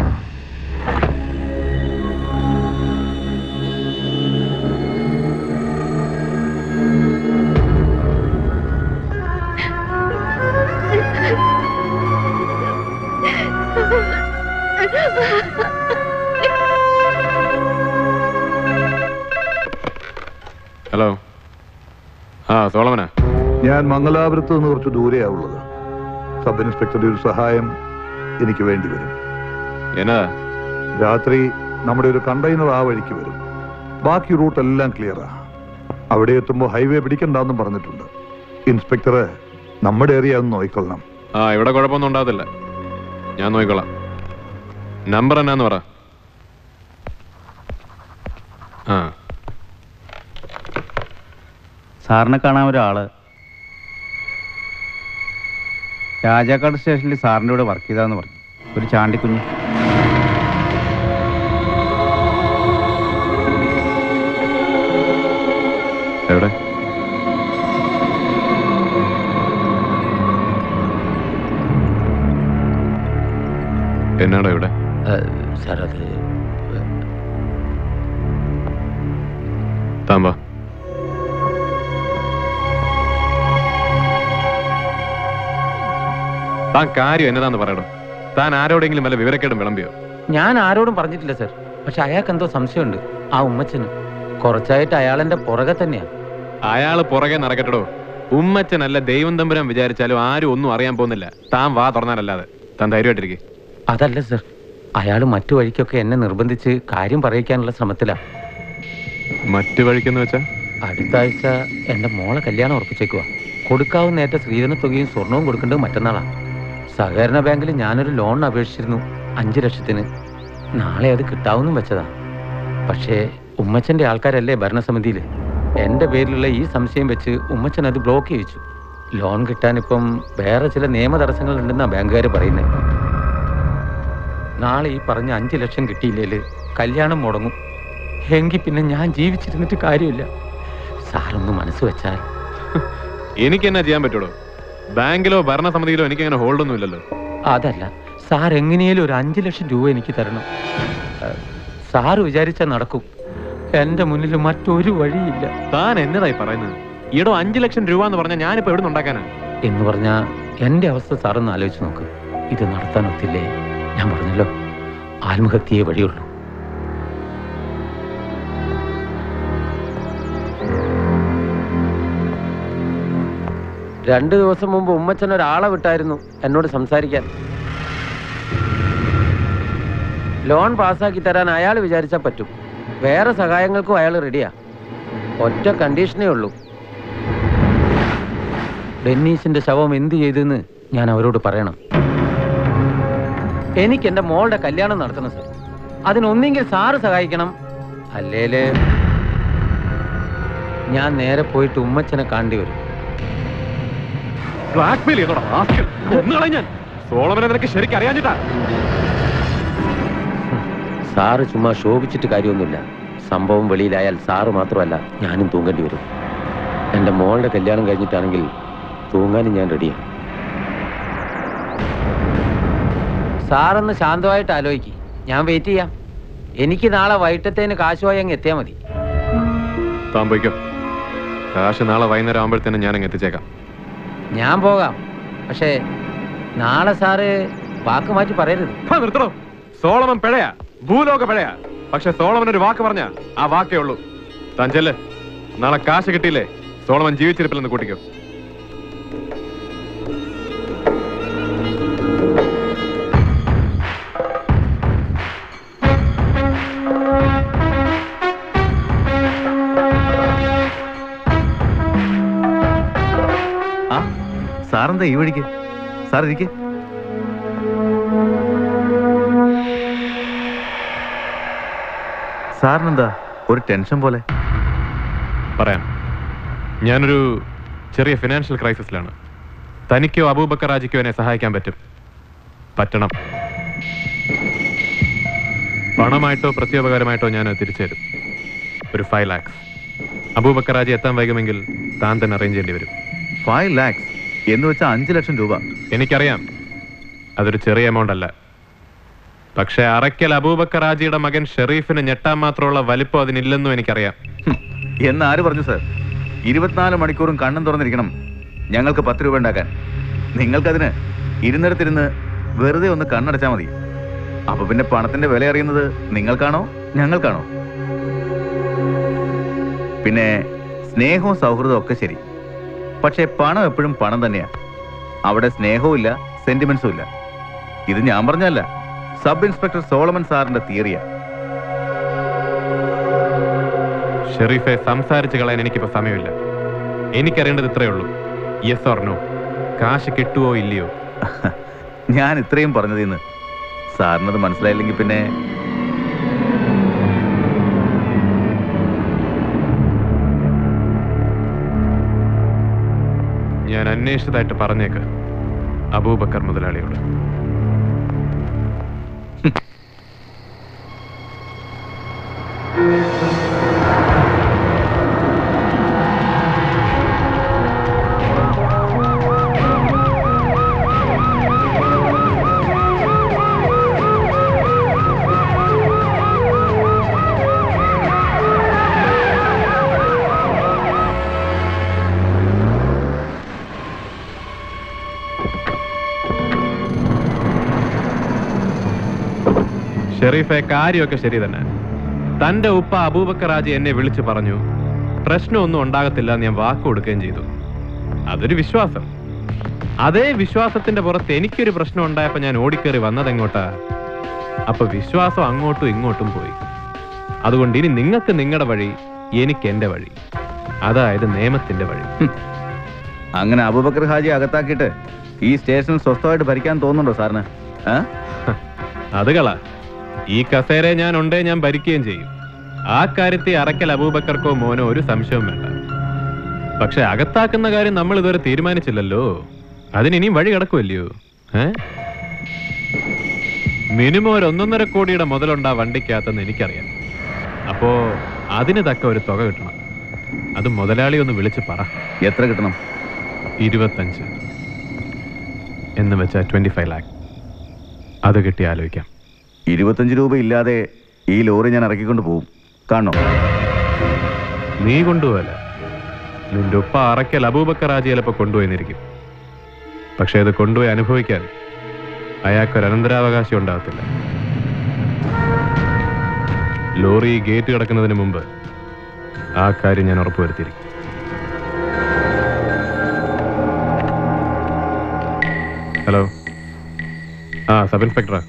ഹലോ ആ സോളമന ഞാൻ മംഗലാപുരത്ത് നിന്ന് കുറച്ച് ദൂരെയാവുള്ളത് സബ് ഇൻസ്പെക്ടറുടെ ഒരു സഹായം എനിക്ക് വേണ്ടി വരും എന്നാ രാത്രി നമ്മുടെ ഒരു കണ്ടെയ്നർ ആ വഴിക്ക് വരും ബാക്കി റൂട്ട് എല്ലാം ക്ലിയറാ അവിടെ എത്തുമ്പോൾ ഹൈവേ പിടിക്കണ്ടെന്നും പറഞ്ഞിട്ടുണ്ട് ഇൻസ്പെക്ടറെ നമ്മുടെ ഏരിയ ഒന്ന് നോക്കിക്കൊള്ളണം ആ ഇവിടെ കുഴപ്പമൊന്നും ഉണ്ടാകത്തില്ല ഞാൻ നോക്കിക്കോളാം നമ്പർ എന്നാന്ന് പറ ആ സാറിനെ കാണാൻ ഒരാള് രാജാക്കാട് സ്റ്റേഷനിൽ സാറിൻ്റെ കൂടെ വർക്ക് ചെയ്താന്ന് പറഞ്ഞു ഒരു ചാണ്ടിക്കുഞ്ഞ് എവിടെ എന്നാടോ ഇവിടെ സാർ അത് താമ്പാ താൻ കാര്യം എന്നതാന്ന് പറയടോ താൻ ആരോടെങ്കിലും വല്ല വിവരക്കേടും വിളമ്പിയോ ഞാൻ ആരോടും പറഞ്ഞിട്ടില്ല സർ പക്ഷെ അയാൾക്ക് എന്തോ സംശയമുണ്ട് ആ ഉമ്മച്ചന് കുറച്ചായിട്ട് അയാൾ എന്റെ പുറകെ തന്നെയാ അയാള് പുറകെ നടക്കട്ടോ ഉമ്മച്ചനല്ല ദൈവം തമ്പുരാൻ വിചാരിച്ചാലും ആരും ഒന്നും അറിയാൻ പോകുന്നില്ല താൻ വാ തുറന്നാലല്ലാതെ താൻ ധൈര്യമായിട്ടിരിക്കെ അതല്ല സർ അയാൾ മറ്റു വഴിക്കൊക്കെ എന്നെ നിർബന്ധിച്ച് കാര്യം പറയിക്കാനുള്ള ശ്രമത്തിലാ മറ്റു വഴിക്കെന്ന് വെച്ചാ അടുത്ത ആഴ്ച എന്റെ മോളെ കല്യാണം ഉറപ്പിച്ചേക്കുക കൊടുക്കാവുന്ന ഏറ്റ സ്ത്രീധന തുകയും സ്വർണവും കൊടുക്കേണ്ടത് മറ്റന്നാളാ സഹകരണ ബാങ്കിൽ ഞാനൊരു ലോണിന് അപേക്ഷിച്ചിരുന്നു അഞ്ചു ലക്ഷത്തിന് നാളെ അത് കിട്ടാവുന്നും വെച്ചതാ പക്ഷേ ഉമ്മച്ചന്റെ ആൾക്കാരല്ലേ ഭരണസമിതിയിൽ എന്റെ പേരിലുള്ള ഈ സംശയം വെച്ച് ഉമ്മച്ചൻ അത് ബ്ലോക്ക് ചെയ്യിച്ചു ലോൺ കിട്ടാനിപ്പം വേറെ ചില നിയമ തടസ്സങ്ങൾ ഉണ്ടെന്നാ ബാങ്കുകാർ പറയുന്നത് നാളെ ഈ പറഞ്ഞ അഞ്ചു ലക്ഷം കിട്ടിയില്ലേല് കല്യാണം മുടങ്ങും എങ്കിൽ പിന്നെ ഞാൻ ജീവിച്ചിരുന്നിട്ട് കാര്യമില്ല സാറൊന്ന് മനസ്സ് വെച്ചാൽ എനിക്ക് എന്നാ ചെയ്യാൻ പറ്റുള്ളൂ ബാങ്കിലോ ഭരണസമിതിയിലോ എനിക്ക് അങ്ങനെ ഹോൾഡ് ഒന്നും ഇല്ലല്ലോ അതല്ല സാർ എങ്ങനെയാലും ഒരു അഞ്ചു ലക്ഷം രൂപ എനിക്ക് തരണം ഏഹ്, സാറ് വിചാരിച്ചാൽ നടക്കും എന്റെ മുന്നിൽ മറ്റൊരു വഴിയില്ല താൻ എന്നതായി പറയുന്നത് ഈടോ അഞ്ചു ലക്ഷം രൂപ എന്ന് പറഞ്ഞാൽ ഞാനിപ്പോ എവിടെ ഉണ്ടാക്കാനാ എന്ന് പറഞ്ഞാ എന്റെ അവസ്ഥ സാറൊന്ന് ആലോചിച്ച് നോക്ക് ഇത് നടത്താൻ ഒത്തില്ലേ ഞാൻ പറഞ്ഞല്ലോ ആത്മഹത്യയെ വഴിയുള്ളൂ രണ്ടു ദിവസം മുമ്പ് ഉമ്മച്ചൻ ഒരാളെ വിട്ടായിരുന്നു എന്നോട് സംസാരിക്കാൻ ലോൺ പാസ്സാക്കി തരാൻ അയാൾ വിചാരിച്ചാൽ പറ്റും വേറെ സഹായങ്ങൾക്കും അയാൾ റെഡിയാ ഒറ്റ കണ്ടീഷനേ ഉള്ളൂ ഡെന്നീസിന്റെ ശവം എന്ത് ചെയ്തെന്ന് ഞാൻ അവരോട് പറയണം എനിക്ക് എന്റെ മോളുടെ കല്യാണം നടത്തണം സർ അതിനൊന്നെങ്കിൽ സാറ് സഹായിക്കണം അല്ലേല് ഞാൻ നേരെ പോയിട്ട് ഉമ്മച്ചനെ കാണേണ്ടി വരും ബ്ലാക്ക്മെയിൽ ചെയ്തോടാ റാസ്കൽ. കൊന്നുകളയും ഞാൻ സോളമനെ നിനക്ക് ശരിക്കും അറിയാഞ്ഞിട്ടാ സാറ് ചുമ്മാ ശോഭിച്ചിട്ട് കാര്യമൊന്നുമില്ല സംഭവം വെളിയിലായാൽ സാറ് മാത്രമല്ല ഞാനും തൂങ്ങേണ്ടി വരും എൻ്റെ മോളുടെ കല്യാണം കഴിഞ്ഞിട്ടാണെങ്കിൽ തൂങ്ങാനും ഞാൻ റെഡിയാണ് സാറൊന്ന് ശാന്തമായിട്ട് ആലോചിക്ക് ഞാൻ വെയിറ്റ് ചെയ്യാം എനിക്ക് നാളെ വൈകിട്ടത്തേന് കാശുമായി അങ്ങ് എത്തിയാൽ മതി താൻ പോയിക്കോ കാശ് നാളെ വൈകുന്നേരം ആകുമ്പോഴത്തേനും ഞാൻ അങ്ങ് എത്തിച്ചേക്കാം ഞാൻ പോകാം പക്ഷേ നാളെ സാറ് വാക്ക് മാറ്റി പറയരുത് ഹാ, നിർത്തണോ സോളമൻ പിഴയാ ഭൂലോക പിഴയാ പക്ഷെ സോളമൻ ഒരു വാക്ക് പറഞ്ഞ ആ വാക്കേ ഉള്ളൂ താൻ ചെല്ല് നാളെ കാശ് കിട്ടിയില്ലേ സോളമൻ ജീവിച്ചിരിപ്പില്ലെന്ന് കൂട്ടിക്കോ ആ സാറെന്താ ഈ വഴിക്ക് സാർ ഇരിക്കെ സാറിനെന്താ ഒരു ടെൻഷൻ പോലെ പറയാം ഞാനൊരു ചെറിയ ഫിനാൻഷ്യൽ ക്രൈസിസിലാണ് തനിക്കോ അബൂബക്കർ രാജിക്കോ എന്നെ സഹായിക്കാൻ പറ്റും പറ്റണം പണമായിട്ടോ പ്രത്യോപകാരമായിട്ടോ ഞാൻ അത് തിരിച്ചു തരും ഒരു ഫൈവ് ലാക്സ് അബൂബക്കർ രാജി എത്താൻ വൈകുമെങ്കിൽ താൻ തന്നെ അറേഞ്ച് ചെയ്യേണ്ടി വരും ഫൈവ് ലാക്സ് എന്ന് വെച്ചാൽ അഞ്ച് ലക്ഷം രൂപ എനിക്കറിയാം അതൊരു ചെറിയ എമൗണ്ട് അല്ല പക്ഷെ അറയ്ക്കൽ അബൂബക്കർ രാജിയുടെ മകൻ ഷെറീഫിന് ഞെട്ടാൻ മാത്രമുള്ള വലിപ്പം അതിനില്ലെന്നും എനിക്കറിയാം എന്ന് ആര് പറഞ്ഞു സാർ ഇരുപത്തിനാല് മണിക്കൂറും കണ്ണും തുറന്നിരിക്കണം ഞങ്ങൾക്ക് പത്ത് രൂപ ഉണ്ടാക്കാൻ നിങ്ങൾക്കതിന് ഇരുന്നിടത്തിരുന്ന് വെറുതെ ഒന്ന് കണ്ണടച്ചാൽ മതി അപ്പൊ പിന്നെ പണത്തിന്റെ വില അറിയുന്നത് നിങ്ങൾക്കാണോ ഞങ്ങൾക്കാണോ പിന്നെ സ്നേഹവും സൗഹൃദവും ഒക്കെ ശരി പക്ഷേ പണം എപ്പോഴും പണം തന്നെയാ അവിടെ സ്നേഹവും ഇല്ല സെന്റിമെന്റ്സും ഇല്ല ഇത് ഞാൻ പറഞ്ഞല്ല സബ് ഇൻസ്പെക്ടർ സോളമൻ സാറിന്റെ തിയറിയാ ഷെറീഫെ സംസാരിച്ച് കളയാൻ എനിക്കിപ്പോ സമയമില്ല എനിക്കറിയേണ്ടത് ഇത്രയേ ഉള്ളൂ യെസ് ഓർ നോ കാശ് കിട്ടുവോ ഇല്ലയോ ഞാൻ ഇത്രയും പറഞ്ഞതിന്ന് സാറിനത് മനസ്സിലായില്ലെങ്കിൽ പിന്നെ ഞാൻ അന്വേഷിച്ചതായിട്ട് പറഞ്ഞേക്ക് അബൂബക്കർ മുതലാളിയോട് ഷെറീഫെ കാര്യമൊക്കെ ശരി തന്നെ തന്റെ ഉപ്പ അബൂബക്കർ ഹാജി എന്നെ വിളിച്ചു പറഞ്ഞു പ്രശ്നമൊന്നും ഉണ്ടാകത്തില്ല എന്ന് ഞാൻ വാക്ക് കൊടുക്കുകയും ചെയ്തു അതൊരു വിശ്വാസം അതേ വിശ്വാസത്തിന്റെ പുറത്ത് എനിക്കൊരു പ്രശ്നം ഉണ്ടായപ്പോ ഞാൻ ഓടിക്കേറി വന്നതെങ്ങോട്ടാ അപ്പൊ വിശ്വാസം അങ്ങോട്ടും ഇങ്ങോട്ടും പോയി അതുകൊണ്ട് ഇനി നിങ്ങൾക്ക് നിങ്ങളുടെ വഴി എനിക്ക് എന്റെ വഴി അതായത് നിയമത്തിന്റെ വഴി അങ്ങനെ അബൂബക്കർ ഹാജി അകത്താക്കിയിട്ട് ഈ സ്റ്റേഷൻ സ്വസ്ഥമായിട്ട് ഭരിക്കാൻ തോന്നുന്നുണ്ടോ സാറിന് ആ? അത് കള ഈ കസേരയെ ഞാൻ ഉണ്ടേ ഞാൻ ഭരിക്കുകയും ചെയ്യും ആ കാര്യത്തിൽ അറക്കൽ അബൂബക്കർക്കോ മോനോ ഒരു സംശയവും വേണ്ട പക്ഷെ അകത്താക്കുന്ന കാര്യം നമ്മൾ ഇതുവരെ തീരുമാനിച്ചില്ലല്ലോ അതിന് ഇനിയും വഴി കിടക്കുമല്ലയോ ഏ മിനിമം ഒരു ഒന്നൊന്നര കോടിയുടെ മുതലുണ്ടാ വണ്ടിക്കകത്തെന്ന് എനിക്കറിയാം അപ്പോ അതിന് തക്ക ഒരു തുക കിട്ടണം അത് മുതലാളി ഒന്ന് വിളിച്ച് പറ എത്ര കിട്ടണം ഇരുപത്തഞ്ച് എന്ന് വെച്ചാൽ ട്വന്റി ഫൈവ് ലാക്ക് അത് കിട്ടി ആലോചിക്കാം ഇരുപത്തഞ്ച് രൂപ ഇല്ലാതെ ഈ ലോറി ഞാൻ ഇറക്കിക്കൊണ്ട് പോകും കാണോ നീ കൊണ്ടുപോകല നിന്റെ ഉപ്പ അറയ്ക്കൽ അബൂബക്കർ ഹാജി ചിലപ്പോ കൊണ്ടുപോയിന്നിരിക്കും പക്ഷെ ഇത് കൊണ്ടുപോയി അനുഭവിക്കാൻ അയാൾക്കൊരു അനന്തരാവകാശം ഉണ്ടാകത്തില്ല ലോറി ഈ ഗേറ്റ് കിടക്കുന്നതിന് മുമ്പ് ആ കാര്യം ഞാൻ ഉറപ്പുവരുത്തിയിരിക്കും ഹലോ ആ സബ് ഇൻസ്പെക്ടറാ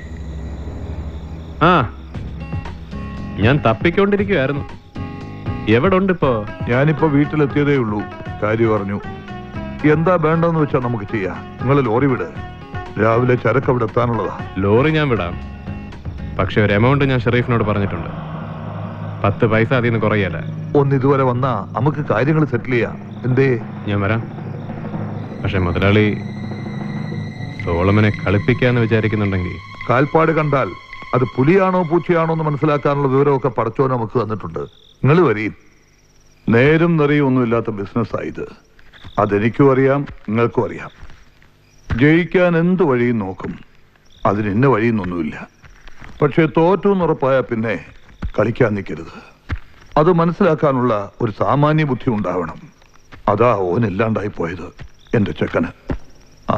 ആ ഞാൻ തപ്പിക്കൊണ്ടിരിക്കുവായിരുന്നു എവിടെ ഉണ്ട് ഇപ്പോ ഞാനിപ്പോ വീട്ടിലെത്തിയതേ ഉള്ളൂ കാര്യം പറഞ്ഞു എന്താ വേണ്ടെന്ന് വെച്ചാ നമുക്ക് ചെയ്യാം നിങ്ങൾ ലോറി വിട് രാവിലെ ചരക്ക് അവിടെ എത്താനുള്ളതാ ലോറി ഞാൻ വിടാം പക്ഷെ ഒരു എമൗണ്ട് ഞാൻ ഷെറീഫിനോട് പറഞ്ഞിട്ടുണ്ട് പത്ത് പൈസ അതിൽ നിന്ന് കുറയല്ല ഒന്ന് ഇതുവരെ വന്നാ നമുക്ക് കാര്യങ്ങൾ സെറ്റിൽ ചെയ്യാം എന്തേ ഞാൻ വരാം പക്ഷെ മുതലാളി സോളമനെ കളിപ്പിക്കാന്ന് വിചാരിക്കുന്നുണ്ടെങ്കിൽ കാൽപ്പാട് കണ്ടാൽ അത് പുലിയാണോ പൂച്ചയാണോ എന്ന് മനസ്സിലാക്കാനുള്ള വിവരമൊക്കെ പടച്ചോ നമുക്ക് തന്നിട്ടുണ്ട് നിങ്ങൾ വരീം നേരും നിറയും ഒന്നും ഇല്ലാത്ത ബിസിനസ്സായത് അതെനിക്കും അറിയാം നിങ്ങൾക്കും അറിയാം ജയിക്കാൻ എന്ത് വഴിയും നോക്കും അതിന് ഇന്ന വഴിയെന്നൊന്നുമില്ല പക്ഷേ തോറ്റു എന്നുറപ്പായ പിന്നെ കളിക്കാൻ നിൽക്കരുത് അത് മനസ്സിലാക്കാനുള്ള ഒരു സാമാന്യ ബുദ്ധി ഉണ്ടാവണം അതാ ഓനില്ലാണ്ടായി പോയത് എന്റെ ചെക്കന് ആ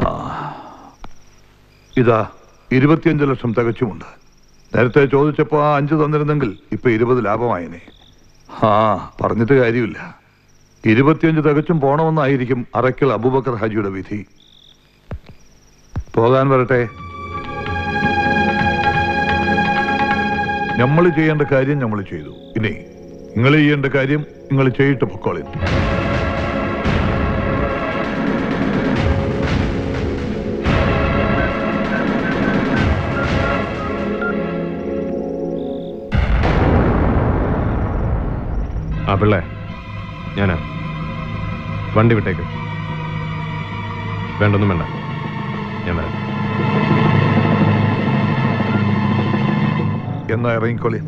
ഇതാ ഇരുപത്തിയഞ്ച് ലക്ഷം തികച്ചുമുണ്ട് നേരത്തെ ചോദിച്ചപ്പോ ആ അഞ്ച് തന്നിരുന്നെങ്കിൽ ഇപ്പൊ ഇരുപത് ലാഭമായനെ ആ പറഞ്ഞിട്ട് കാര്യമില്ല ഇരുപത്തിയഞ്ച് തികച്ചും പോണമെന്നായിരിക്കും അറയ്ക്കൽ അബൂബക്കർ ഹാജിയുടെ വിധി പോകാൻ വരട്ടെ നമ്മൾ ചെയ്യേണ്ട കാര്യം നമ്മൾ ചെയ്തു ഇനി നിങ്ങൾ ചെയ്യേണ്ട കാര്യം നിങ്ങൾ ചെയ്തിട്ട് പൊക്കോളിൻ ആ പിള്ളേ ഞാനാ വണ്ടി വിട്ടേക്ക് വേണ്ടൊന്നും വേണ്ട ഞാൻ വരാം എന്നാ ഇറങ്ങിക്കോളി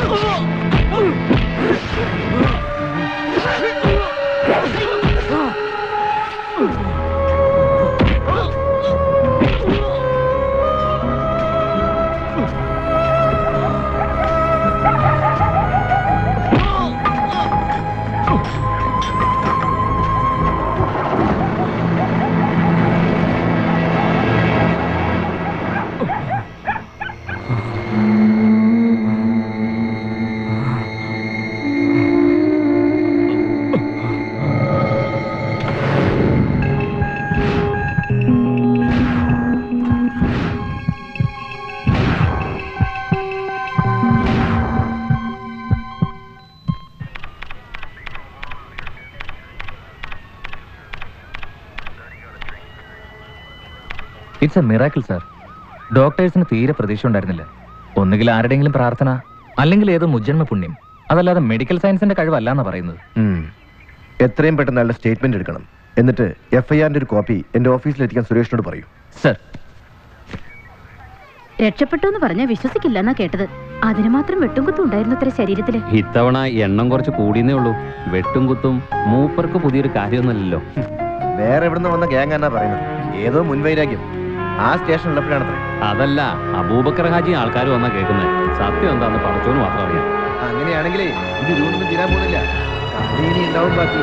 ഇറ്റ്സ് എ മിറാക്കിൾ സാർ ഡോക്ടേഴ്സിന് തീരെ പ്രതീക്ഷ ഉണ്ടായിരുന്നില്ല ഒന്നുകിൽ ആരുടെയെങ്കിലും പ്രാർത്ഥന അല്ലെങ്കിൽ ഏതോ മുജ്ജന്മ പുണ്യം അതല്ലാതെ മെഡിക്കൽ സയൻസിന്റെ കഴിവല്ലാന്നാ പറയുന്നത് ഉം. എത്രയും പെട്ടെന്ന് അയാളുടെ സ്റ്റേറ്റ്മെന്റ് എടുക്കണം എന്നിട്ട് എഫ് ഐ ആറിന്റെ ഒരു കോപ്പി എന്റെ ഓഫീസിൽ എത്തിക്കാൻ സുരേഷിനോട് പറയൂ സർ രക്ഷപ്പെട്ടു എന്ന് പറഞ്ഞാൽ വിശ്വസിക്കില്ല എന്നാ കേട്ടത് അതിന് മാത്രം വെട്ടും കുത്തും ഉണ്ടായിരുന്നു അത്ര ശരീരത്തില് ഇത്തവണ എണ്ണം കുറച്ച് കൂടിയെന്നേ ഉള്ളൂ വെട്ടും കുത്തും മൂപ്പർക്ക് പുതിയൊരു കാര്യമൊന്നുമല്ലല്ലോ വേറെ എവിടുന്ന് വന്ന ഗ്യാങ് എന്നാ പറയുന്നത് ഏതോ മുൻവൈരാഗ്യം ആ സ്റ്റേഷൻ ഉള്ളപ്പോഴാണത്രേ അതല്ല അബൂബക്കർ ഹാജി ആൾക്കാർ വന്നാ കേൾക്കുന്നത് സത്യം എന്താന്ന് പഠിച്ചോന്ന് മാത്രം അറിയാം അങ്ങനെയാണെങ്കിലേ ഇത് ഇതുകൊണ്ടൊന്നും തീരാൻ പോകുന്നില്ല കളി ഇനി ഉണ്ടാവും ബാക്കി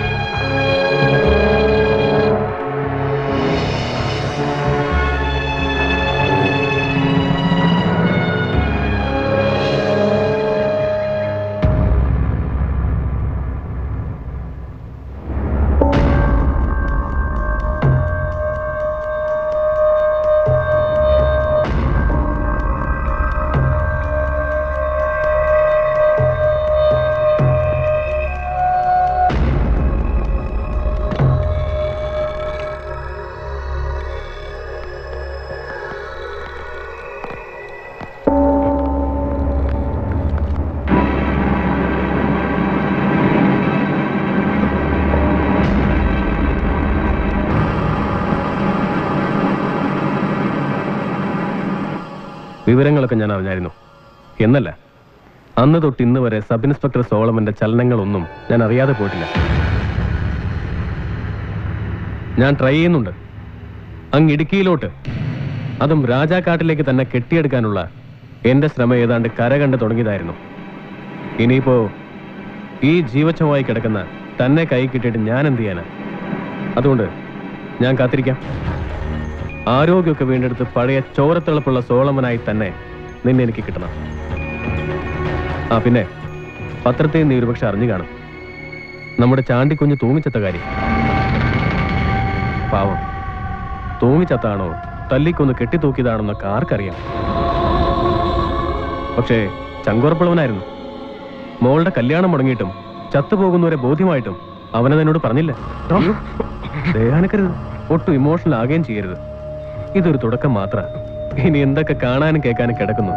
വിവരങ്ങളൊക്കെ ഞാൻ അറിഞ്ഞായിരുന്നു എന്നല്ല അന്ന് തൊട്ട് ഇന്ന് വരെ സബ് ഇൻസ്പെക്ടർ സോളമന്റെ ചലനങ്ങളൊന്നും ഞാൻ അറിയാതെ പോയിട്ടില്ല ഞാൻ ട്രൈ ചെയ്യുന്നുണ്ട് അങ്ങ് ഇടുക്കിയിലോട്ട് അതും രാജാക്കാട്ടിലേക്ക് തന്നെ കെട്ടിയെടുക്കാനുള്ള എന്റെ ശ്രമം ഏതാണ്ട് കര കണ്ട് തുടങ്ങിയതായിരുന്നു ഇനിയിപ്പോ ഈ ജീവച്ഛമായി കിടക്കുന്ന തന്നെ കൈ കിട്ടിയിട്ട് ഞാൻ എന്ത് ചെയ്യാനാ അതുകൊണ്ട് ഞാൻ കാത്തിരിക്കാം ആരോഗ്യമൊക്കെ വീണ്ടെടുത്ത് പഴയ ചോരത്തിളപ്പുള്ള സോളമനായി തന്നെ നിന്നെ എനിക്ക് കിട്ടണം ആ പിന്നെ പത്രത്തിൽ നീ ഒരുപക്ഷെ അറിഞ്ഞു കാണും നമ്മുടെ ചാണ്ടിക്കുഞ്ഞ് തൂങ്ങിച്ചത്ത കാര്യം പാവം തൂങ്ങിച്ചത്താണോ തല്ലിക്കൊന്ന് കെട്ടിത്തൂക്കിയതാണെന്നൊക്കെ ആർക്കറിയാം പക്ഷേ ചങ്കുറപ്പുള്ളവനായിരുന്നു മോളുടെ കല്യാണം മുടങ്ങിയിട്ടും ചത്തുപോകുന്നവരെ ബോധ്യമായിട്ടും അവനത് എന്നോട് പറഞ്ഞില്ല ദയാനക്കരുത് ഒട്ടും ഇമോഷണൽ ആകുകയും ചെയ്യരുത് ഇതൊരു തുടക്കം മാത്ര ഇനി എന്തൊക്കെ കാണാനും കേൾക്കാനും കിടക്കുന്നു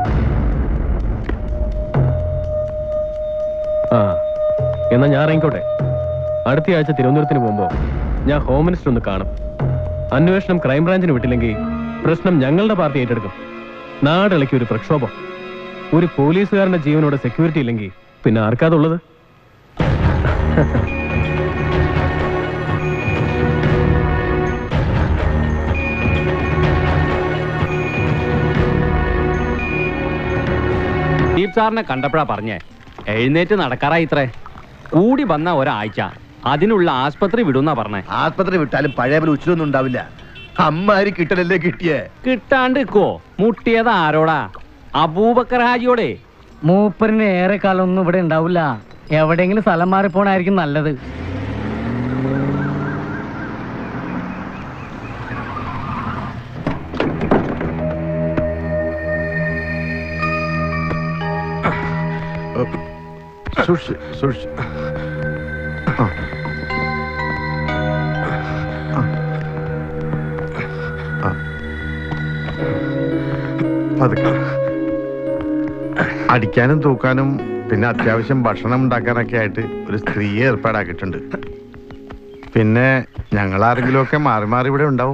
ആ എന്നാ ഞാൻ ഇറങ്ങിക്കോട്ടെ അടുത്ത ആഴ്ച തിരുവനന്തപുരത്തിന് പോകുമ്പോ ഞാൻ ഹോം മിനിസ്റ്റർ ഒന്ന് കാണും അന്വേഷണം ക്രൈംബ്രാഞ്ചിന് വിട്ടില്ലെങ്കിൽ പ്രശ്നം ഞങ്ങളുടെ പാർട്ടി ഏറ്റെടുക്കും നാടിളക്കി ഒരു പ്രക്ഷോഭം ഒരു പോലീസുകാരന്റെ ജീവനോട് സെക്യൂരിറ്റി ഇല്ലെങ്കിൽ പിന്നെ ആർക്കാതുള്ളത് ദീപ് സാറിനെ കണ്ടപ്പോഴാ പറഞ്ഞേ എഴുന്നേറ്റ് നടക്കാറായി ഇത്രേ കൂടി വന്ന ഒരാഴ്ച അതിനുള്ള ആസ്പത്രി വിടുന്നാ പറഞ്ഞേ ആസ്പത്രി വിട്ടാലും പഴയ പോലെ ഉച്ചിലൊന്നും ഉണ്ടാവില്ല അമ്മാരി കിട്ടലല്ലേ കിട്ടിയേ കിട്ടാണ്ട് നിക്കോ മുട്ടിയത് ആരോടാ അബൂബക്കർ ഹാജിയോടെ മൂപ്പറിന് ഏറെ കാലമൊന്നും ഇവിടെ ഉണ്ടാവില്ല എവിടെയെങ്കിലും സ്ഥലം മാറിപ്പോണായിരിക്കും നല്ലത് സൂക്ഷിച്ച് സൂക്ഷിച്ച് ആ. ആ. ആ. പതുക്കെ. അടിക്കാനും തൂക്കാനും പിന്നെ അത്യാവശ്യം ഭക്ഷണം ഉണ്ടാക്കാനൊക്കെ ആയിട്ട് ഒരു സ്ത്രീയെ ഏർപ്പാടാക്കിയിട്ടുണ്ട് പിന്നെ ഞങ്ങൾ ആരെങ്കിലുമൊക്കെ മാറി മാറി ഇവിടെ ഉണ്ടാവും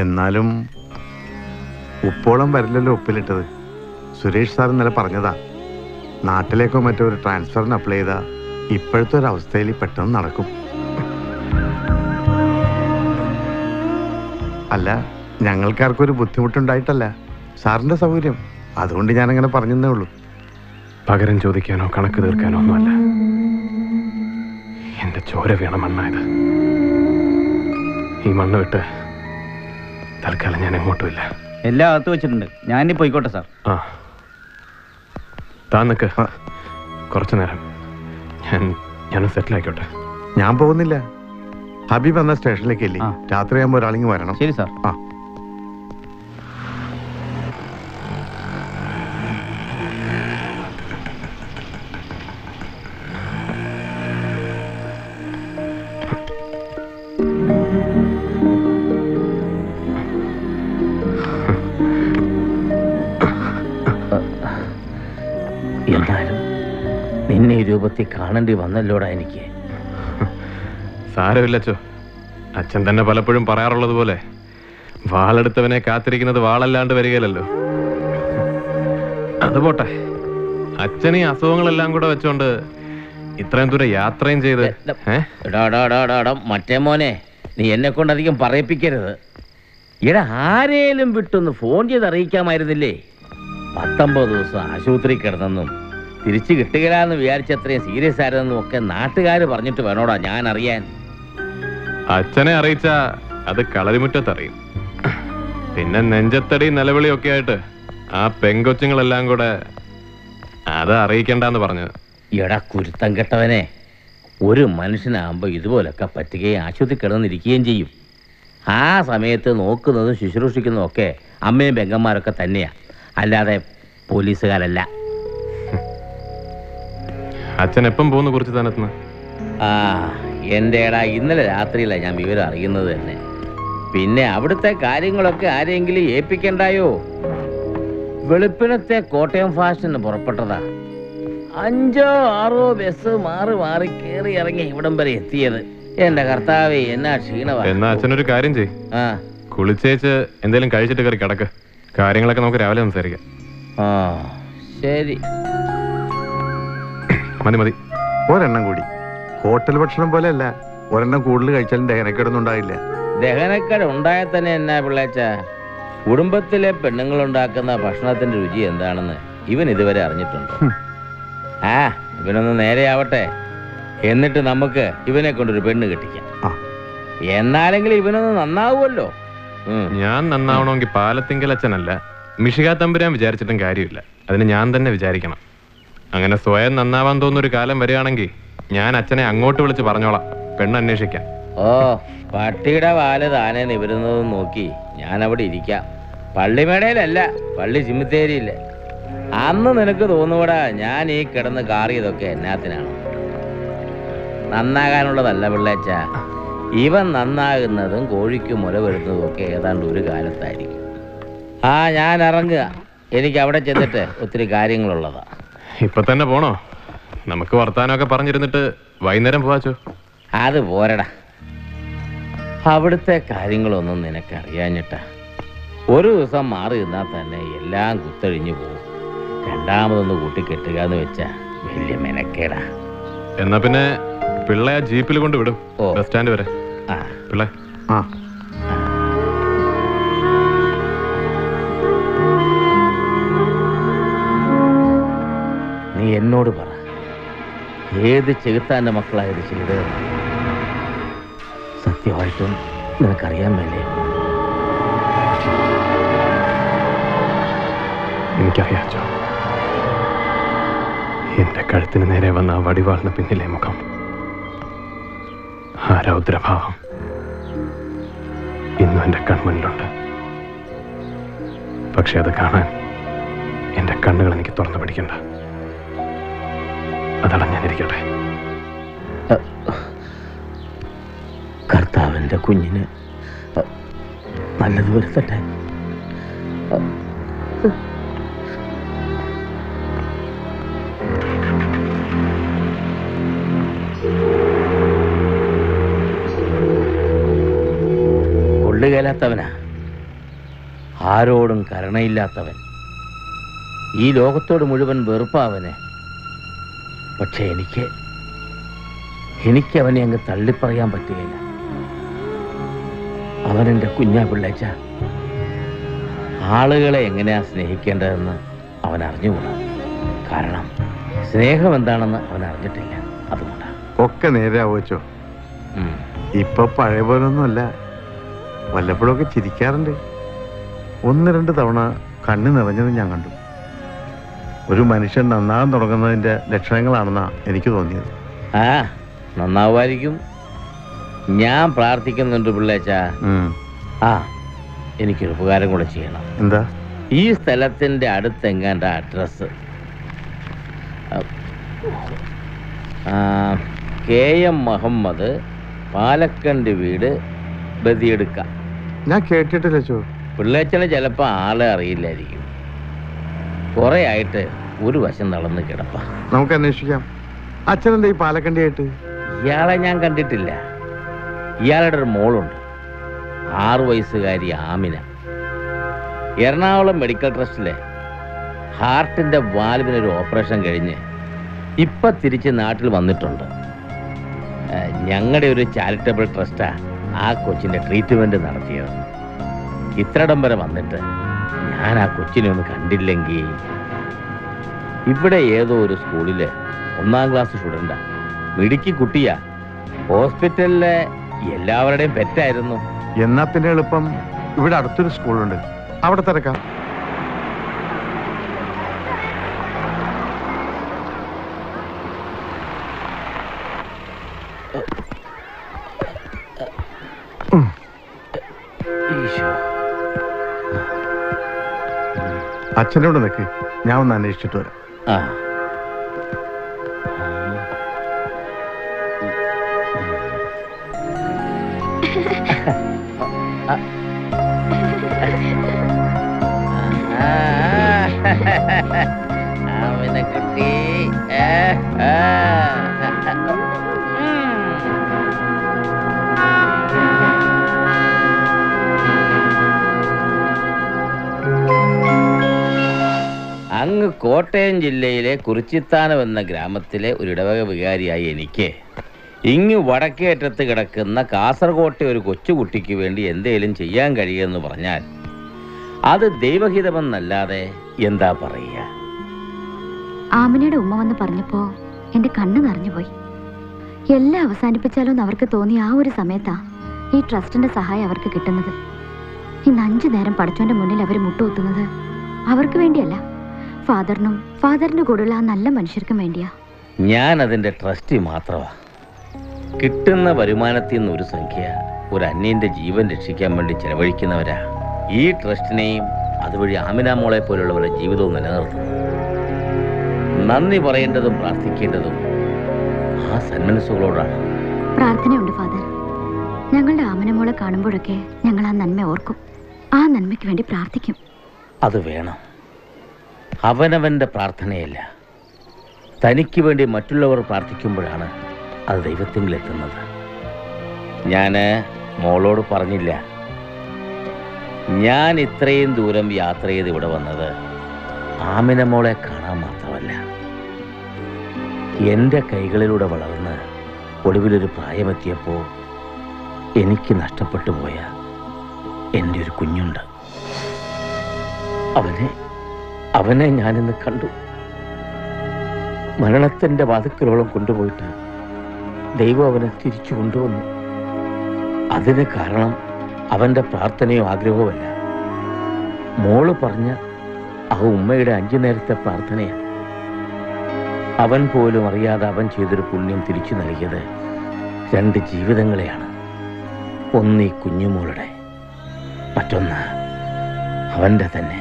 എന്നാലും ഉപ്പോളം വരില്ലല്ലോ ഉപ്പിലിട്ടത് സുരേഷ് സാർ ഇന്നലെ പറഞ്ഞതാ നാട്ടിലേക്കോ മറ്റോ ഒരു ട്രാൻസ്ഫറിന് അപ്ലൈ ചെയ്താൽ ഇപ്പോഴത്തെ ഒരു അവസ്ഥയിൽ പെട്ടെന്ന് നടക്കും അല്ല ഞങ്ങൾക്കാർക്കും ഒരു ബുദ്ധിമുട്ടുണ്ടായിട്ടല്ല സാറിന്റെ സൗകര്യം അതുകൊണ്ട് ഞാനങ്ങനെ പറഞ്ഞതേ ഉള്ളൂ പകരം ചോദിക്കാനോ കണക്ക് തീർക്കാനോ ഒന്നുമല്ല എന്റെ ചോര വീണ മണ്ണായത് ഈ മണ്ണ് വിട്ട് തൽക്കാലം ഞാൻ എങ്ങോട്ടുമില്ല എല്ലാം അകത്ത് വെച്ചിട്ടുണ്ട് ഞാനിനി പോയിക്കോട്ടെ സാർ ആ താൻ നിക്ക് കുറച്ചു നേരം ഞാൻ ഞാനും സെറ്റിൽ ആയിക്കോട്ടെ ഞാൻ പോകുന്നില്ല ഹബീബ് എന്ന സ്റ്റേഷനിലേക്ക് അല്ലേ രാത്രിയാകുമ്പോൾ ഒരാളിങ്ങ് വരണം ശരി സാർ ആ എന്നാലും നിന്നെ ഈ രൂപത്തിൽ കാണേണ്ടി വന്നല്ലോടാ എനിക്ക് സാരമില്ലച്ചോ അച്ഛൻ തന്നെ പലപ്പോഴും പറയാറുള്ളത് പോലെ വാളെടുത്തവനെ കാത്തിരിക്കുന്നത് വാളല്ലാണ്ട് വരികയില്ലല്ലോ അത് പോട്ടെ അച്ഛൻ ഈ അസുഖങ്ങളെല്ലാം കൂടെ വെച്ചോണ്ട് ഇത്രയും ദൂരം യാത്രയും ചെയ്ത് ഏ എടാ എടാ എടാ എടാ എടാ മറ്റേ മോനെ നീ എന്നെ കൊണ്ട് അധികം പറയിപ്പിക്കരുത് എടാ ആരേലും വിട്ടൊന്ന് ഫോൺ ചെയ്ത് അറിയിക്കാമായിരുന്നില്ലേ പത്തൊമ്പത് ദിവസം ആശുപത്രി കിടന്നെന്നും തിരിച്ചു കിട്ടുകയില്ലാന്ന് വിചാരിച്ച അത്രയും സീരിയസ് ആയിരുന്നെന്നും ഒക്കെ നാട്ടുകാർ പറഞ്ഞിട്ട് വേണോടാ ഞാൻ അറിയാൻ അച്ഛനെ അറിയിച്ച അത് കളരിമുറ്റത്തറിയും പിന്നെ നെഞ്ചത്തടി നിലവിളിയൊക്കെ ആയിട്ട് ആ പെങ്കൊച്ചുങ്ങളെല്ലാം കൂടെ അത് അറിയിക്കണ്ടെന്ന് പറഞ്ഞത് എടാ കുരുത്തം കെട്ടവനെ ഒരു മനുഷ്യനാകുമ്പോൾ ഇതുപോലൊക്കെ പറ്റുകയും ആശുപത്രി കിടന്നിരിക്കുകയും ചെയ്യും ആ സമയത്ത് നോക്കുന്നതും ശുശ്രൂഷിക്കുന്നതും ഒക്കെ അമ്മയും പെങ്ങന്മാരൊക്കെ തന്നെയാ അല്ലാതെ പോലീസുകാരല്ല അച്ഛൻ എപ്പം പോകുന്നു കുറിച്ച് തന്നെത്തുന്ന ആ എൻ്റെ എടാ ഇന്നലെ രാത്രിയിലാണ് ഞാൻ വിവരം അറിയുന്നത് തന്നെ പിന്നെ അവിടുത്തെ കാര്യങ്ങളൊക്കെ ആരെങ്കിലും ഏൽപ്പിക്കണ്ടായോ വെളുപ്പിനത്തെ കോട്ടയം ഫാഷന് പുറപ്പെട്ടതാ അഞ്ചോ ആറോ ബസ് മാറി മാറി കയറി ഇറങ്ങി ഇവിടം വരെ എത്തിയത് എന്റെ കർത്താവേ എന്നാ ക്ഷീണവാ എന്നാ അച്ഛനൊരു കാര്യം ചെയ് ആ കുളിച്ചേച്ച് എന്തെങ്കിലും കഴിച്ചിട്ട് കയറി കിടക്ക് കാര്യങ്ങളൊക്കെ നമുക്ക് രാവിലെ സംസാരിക്കാം ആ ശരി മതി മതി ഒരെണ്ണം കൂടി ഹോട്ടൽ ഭക്ഷണം പോലെയല്ല ഒരെണ്ണം കൂടുതൽ കഴിച്ചാലും ദഹനക്കേടൊന്നും ഉണ്ടാവില്ല ദഹനക്കേട് ഉണ്ടായാൽ തന്നെ എന്നാ പിള്ളേച്ച കുടുംബത്തിലെ പെണ്ണുങ്ങൾ ഉണ്ടാക്കുന്ന ഭക്ഷണത്തിന്റെ രുചി എന്താണെന്ന് ഇവൻ ഇതുവരെ അറിഞ്ഞിട്ടുണ്ടോ ആ ഇവനൊന്ന് നേരെയാവട്ടെ എന്നിട്ട് നമുക്ക് ഇവനെ കൊണ്ടൊരു പെണ്ണ് കെട്ടിക്കാം എന്നാലെങ്കിലും ഇവനൊന്ന് നന്നാവുമല്ലോ ഞാൻ നന്നാവണമെങ്കിൽ പാലത്തിങ്കൽ അച്ഛനല്ല മിഷിക തമ്പുരാൻ വിചാരിച്ചിട്ടും കാര്യമില്ല അതിന് ഞാൻ തന്നെ വിചാരിക്കണം അങ്ങനെ സ്വയം നന്നാവാൻ തോന്നുന്ന ഒരു കാലം വരികയാണെങ്കിൽ ഞാൻ അച്ഛനെ അങ്ങോട്ട് വിളിച്ച് പറഞ്ഞോളാം പെണ്ണ് അന്വേഷിക്കാം ഓ പട്ടിയുടെ വാല് താനെ നിവരുന്നത് നോക്കി ഞാൻ അവിടെ ഇരിക്കാം പള്ളിമേടയിലല്ല പള്ളി ചിമ്മിത്തേരിയില്ല അന്ന് നിനക്ക് തോന്നുകൂടാ ഞാൻ ഈ കിടന്ന് കാറിയതൊക്കെ എന്നാത്തിനാണ് നന്നാകാനുള്ളതല്ല പിള്ളേച്ച ഇവൻ നന്നാകുന്നതും കോഴിക്ക് മുല വരുന്നതും ഒക്കെ ഏതാണ്ട് ഒരു കാലത്തായിരിക്കും ആ ഞാൻ ഇറങ്ങുക എനിക്ക് അവിടെ ചെന്നിട്ട് ഒത്തിരി കാര്യങ്ങളുള്ളതാ ഇപ്പൊ തന്നെ പോണോ നമുക്ക് വർത്താനമൊക്കെ പറഞ്ഞിരുന്നിട്ട് വൈകുന്നേരം പോവാച്ചോ അത് പോരടാ അവിടുത്തെ കാര്യങ്ങളൊന്നും നിനക്കറിയാഞ്ഞിട്ടാ ഒരു ദിവസം മാറി നിന്നാൽ തന്നെ എല്ലാം കുത്തഴിഞ്ഞു പോകും രണ്ടാമതൊന്ന് കൂട്ടിക്കെട്ടുക എന്ന് വെച്ചാ വലിയ മെനക്കേടാ എന്നാ പിന്നെ പിള്ളെ ആ ജീപ്പിൽ കൊണ്ട് വിടും ബസ് സ്റ്റാൻഡ് വരെ പിള്ളേ ആ നീ എന്നോട് പറ ഏത് ചെകുത്താന്റെ മക്കളായത് ചെയ്ത് സത്യമായിട്ടും നിനക്കറിയാൻ വേണ്ടേ എനിക്കറിയാച്ചോ എന്റെ കഴുത്തിന് നേരെ വന്ന ആ വടിവാളിന് പിന്നിലെ മുഖം ആ രൗദ്രഭാവം ഇന്നും എന്റെ കൺമുന്നിലുണ്ട് പക്ഷെ അത് കാണാൻ എന്റെ കണ്ണുകൾ എനിക്ക് തുറന്നു പിടിക്കണ്ട അതടഞ്ഞാനിരിക്കട്ടെ കർത്താവിന്റെ കുഞ്ഞിന് നല്ലത് വരുത്തട്ടെ കൊള്ളുകേലാത്തവനാ ആരോടും കരുണയില്ലാത്തവൻ ഈ ലോകത്തോട് മുഴുവൻ വെറുപ്പാവന് പക്ഷെ എനിക്ക് എനിക്ക് അവനെ അങ്ങ് തള്ളിപ്പറയാൻ പറ്റുകയില്ല അവൻ എൻ്റെ കുഞ്ഞാ പിള്ളേച്ച ആളുകളെ എങ്ങനെയാ സ്നേഹിക്കേണ്ടതെന്ന് അവൻ അറിഞ്ഞുകൂടാ കാരണം സ്നേഹം എന്താണെന്ന് അവൻ അറിഞ്ഞിട്ടില്ല അതുകൊണ്ടാണ് ഒക്കെ നേരെ ആവുവച്ചോ ഇപ്പൊ പഴയ പോലൊന്നുമല്ല വല്ലപ്പോഴൊക്കെ ചിരിക്കാറുണ്ട് ഒന്ന് രണ്ട് തവണ കണ്ണ് നിറഞ്ഞത് ഞാൻ കണ്ടു ഒരു മനുഷ്യൻ നന്നാകാൻ തുടങ്ങുന്നതിന്റെ ലക്ഷണങ്ങളാണെന്നാ എനിക്ക് തോന്നിയത് ആ നന്നാവുമായിരിക്കും ഞാൻ പ്രാർത്ഥിക്കുന്നുണ്ട് പിള്ളേച്ച ആ എനിക്കൊരു ഉപകാരം കൂടെ ചെയ്യണം എന്താ ഈ സ്ഥലത്തിന്റെ അടുത്തെങ്ങാണ്ട address K M Muhammad Palakkand വീട് ബദിയെടുക്ക ഞാൻ കേട്ടിട്ടില്ല ചോ പിള്ളേച്ചന് ചിലപ്പോ ആളെ അറിയില്ലായിരിക്കും കുറെ ആയിട്ട് ഒരു വശം നടന്ന് കിടപ്പ നമുക്ക് അന്വേഷിക്കാം അച്ഛനെന്താ ഈ പാലക്കണ്ടിയായിട്ട് ഇയാളെ ഞാൻ കണ്ടിട്ടില്ല ഇയാളുടെ ഒരു മോളുണ്ട് ആറു വയസ്സുകാരി ആമിന എറണാകുളം മെഡിക്കൽ ട്രസ്റ്റിലെ ഹാർട്ടിന്റെ വാൽവിനൊരു ഓപ്പറേഷൻ കഴിഞ്ഞ് ഇപ്പൊ തിരിച്ച് നാട്ടിൽ വന്നിട്ടുണ്ട് ഞങ്ങളുടെ ഒരു ചാരിറ്റബിൾ ട്രസ്റ്റാ ആ കൊച്ചിന്റെ ട്രീറ്റ്മെന്റ് നടത്തിയത് ഇത്രയിടം വരെ വന്നിട്ട് ഞാൻ ആ കൊച്ചിനെ ഒന്ന് കണ്ടില്ലെങ്കിൽ ഇവിടെ ഏതോ ഒരു സ്കൂളില് ഒന്നാം ക്ലാസ് സ്റ്റുഡൻ്റാ മിടുക്കി കുട്ടിയാ ഹോസ്പിറ്റലിലെ എല്ലാവരുടെയും പെറ്റായിരുന്നു എന്നാ പിന്നെ എളുപ്പം ഇവിടെ അടുത്തൊരു സ്കൂളുണ്ട് അവിടെ തിരക്കാം അച്ഛനോട് നിൽക്ക് ഞാൻ ഒന്ന് അന്വേഷിച്ചിട്ട് വരാം ആ അവനെ കുട്ടി ആ, ആ. അങ്ങ് കോട്ടയം ജില്ലയിലെ കുറിച്ചിത്താനം എന്ന ഗ്രാമത്തിലെ ഒരു ഇടവക വികാരിയായി എനിക്ക് ഇങ്ങ് വടക്കേറ്റത്ത് കിടക്കുന്ന കാസർകോട്ടെ ഒരു കൊച്ചുകുട്ടിക്ക് വേണ്ടി എന്തേലും ചെയ്യാൻ കഴിയുമെന്ന് പറഞ്ഞാൽ അത് ദൈവഹിതമെന്നല്ലാതെ എന്താ പറയുക ആമിനയുടെ ഉമ്മ വന്ന് പറഞ്ഞപ്പോ എന്റെ കണ്ണ് നിറഞ്ഞുപോയി എല്ലാം അവസാനിപ്പിച്ചാലോ എന്ന് അവർക്ക് തോന്നിയ ആ ഒരു സമയത്താ ഈ ട്രസ്റ്റിന്റെ സഹായം അവർക്ക് കിട്ടുന്നത് ഇന്ന് അഞ്ചു നേരം പഠിച്ചോന്റെ മുന്നിൽ അവർ മുട്ടുകുത്തുന്നത് അവർക്ക് വേണ്ടിയല്ല ഫാദറിനും ഫാദറിന്റെ കൂടെയുള്ള ആ നല്ല മനുഷ്യർക്കും വേണ്ടിയാ ഞാൻ അതിൻ്റെ ട്രസ്റ്റി മാത്രമാ കിട്ടുന്ന വരുമാനത്തിൽ നിന്ന് ഒരു സംഖ്യ ഒരു അന്യന്റെ ജീവൻ രക്ഷിക്കാൻ വേണ്ടി ചെലവഴിക്കുന്നവരാ ഈ ട്രസ്റ്റിനെയും അതുവഴി ആമിന മോളെ പോലുള്ളവരുടെ ജീവിതവും നിലനിർത്തുന്നു നന്ദി പറയേണ്ടതും പ്രാർത്ഥിക്കേണ്ടതും ആ സന്മനസ്സുകളോടാണ് പ്രാർത്ഥനയുണ്ട് ഫാദർ ഞങ്ങളുടെ ആമനമോളെ കാണുമ്പോഴൊക്കെ ഞങ്ങൾ ആ നന്മ ഓർക്കും ആ നന്മയ്ക്ക് വേണ്ടി പ്രാർത്ഥിക്കും അത് വേണം അവനവൻ്റെ പ്രാർത്ഥനയല്ല തനിക്ക് വേണ്ടി മറ്റുള്ളവർ പ്രാർത്ഥിക്കുമ്പോഴാണ് അത് ദൈവത്തിലെത്തുന്നത് ഞാൻ മോളോട് പറഞ്ഞില്ല ഞാൻ ഇത്രയും ദൂരം യാത്ര ചെയ്ത് ഇവിടെ വന്നത് ആമിന മോളെ കാണാൻ മാത്രമല്ല എൻ്റെ കൈകളിലൂടെ വളർന്ന് ഒടുവിലൊരു പ്രായമെത്തിയപ്പോൾ എനിക്ക് നഷ്ടപ്പെട്ടു പോയ എൻ്റെ ഒരു കുഞ്ഞുണ്ട് അവനെ അവനെ ഞാനിന്ന് കണ്ടു മരണത്തിന്റെ വാതുക്കലോളം കൊണ്ടുപോയിട്ട് ദൈവം അവനെ തിരിച്ചു കൊണ്ടുവന്നു അതിന് കാരണം അവന്റെ പ്രാർത്ഥനയോ ആഗ്രഹവുമല്ല മോള് പറഞ്ഞ ആ ഉമ്മയുടെ അഞ്ചു നേരത്തെ പ്രാർത്ഥനയാണ് അവൻ പോലും അറിയാതെ അവൻ ചെയ്തൊരു പുണ്യം തിരിച്ചു നൽകിയത് രണ്ട് ജീവിതങ്ങളെയാണ് ഒന്ന് ഈ കുഞ്ഞുമോളുടെ മറ്റൊന്ന് അവന്റെ തന്നെ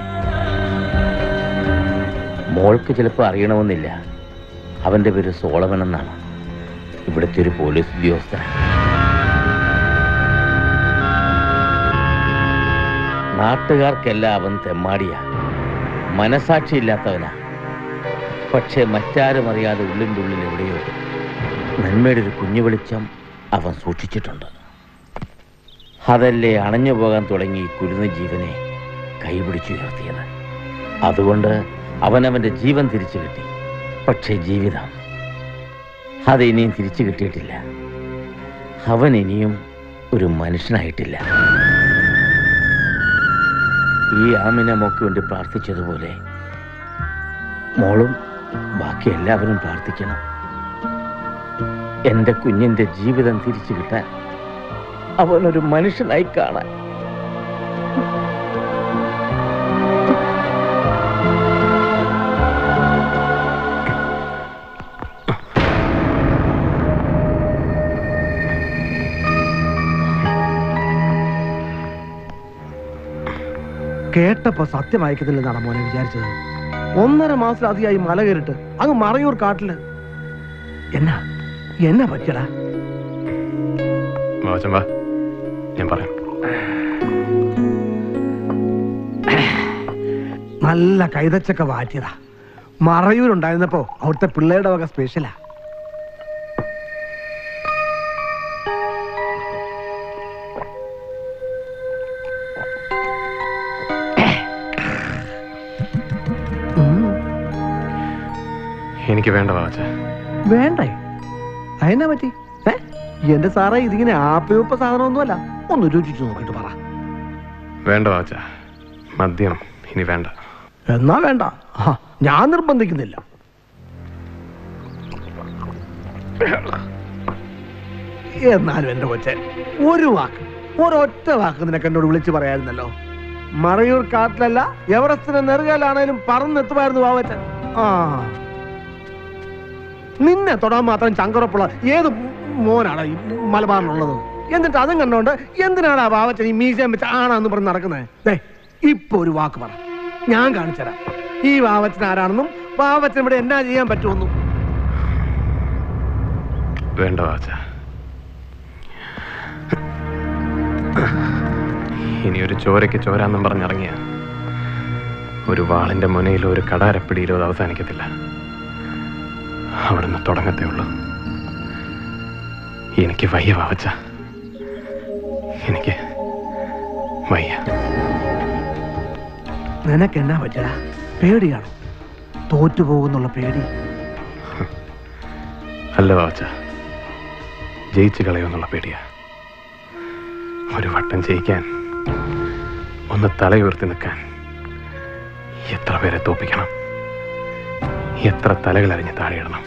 മോൾക്ക് ചിലപ്പോൾ അറിയണമെന്നില്ല അവന്റെ പേര് സോളമൻ എന്നാണ് ഇവിടുത്തെ ഒരു പോലീസ് ഉദ്യോഗസ്ഥനാണ് നാട്ടുകാർക്കെല്ലാം അവൻ തെമ്മാടിയാ മനസാക്ഷിയില്ലാത്തവനാ പക്ഷേ മറ്റാരും അറിയാതെ ഉള്ളിൻ്റെ ഉള്ളിൽ എവിടെയോ നന്മയുടെ ഒരു കുഞ്ഞു വെളിച്ചം അവൻ സൂക്ഷിച്ചിട്ടുണ്ട് അതല്ലേ അണഞ്ഞു പോകാൻ തുടങ്ങി ഈ കുരുന്ന ജീവനെ കൈപിടിച്ചുയർത്തിയത് അതുകൊണ്ട് അവനവൻ്റെ ജീവൻ തിരിച്ചു കിട്ടി പക്ഷേ ജീവിതം അത് ഇനിയും തിരിച്ചു കിട്ടിയിട്ടില്ല അവൻ ഇനിയും ഒരു മനുഷ്യനായിട്ടില്ല ഈ ആമിനെ മോക്ക് വേണ്ടി പ്രാർത്ഥിച്ചതുപോലെ മോളും ബാക്കി എല്ലാവരും പ്രാർത്ഥിക്കണം എൻ്റെ കുഞ്ഞിൻ്റെ ജീവിതം തിരിച്ചു കിട്ടാൻ അവനൊരു മനുഷ്യനായി കാണാൻ കേട്ടപ്പോ സത്യമായിക്കുന്നില്ലെന്നാണ് മോനെ വിചാരിച്ചത് ഒന്നര മാസത്തിലധികമായി മല കയറിട്ട് അങ്ങ് മറയൂർ കാട്ടില് എന്നാ എന്നാ പറ്റിയടാ വാവച്ചൻ വാ ഞാൻ പറയാം നല്ല കൈതച്ചക്ക വാറ്റിയതാ മറയൂരുണ്ടായിരുന്നപ്പോ അവിടുത്തെ പിള്ളേരുടെ വക സ്പെഷ്യലാ എനിക്ക് വേണ്ട വാവച്ച വേണ്ടേ അതിനെ പറ്റി ഏ എന്റെ സാറേ ഇതിങ്ങനെ ആപ്പയൂപ്പ സാധനമൊന്നുമല്ല ഒന്ന് രുചിച്ചു നോക്കിട്ട് പറ വേണ്ട വാവച്ച മദ്യം ഇനി വേണ്ട എന്നാ വേണ്ട ആ, ഞാൻ നിർബന്ധിക്കുന്നില്ല എന്നാലും എന്റെ കൊച്ചെ ഒരു വാക്ക് ഒരൊറ്റ വാക്ക് നിനക്ക് എന്നോട് വിളിച്ചു പറയായിരുന്നല്ലോ മറയൂർ കാട്ടിലല്ല എവറസ്റ്റിന്റെ നെറുകയിലാണേലും പറന്നെത്തുമായിരുന്നു വാവച്ചൻ ആ നിന്നെ തൊടാൻ മാത്രം ചങ്കറപ്പുള്ള ഏത് മോനാണ് ഈ മലബാറിനുള്ളത് എന്നിട്ട് അതും കണ്ടോണ്ട് എന്തിനാണ് ആ വാവച്ചൻ ഈ മീശം വെച്ച് ആണാന്ന് പറഞ്ഞ് നടക്കുന്നത് ദേ ഇപ്പൊ ഒരു വാക്ക് പറ ഞാൻ കാണിച്ചുതരാം ഈ വാവച്ചൻ ആരാണെന്നും വാവച്ചൻ ഇവിടെ എന്നാ ചെയ്യാൻ പറ്റുമെന്നും വേണ്ട വാവച്ച ഇനി ഒരു ചോരയ്ക്ക് ചോരാന്നും പറഞ്ഞിറങ്ങിയ ഒരു വാളിന്റെ മുനയിലോ ഒരു കടാരപ്പിടിയിലോ അത് അവസാനിക്കത്തില്ല അവിടുന്ന് തുടങ്ങത്തേ ഉള്ളൂ എനിക്ക് വയ്യ വാവച്ച എനിക്ക് വയ്യ നിനക്ക് എന്നാ പറ്റടാ പേടിയാണോ തോറ്റുപോകുന്നുള്ള പേടി അല്ല വാവച്ച ജയിച്ചു കളയുമെന്നുള്ള പേടിയാ ഒരു വട്ടം ജയിക്കാൻ ഒന്ന് തലയുയർത്തി നിൽക്കാൻ എത്ര പേരെ തോപ്പിക്കണം എത്ര തലകൾ അരിഞ്ഞ് താഴെയിടണം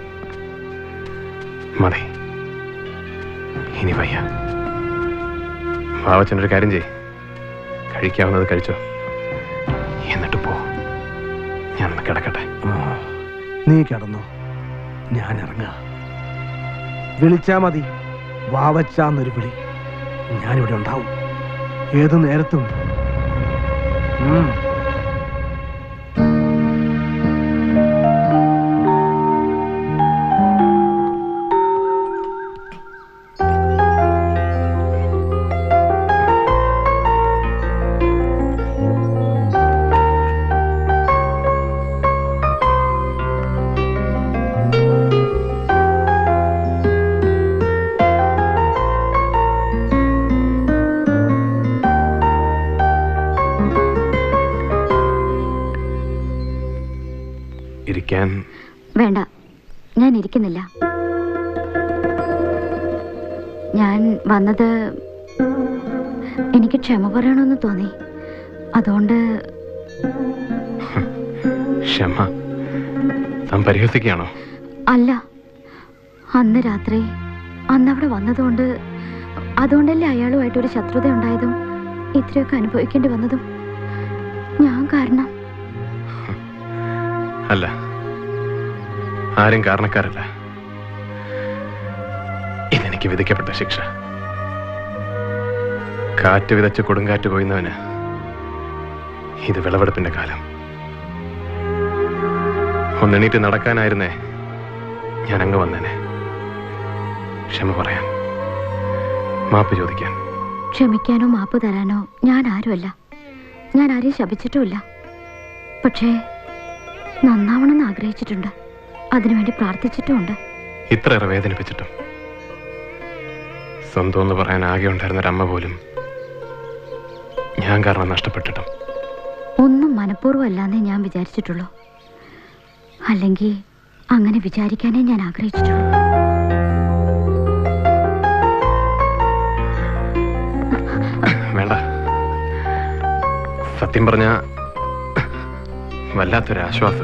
മതി ഇനി വയ്യ വാവച്ചനൊരു കാര്യം ചെയ് കഴിക്കാവുന്നത് കഴിച്ചോ എന്നിട്ട് പോ ഞാനൊന്ന് കിടക്കട്ടെ നീ കിടന്നോ ഞാൻ ഇറങ്ങാ വിളിച്ചാ മതി വാവച്ചാന്നൊരു വിളി ഞാനിവിടെ ഉണ്ടാവും ഏതു നേരത്തും ഉം. ഇരിക്കാൻ വേണ്ട ഞാൻ ഇരിക്കുന്നില്ല ഞാൻ വന്നത് എനിക്ക് ക്ഷമ പറയണമെന്ന് തോന്നി അതുകൊണ്ട് ക്ഷമ താൻ പരിഹസിക്കുകയാണോ അല്ല അന്ന് രാത്രി അന്ന് അവിടെ വന്നതുകൊണ്ട് അതുകൊണ്ടല്ലേ അയാളുമായിട്ട് ഒരു ശത്രുത ഉണ്ടായതും ഇത്രയൊക്കെ അനുഭവിക്കേണ്ടി വന്നതും ഞാൻ കാരണം അല്ല ആരും കാരണക്കാരല്ല ഇതെനിക്ക് വിധിക്കപ്പെട്ട ശിക്ഷ കാറ്റ് വിതച്ച് കൊടുങ്കാറ്റ് കൊയ്യുന്നവന് ഇത് വിളവെടുപ്പിന്റെ കാലം ഒന്നെണീറ്റ് നടക്കാനായിരുന്നേ ഞാൻ അങ്ങ് വന്നേനെ ക്ഷമ പറയാൻ മാപ്പ് ചോദിക്കാൻ ക്ഷമിക്കാനോ മാപ്പ് തരാനോ ഞാൻ ആരുമല്ല ഞാൻ ആരെയും ശപിച്ചിട്ടുമില്ല പക്ഷേ നന്നാവണമെന്ന് ആഗ്രഹിച്ചിട്ടുണ്ട് അതിനുവേണ്ടി പ്രാർത്ഥിച്ചിട്ടുമുണ്ട് ഇത്രയേറെ വേദനിപ്പിച്ചിട്ടും സ്വന്തം എന്ന് പറയാൻ ആകെ ഉണ്ടായിരുന്ന ഒരു അമ്മ പോലും ഞാൻ കാരണം നഷ്ടപ്പെട്ടിട്ടും ഒന്നും മനഃപൂർവ്വം അല്ലാന്നേ ഞാൻ വിചാരിച്ചിട്ടുള്ളൂ അല്ലെങ്കിൽ അങ്ങനെ വിചാരിക്കാനേ ഞാൻ ആഗ്രഹിച്ചിട്ടുള്ളൂ സത്യം പറഞ്ഞ വല്ലാത്തൊരാശ്വാസം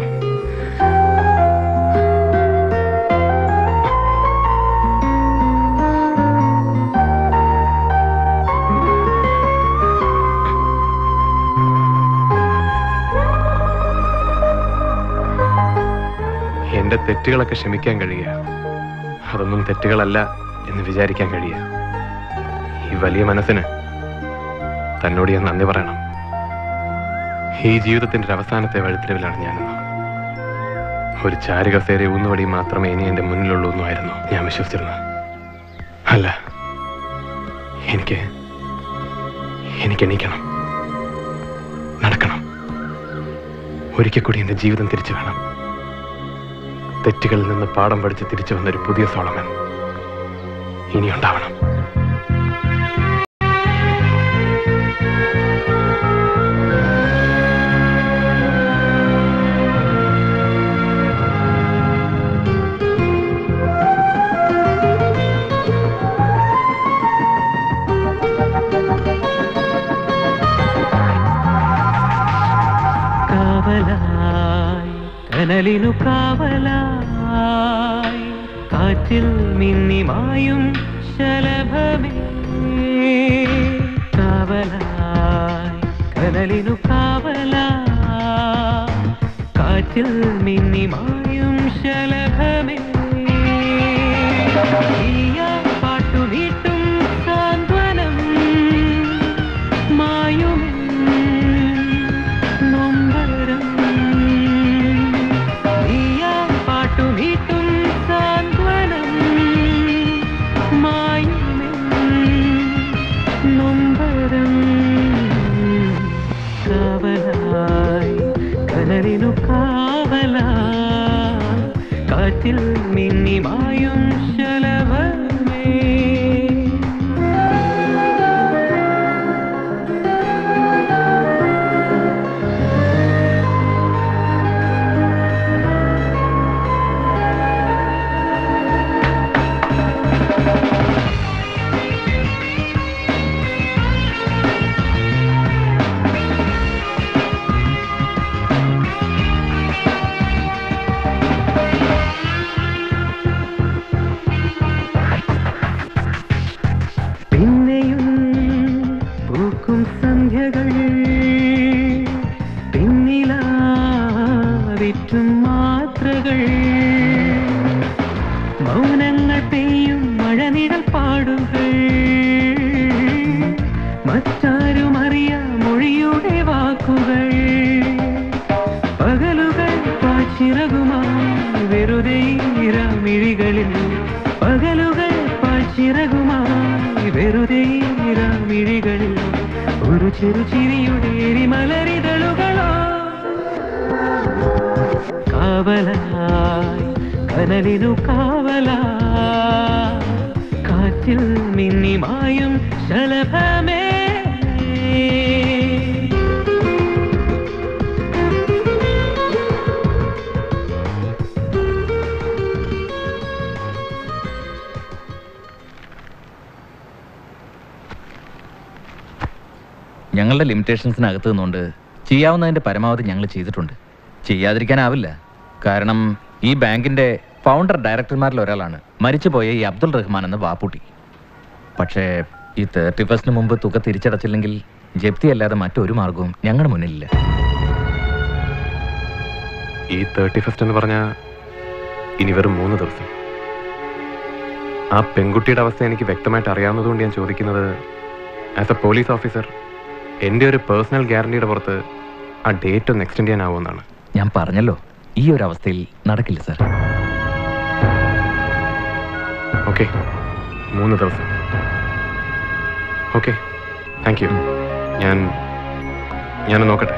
എന്റെ തെറ്റുകളൊക്കെ ക്ഷമിക്കാൻ കഴിയുക അതൊന്നും തെറ്റുകളല്ല എന്ന് വിചാരിക്കാൻ കഴിയുക ഈ വലിയ മനസ്സിന് തന്നോട് ഞാൻ നന്ദി പറയണം ഈ ജീവിതത്തിന്റെ ഒരു അവസാനത്തെ വഴിത്തിരിവിലാണ് ഞാനെന്ന് ഒരു ചാരുകസേര ഊന്നുവടി മാത്രമേ ഇനി എന്റെ മുന്നിലുള്ളൂ എന്നുമായിരുന്നു ഞാൻ വിശ്വസിച്ചിരുന്നത് അല്ല എനിക്ക് എനിക്ക് എണീക്കണം നടക്കണം ഒരിക്കൽ കൂടി എന്റെ ജീവിതം തിരിച്ചു വേണം തെറ്റുകളിൽ നിന്ന് പാഠം പഠിച്ച് തിരിച്ചു വന്നൊരു പുതിയ സോളമൻ ഇനി ഉണ്ടാവണം കാവലായി കനലിനു കാവലായി കാറ്റിൽ മിന്നിമായും ശലഭമേ കാവലായി കനലിനു കാവലായി കാറ്റിൽ മിന്നിമായും ശലഭമേ ഈയാ പാട്ടുനീട്ടും സാന്ത്വനം മായുമേ നൊമ്പരം നീയാ പാട്ടുമീട്ടും സാന്ത്വനം മായുമേ നൊമ്പരം കാവലായി കനലിനു കാവലായി കാറ്റിൽ മിന്നിമായും ശലഭമേ പിന്നെയും പൂക്കും സന്ധ്യകൾ പിന്നിലാവിറ്റും മാത്രകൾ മൗനങ്ങൾ പെയ്യും മഴനിഴൽ പാടുകൾ മറ്റാരും അറിയാ മൊഴിയുടെ വാക്കുകൾ പകലുകൾ പാച്ചിറകുമായി വെറുതെ ഇരാമിഴികളിൽ പകലുകൾ പാച്ചിറകുമായി വെറുതെ ഇരാമിഴികളിൽ ഒരു ചെറു ചിരിയുടെ എരിമലരിതളുകളോ കാവലായി കനലിനു കാവലായി കാറ്റിൽ മിന്നിമായും ശലഭമേ ഞങ്ങളുടെ ലിമിറ്റേഷൻസിനകത്ത് നിന്നുകൊണ്ട് ചെയ്യാവുന്നതിന്റെ പരമാവധി ഞങ്ങൾ ചെയ്തിട്ടുണ്ട് ചെയ്യാതിരിക്കാനാവില്ല കാരണം ഈ ബാങ്കിന്റെ ഫൗണ്ടർ ഡയറക്ടർമാരിൽ ഒരാളാണ് മരിച്ചുപോയ ഈ അബ്ദുൾ റഹ്മാൻ എന്ന വാപ്പുട്ടി പക്ഷേ ഈ തേർട്ടി ഫസ്റ്റിന് മുമ്പ് തുക തിരിച്ചടച്ചില്ലെങ്കിൽ ജപ്തി അല്ലാതെ മറ്റൊരു മാർഗവും ഞങ്ങളുടെ മുന്നിലില്ല ഈ തേർട്ടി ഫസ്റ്റ് എന്ന് പറഞ്ഞ ഇനി വെറും മൂന്ന് ദിവസം ആ പെൺകുട്ടിയുടെ അവസ്ഥ എനിക്ക് വ്യക്തമായിട്ട് അറിയാവുന്നതുകൊണ്ട് ഞാൻ ചോദിക്കുന്നത് ആസ് എ പോലീസ് ഓഫീസർ എൻ്റെ ഒരു പേഴ്സണൽ ഗ്യാരണ്ടിയുടെ പുറത്ത് ആ ഡേറ്റ് ഒന്ന് എക്സ്റ്റെൻഡ് ചെയ്യാനാവുമെന്നാണ് ഞാൻ പറഞ്ഞല്ലോ ഈ ഒരു അവസ്ഥയിൽ നടക്കില്ല സാർ ഓക്കെ മൂന്ന് ദിവസം ഓക്കെ താങ്ക് യു ഞാൻ ഞാൻ നോക്കട്ടെ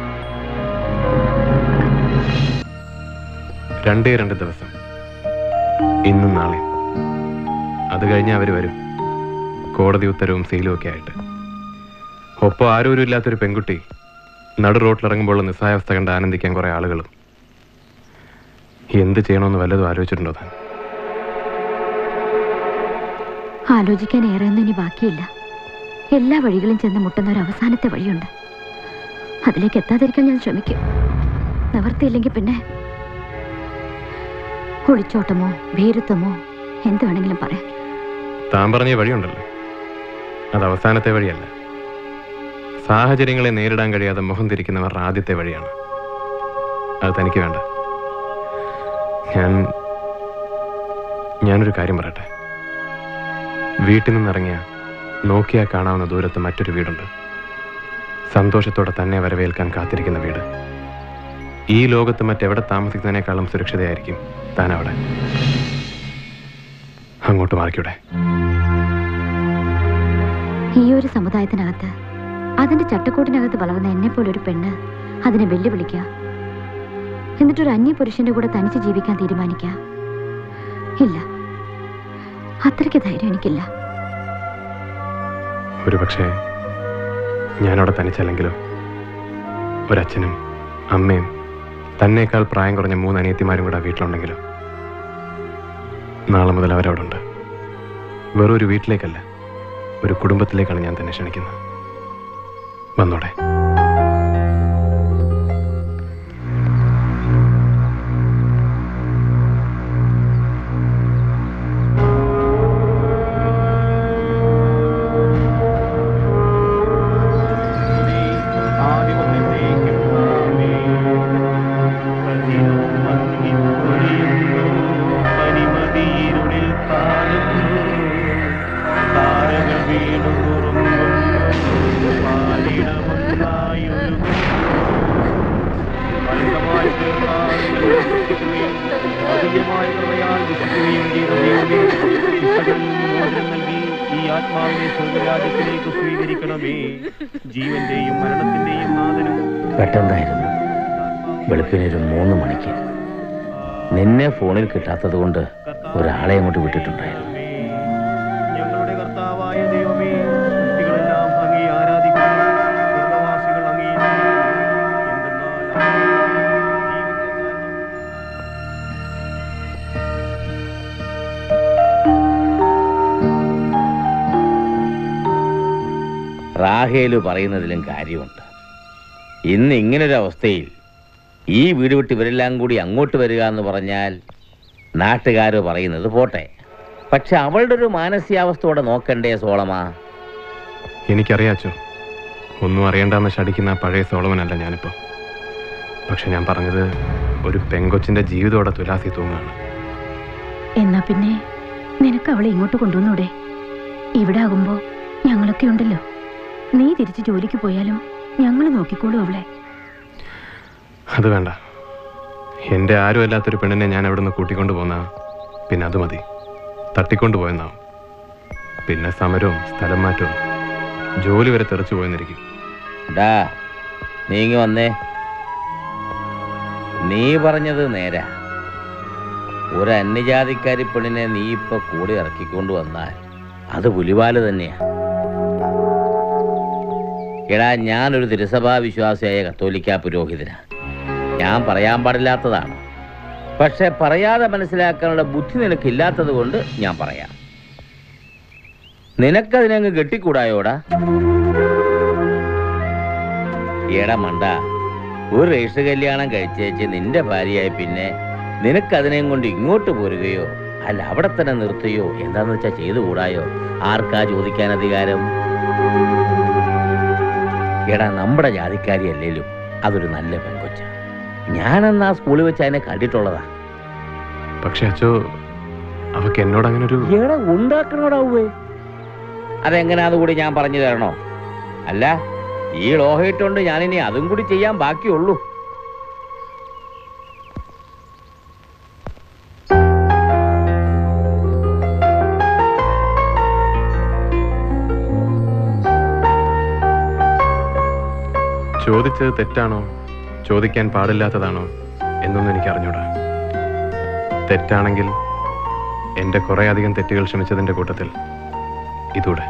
രണ്ടേ രണ്ട് ദിവസം ഇന്നും നാളെയും അത് കഴിഞ്ഞ് അവർ വരും കോടതി ഉത്തരവും സീലും ഒക്കെ ആയിട്ട് ഒപ്പം ആരോരും ഇല്ലാത്തൊരു പെൺകുട്ടി നടു റോട്ടിലിറങ്ങുമ്പോൾ നിസ്സായാവസ്ഥ കണ്ട് ആനന്ദിക്കാൻ കുറേ ആളുകളും എന്ത് ചെയ്യണമെന്ന് വല്ലതും ആലോചിച്ചിട്ടുണ്ടോ താൻ ആലോചിക്കാൻ ഏറെയൊന്നും ഇനി ബാക്കിയില്ല എല്ലാ വഴികളും ചെന്ന് മുട്ടുന്ന ഒരു അവസാനത്തെ വഴിയുണ്ട് അതിലേക്ക് എത്താതിരിക്കാൻ ഞാൻ ശ്രമിക്കും നിവർത്തിയില്ലെങ്കിൽ പിന്നെ ഒളിച്ചോട്ടമോ ഭീരുത്വമോ എന്ത് വേണമെങ്കിലും പറയാം താൻ പറഞ്ഞ ഈ വഴിയുണ്ടല്ലോ അത് അവസാനത്തെ വഴിയല്ല സാഹചര്യങ്ങളെ നേരിടാൻ കഴിയാതെ മുഖം തിരിക്കുന്നവരുടെ ആദ്യത്തെ വഴിയാണ് അത് തനിക്ക് വേണ്ട ഞാൻ ഞാനൊരു കാര്യം പറയട്ടെ വീട്ടിൽ നിന്നിറങ്ങിയ നോക്കിയാൽ കാണാവുന്ന ദൂരത്ത് മറ്റൊരു വീടുണ്ട് സന്തോഷത്തോടെ തന്നെ വരവേൽക്കാൻ കാത്തിരിക്കുന്ന വീട് ഈ ലോകത്ത് മറ്റെവിടെ താമസിക്കുന്നതിനേക്കാളും സുരക്ഷിതയായിരിക്കും താൻ അവിടെ അങ്ങോട്ട് മാറിക്കൂടെ ഈ ഒരു സമുദായത്തിനകത്ത് അതിന്റെ ചട്ടക്കൂട്ടിനകത്ത് വളർന്ന എന്നെ പോലെ ഒരു പെണ്ണ് അതിനെ വെല്ലുവിളിക്കുക എന്നിട്ടൊരു അന്യ പുരുഷന്റെ കൂടെ തനിച്ച് ജീവിക്കാൻ തീരുമാനിക്കുക ഇല്ല അത്രയ്ക്ക് ധൈര്യം എനിക്കില്ല ഒരുപക്ഷെ ഞാനവിടെ തനിച്ചല്ലെങ്കിലോ ഒരച്ഛനും അമ്മയും തന്നേക്കാൾ പ്രായം കുറഞ്ഞ മൂന്ന് അനിയത്തിമാരും കൂടെ ആ വീട്ടിലുണ്ടെങ്കിലോ നാളെ മുതൽ അവരവിടെ ഉണ്ട് വെറും ഒരു വീട്ടിലേക്കല്ല ഒരു കുടുംബത്തിലേക്കാണ് ഞാൻ തന്നെ ക്ഷണിക്കുന്നത് വന്നോടെ ഈ ആത്മാവിനെ സ്വർഗരാജ്യത്തിലേക്ക് സ്വീകരിക്കണമേ ജീവന്റെയും മരണത്തിന്റെയും നാഥനും പെട്ടെന്നായിരുന്നു വെളുപ്പിനൊരു മൂന്ന് മണിക്ക് നിന്നെ ഫോണിൽ കിട്ടാത്തത് കൊണ്ട് ഒരാളെ അങ്ങോട്ട് വിട്ടിട്ടുണ്ടായിരുന്നു ഞങ്ങളുടെ കർത്താവായ ദൈവമേ സൃഷ്ടികളെല്ലാം അങ്ങേ ആരാധിക്കുന്നു സ്വർഗവാസികൾ അങ്ങേ റാഹേല് പറയുന്നതിലും കാര്യമുണ്ട് ഇന്ന് ഇങ്ങനൊരു അവസ്ഥയിൽ ഈ വീട് വിട്ട് ഇവരെല്ലാം കൂടി അങ്ങോട്ട് വരിക എന്ന് പറഞ്ഞാൽ നാട്ടുകാർ പറയുന്നത് പോട്ടെ പക്ഷെ അവളുടെ ഒരു മാനസികാവസ്ഥയോടെ നോക്കണ്ടേ സോളമാ എനിക്കറിയാച്ചോ ഒന്നും അറിയണ്ടെന്ന് ശടിക്കുന്ന ആ പഴയ സോളമനല്ല ഞാനിപ്പോൾ പക്ഷെ ഞാൻ പറഞ്ഞത് ഒരു പെങ്കൊച്ചിന്റെ ജീവിതത്തോടെ തുലാസി തൂങ്ങാണ് എന്നാ പിന്നെ നിനക്ക് അവളെ ഇങ്ങോട്ട് കൊണ്ടുവന്നൂടെ ഇവിടെ ആകുമ്പോ ഞങ്ങളൊക്കെ ഉണ്ടല്ലോ നീ തിരിച്ച് ജോലിക്ക് പോയാലും ഞങ്ങൾ നോക്കിക്കോളൂ അവളെ അത് വേണ്ട എൻ്റെ ആരും അല്ലാത്തൊരു പെണ്ണിനെ ഞാൻ അവിടെ നിന്ന് കൂട്ടിക്കൊണ്ട് പോന്ന പിന്നെ അത് മതി തട്ടിക്കൊണ്ട് പോയെന്നാവും പിന്നെ സമരവും സ്ഥലം മാറ്റവും ജോലി വരെ തെറിച്ചു പോയെന്നിരിക്കും ഡാ നീങ്ങി വന്നേ നീ പറഞ്ഞത് നേരാ ഒരു അന്യജാതിക്കാരി പെണ്ണിനെ നീ ഇപ്പൊ കൂടെ ഇറക്കിക്കൊണ്ട് വന്നാൽ അത് പുലിവാല് തന്നെയാ എടാ ഞാനൊരു തിരുസഭാ വിശ്വാസിയായ കത്തോലിക്ക പുരോഹിതനാ ഞാൻ പറയാൻ പാടില്ലാത്തതാണ് പക്ഷെ പറയാതെ മനസ്സിലാക്കാനുള്ള ബുദ്ധി നിനക്കില്ലാത്തത് കൊണ്ട് ഞാൻ പറയാം നിനക്കതിനങ്ങ് കെട്ടിക്കൂടായോടാ എടാ മണ്ട ഒരു രജിസ്റ്റർ കല്യാണം കഴിച്ചേച്ച് നിന്റെ ഭാര്യയായി പിന്നെ നിനക്കതിനെയും കൊണ്ട് ഇങ്ങോട്ട് പോരുകയോ അല്ല അവിടെ തന്നെ നിർത്തുകയോ എന്താന്ന് വെച്ചാ ചെയ്തു കൂടായോ ആർക്കാ ചോദിക്കാൻ അധികാരം എടാ നമ്മുടെ ജാതിക്കാരി അല്ലേലും അതൊരു നല്ല പെൺകൊച്ച ഞാനെന്നാ സ്കൂളിൽ വെച്ച് അതിനെ കണ്ടിട്ടുള്ളതാ പക്ഷെ അച്ചോ അവക്ക് എന്നോട് അങ്ങനെ ഒരു എടാ ഉണ്ടാക്കണോടാവേ അതെങ്ങനെയാന്ന് കൂടി ഞാൻ പറഞ്ഞു തരണോ അല്ല ഈ ലോഹയിട്ടുകൊണ്ട് ഞാനിനി അതും കൂടി ചെയ്യാൻ ബാക്കിയുള്ളൂ ചോദിച്ചത് തെറ്റാണോ ചോദിക്കാൻ പാടില്ലാത്തതാണോ എന്നൊന്നും എനിക്ക് അറിഞ്ഞൂടാ തെറ്റാണെങ്കിൽ എൻ്റെ കുറേ അധികം തെറ്റുകൾ ക്ഷമിച്ചതിൻ്റെ കൂട്ടത്തിൽ ഇതൂടെ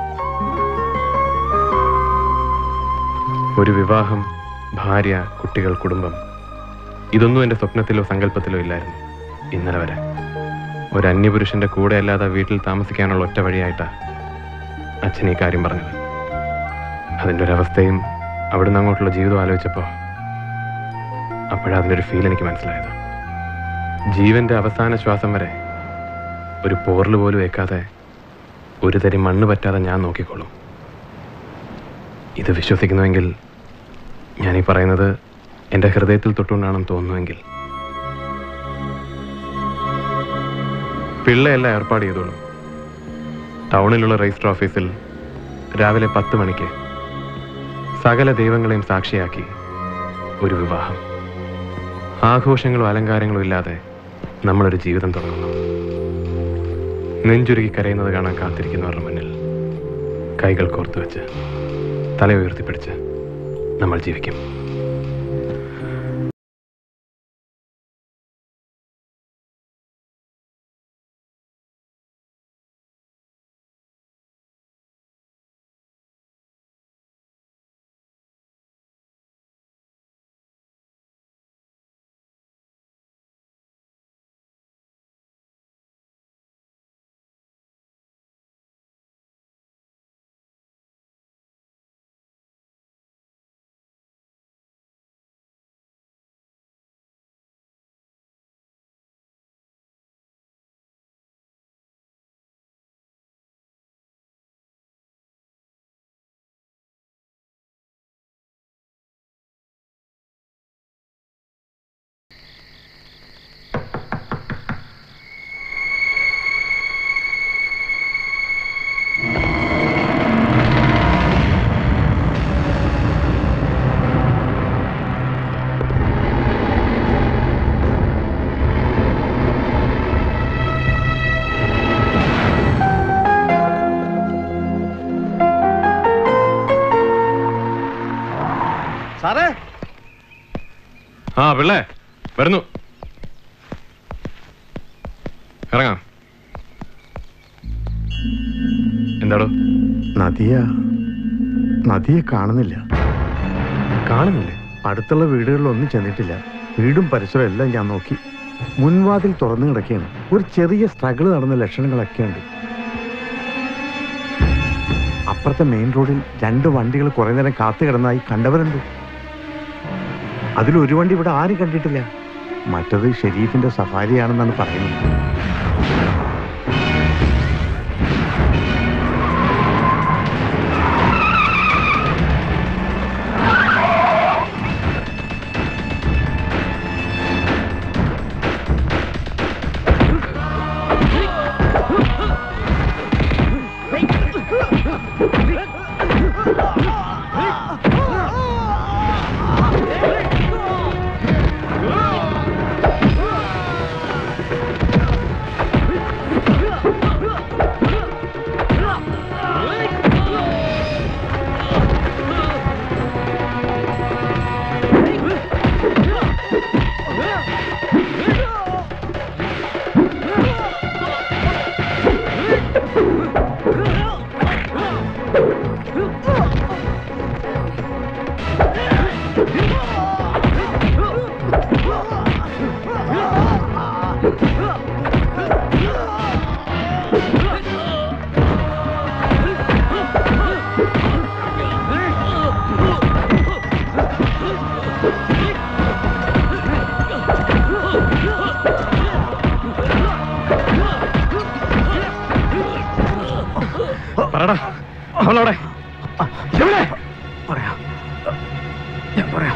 ഒരു വിവാഹം ഭാര്യ കുട്ടികൾ കുടുംബം ഇതൊന്നും എൻ്റെ സ്വപ്നത്തിലോ സങ്കല്പത്തിലോ ഇല്ലായിരുന്നു ഇന്നലെ വരെ ഒരു അന്യപുരുഷന്റെ കൂടെ അല്ലാതെ വീട്ടിൽ താമസിക്കാനുള്ള ഒറ്റ വഴിയായിട്ടാ അച്ഛൻ ഈ കാര്യം പറഞ്ഞത് അതിൻ്റെ ഒരവസ്ഥയും അവിടുന്ന് അങ്ങോട്ടുള്ള ജീവിതം ആലോചിച്ചപ്പോൾ അപ്പോഴാ അതിൻ്റെ ഒരു ഫീൽ എനിക്ക് മനസ്സിലായത് ജീവന്റെ അവസാന ശ്വാസം വരെ ഒരു പോറൽ പോലും വെക്കാതെ ഒരു തരി മണ്ണ് പറ്റാതെ ഞാൻ നോക്കിക്കോളും ഇത് വിശ്വസിക്കുന്നുവെങ്കിൽ ഞാൻ ഈ പറയുന്നത് എൻ്റെ ഹൃദയത്തിൽ തൊട്ടുകൊണ്ടാണെന്ന് തോന്നുന്നുവെങ്കിൽ പിള്ളയെല്ലാം ഏർപ്പാട് ചെയ്തോളൂ ടൗണിലുള്ള രജിസ്റ്റർ ഓഫീസിൽ രാവിലെ പത്ത് മണിക്ക് സകല ദൈവങ്ങളെയും സാക്ഷിയാക്കി ഒരു വിവാഹം ആഘോഷങ്ങളും അലങ്കാരങ്ങളും ഇല്ലാതെ നമ്മളൊരു ജീവിതം തുടങ്ങുന്നു നെഞ്ചുരുകി കരയുന്നത് കാണാൻ കാത്തിരിക്കുന്നവരുടെ മുന്നിൽ കൈകൾ കോർത്തു വെച്ച് തല ഉയർത്തിപ്പിടിച്ച് നമ്മൾ ജീവിക്കും സാറേ ആ പിള്ളേ വരുന്നു ഇറങ്ങാം എന്താടോ നദിയ നദിയെ കാണുന്നില്ല കാണുന്നില്ലേ അടുത്തുള്ള വീടുകളിലൊന്നും ചെന്നിട്ടില്ല വീടും പരിസരവും എല്ലാം ഞാൻ നോക്കി മുൻവാതിൽ തുറന്നു കിടക്കുകയാണ് ഒരു ചെറിയ സ്ട്രഗിൾ നടന്ന ലക്ഷണങ്ങളൊക്കെ ഉണ്ട് അപ്പുറത്തെ മെയിൻ റോഡിൽ രണ്ട് വണ്ടികൾ കുറെ നേരം കാത്തു കിടന്നായി കണ്ടവരുണ്ട് അതിലൊരു വണ്ടി ഇവിടെ ആരും കണ്ടിട്ടില്ല മറ്റത് ഷെരീഫിന്റെ സഫാരിയാണെന്നാണ് പറയുന്നത് പറടാ അവളവിടെ എവിടെ? പറയാം ഞാൻ പറയാം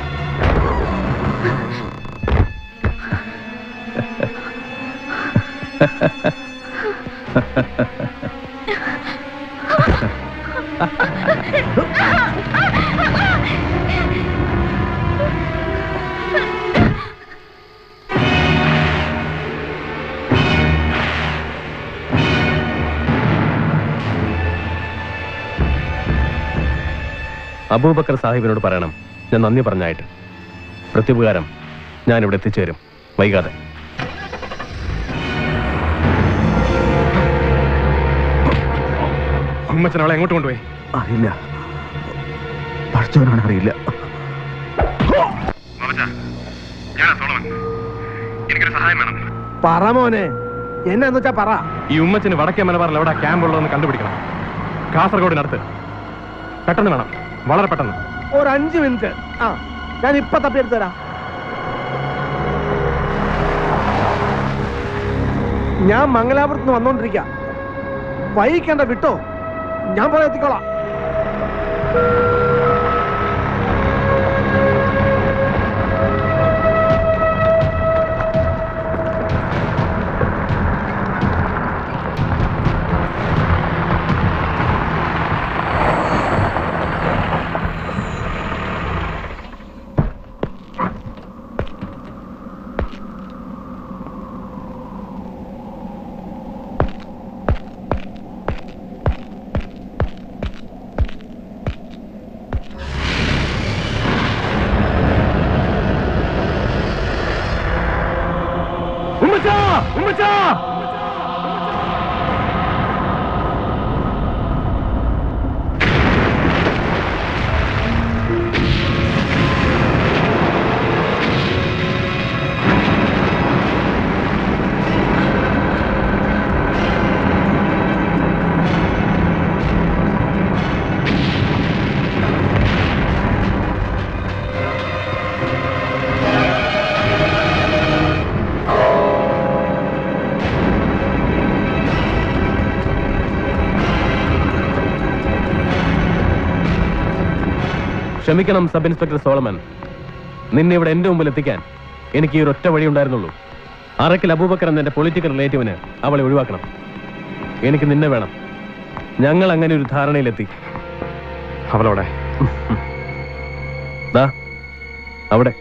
അബൂബക്കർ സാഹിബിനോട് പറയണം ഞാൻ നന്ദി പറഞ്ഞായിട്ട് പ്രത്യുപകാരം ഞാൻ ഇവിടെ എത്തിച്ചേരും വൈകാതെ ഉമ്മച്ചൻ അവളെ എങ്ങോട്ട് കൊണ്ടുപോയി അറിയില്ല പഠിച്ചവനാണ് അറിയില്ല എനിക്കൊരു സഹായം വേണം പറ മോനെ എന്നാന്ന് വെച്ചാ പറ ഈ ഉമ്മച്ചന് വടക്കേ മലബാറിൽ എവിടെ ക്യാമ്പ് ഉള്ളതെന്ന് കണ്ടുപിടിക്കണം കാസർഗോഡിനടുത്ത് പെട്ടെന്ന് വേണം വളരെ പെട്ടെന്ന് ഒരു അഞ്ച് മിനിറ്റ് ആ ഞാൻ ഇപ്പൊ തപ്പിയെടുത്ത് തരാം ഞാൻ മംഗലാപുരത്ത് നിന്ന് വന്നോണ്ടിരിക്ക വൈകിക്കേണ്ട വിട്ടോ ഞാൻ പോലെ എത്തിക്കോളാം ഉമ്മച്ചാ ഉമ്മച്ചാ ക്ഷമിക്കണം സബ് ഇൻസ്പെക്ടർ സോളമൻ നിന്നെ ഇവിടെ എന്റെ മുമ്പിൽ എത്തിക്കാൻ എനിക്ക് ഈ ഒരു ഒറ്റ വഴി ഉണ്ടായിരുന്നുള്ളൂ അറക്കിൽ അബൂബക്കർ എന്ന എന്റെ പൊളിറ്റിക്കൽ റിലേറ്റീവിന് അവളെ ഒഴിവാക്കണം എനിക്ക് നിന്നെ വേണം ഞങ്ങൾ അങ്ങനെ ഒരു ധാരണയിലെത്തി അവളവിടെ ദാ അവിടെ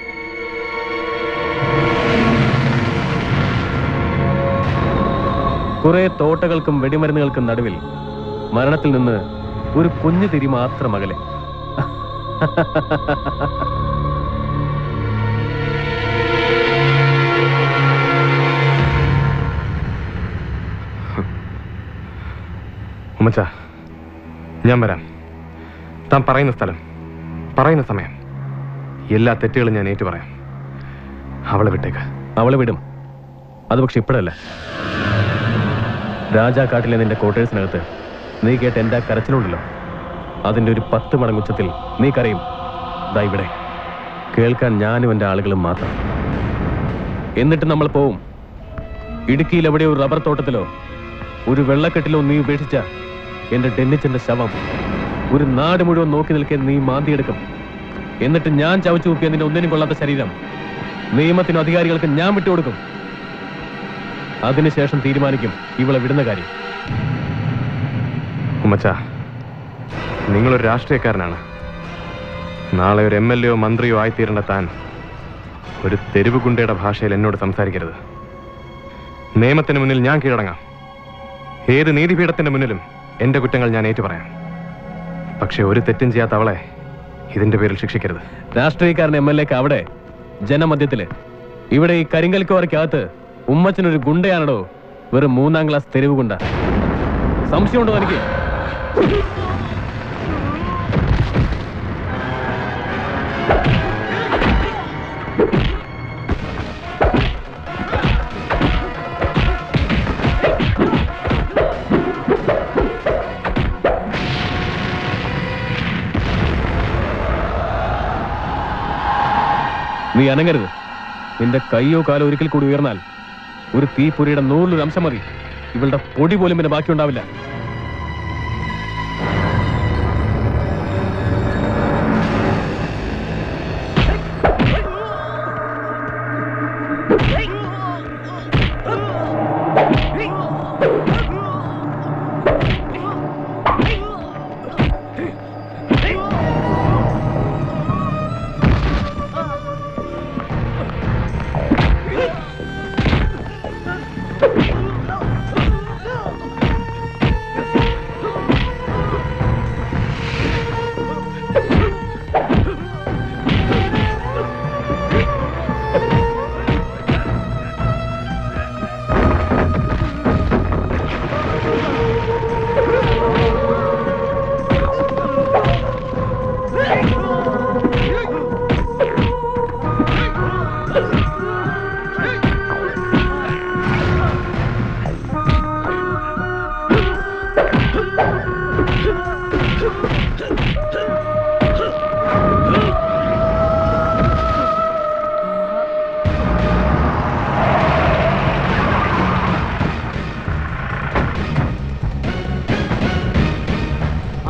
കുറെ തോട്ടകൾക്കും വെടിമരുന്നുകൾക്കും നടുവിൽ മരണത്തിൽ നിന്ന് ഒരു കുഞ്ഞു തിരി മാത്രം അകലെ ഉമ്മച്ച ഞാൻ വരാം താൻ പറയുന്ന സ്ഥലം പറയുന്ന സമയം എല്ലാ തെറ്റുകളും ഞാൻ ഏറ്റു പറയാം അവളെ വിട്ടേക്ക് അവളെ വിടും അത് പക്ഷെ ഇപ്പോഴല്ല രാജാക്കാട്ടിലെ നിന്റെ ക്വാർട്ടേഴ്സിനകത്ത് നീ കേട്ട എൻ്റെ ആ കരച്ചിലുണ്ടല്ലോ അതിൻ്റെ ഒരു പത്ത് മടങ്ങുച്ചത്തിൽ നീ കരയും ദാ ഇവിടെ കേൾക്കാൻ ഞാനും എൻ്റെ ആളുകളും മാത്രം എന്നിട്ട് നമ്മൾ പോവും ഇടുക്കിയിൽ എവിടെയോ ഒരു റബ്ബർ തോട്ടത്തിലോ ഒരു വെള്ളക്കെട്ടിലോ നീ ഉപേക്ഷിച്ച എൻ്റെ ഡെന്നിച്ചന്റെ ശവം ഒരു നാട് മുഴുവൻ നോക്കി നിൽക്കാൻ നീ മാന്തിയെടുക്കും എന്നിട്ട് ഞാൻ ചവച്ചു നോക്കിയ നിന്റെ ഒന്നിനും കൊള്ളാത്ത ശരീരം നിയമത്തിനും അധികാരികൾക്ക് ഞാൻ വിട്ടുകൊടുക്കും അതിനുശേഷം തീരുമാനിക്കും ഇവളെ വിടുന്ന കാര്യം ഉമ്മച്ച നിങ്ങളൊരു രാഷ്ട്രീയക്കാരനാണ് നാളെ ഒരു എം എൽ എയോ മന്ത്രിയോ ആയിത്തീരേണ്ട താൻ ഒരു തെരുവ് ഗുണ്ടയുടെ ഭാഷയിൽ എന്നോട് സംസാരിക്കരുത് നിയമത്തിന് മുന്നിൽ ഞാൻ കീഴടങ്ങാം ഏത് നീതിപീഠത്തിന്റെ മുന്നിലും എന്റെ കുറ്റങ്ങൾ ഞാൻ ഏറ്റുപറയാം പക്ഷെ ഒരു തെറ്റും ചെയ്യാത്ത അവളെ ഇതിന്റെ പേരിൽ ശിക്ഷിക്കരുത് രാഷ്ട്രീയക്കാരൻ എം എൽ എക്ക് അവിടെ ജനമധ്യത്തില് ഇവിടെ ഈ കരിങ്കൽക്കോറയ്ക്കകത്ത് ഉമ്മച്ചനൊരു ഗുണ്ടയാണോ വെറും മൂന്നാം ക്ലാസ് തെരുവ് ഗുണ്ട സംശയമുണ്ടോ എനിക്ക് നീ അനങ്ങരുത് നിന്റെ കൈയോ കാലോ ഒരിക്കൽ കൂടി ഉയർന്നാൽ ഒരു തീപ്പൊരിയുടെ നൂറിലൊരു അംശം മതി ഇവളുടെ പൊടി പോലും പിന്നെ ബാക്കിയുണ്ടാവില്ല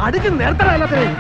അടിച്ച് നേരത്തെ എല്ലാത്തിനും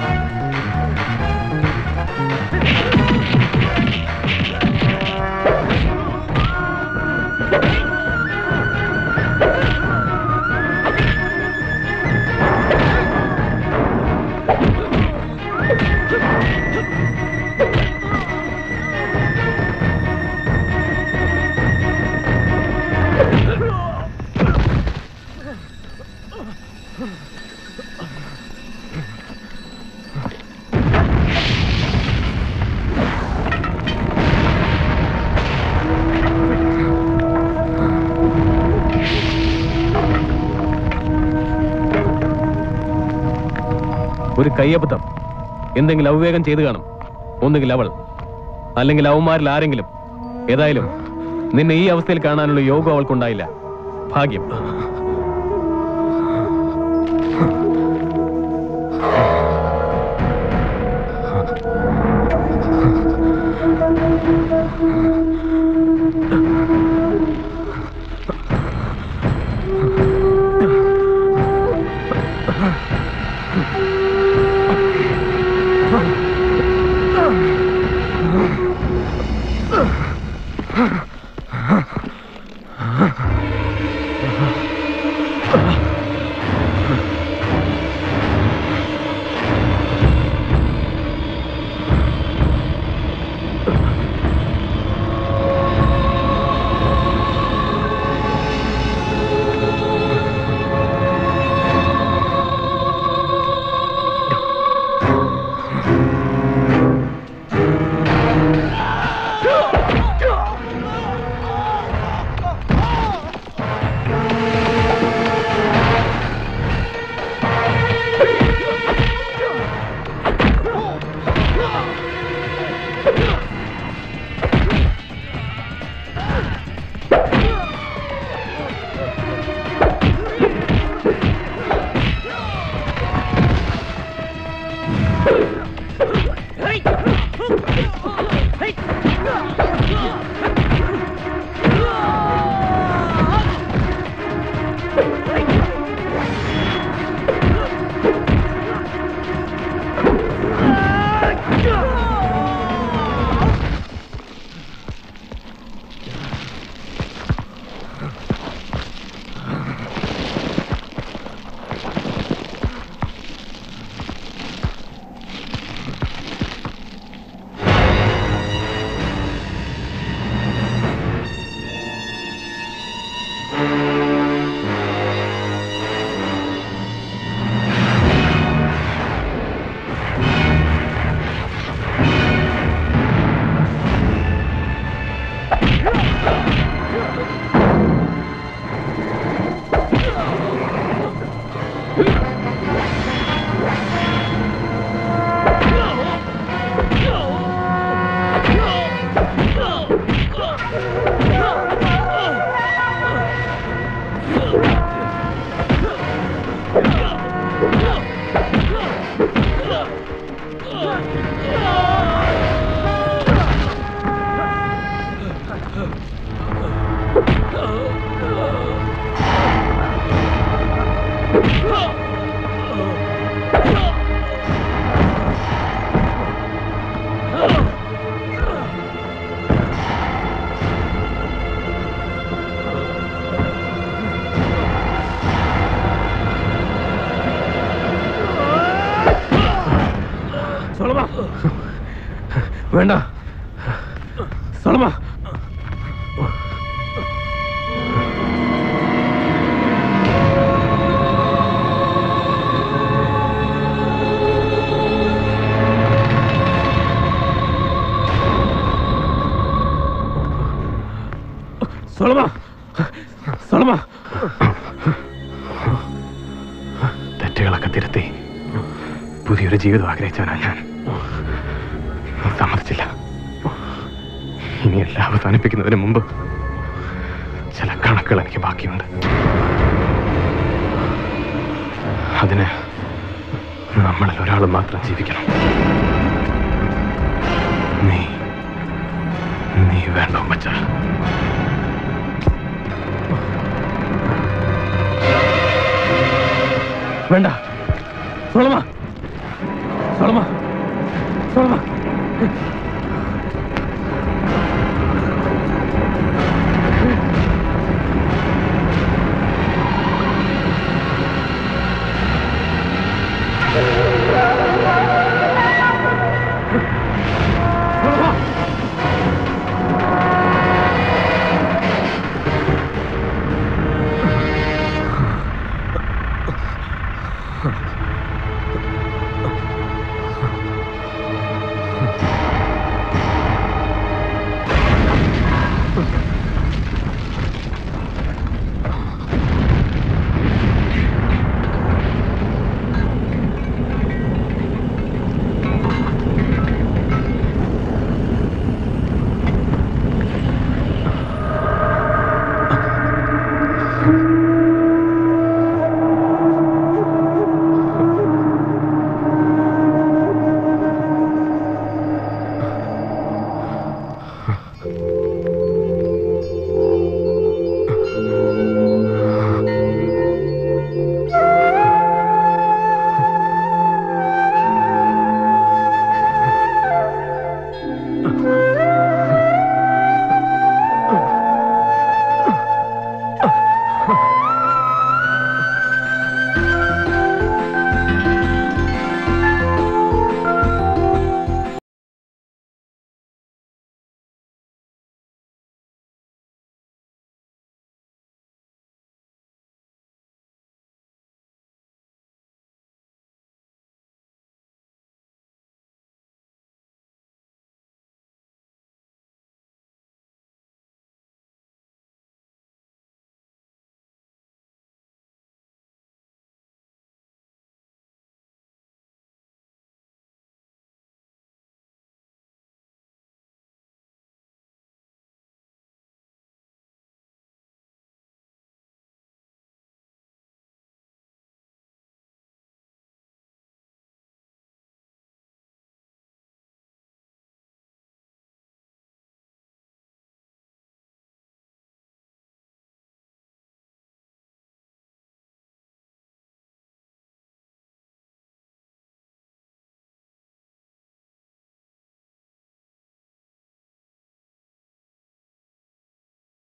ഒരു കയ്യബദ്ധം എന്തെങ്കിലും അവിവേകം ചെയ്തു കാണും ഒന്നുകിൽ അവൾ അല്ലെങ്കിൽ അവന്മാരിൽ ആരെങ്കിലും ഏതായാലും നിന്നെ ഈ അവസ്ഥയിൽ കാണാനുള്ള യോഗം അവൾക്കുണ്ടായില്ല ഭാഗ്യം സോളമ വേണ്ട സോളമ സോളമ സോളമ തെറ്റുകളൊക്കെ തിരുത്തി പുതിയൊരു ജീവിതം ആഗ്രഹിച്ചവനാ ഞാൻ സമ്മതിച്ചില്ല ഇനിയെല്ലാം അവസാനിപ്പിക്കുന്നതിന് മുമ്പ് ചില കണക്കുകൾ എനിക്ക് ബാക്കിയുണ്ട് അതിന് നമ്മളിൽ ഒരാൾ മാത്രം ജീവിക്കണം നീ നീ വേണ്ടോ മച്ച വേണ്ട സോളമ സോളമ സോളമ ആ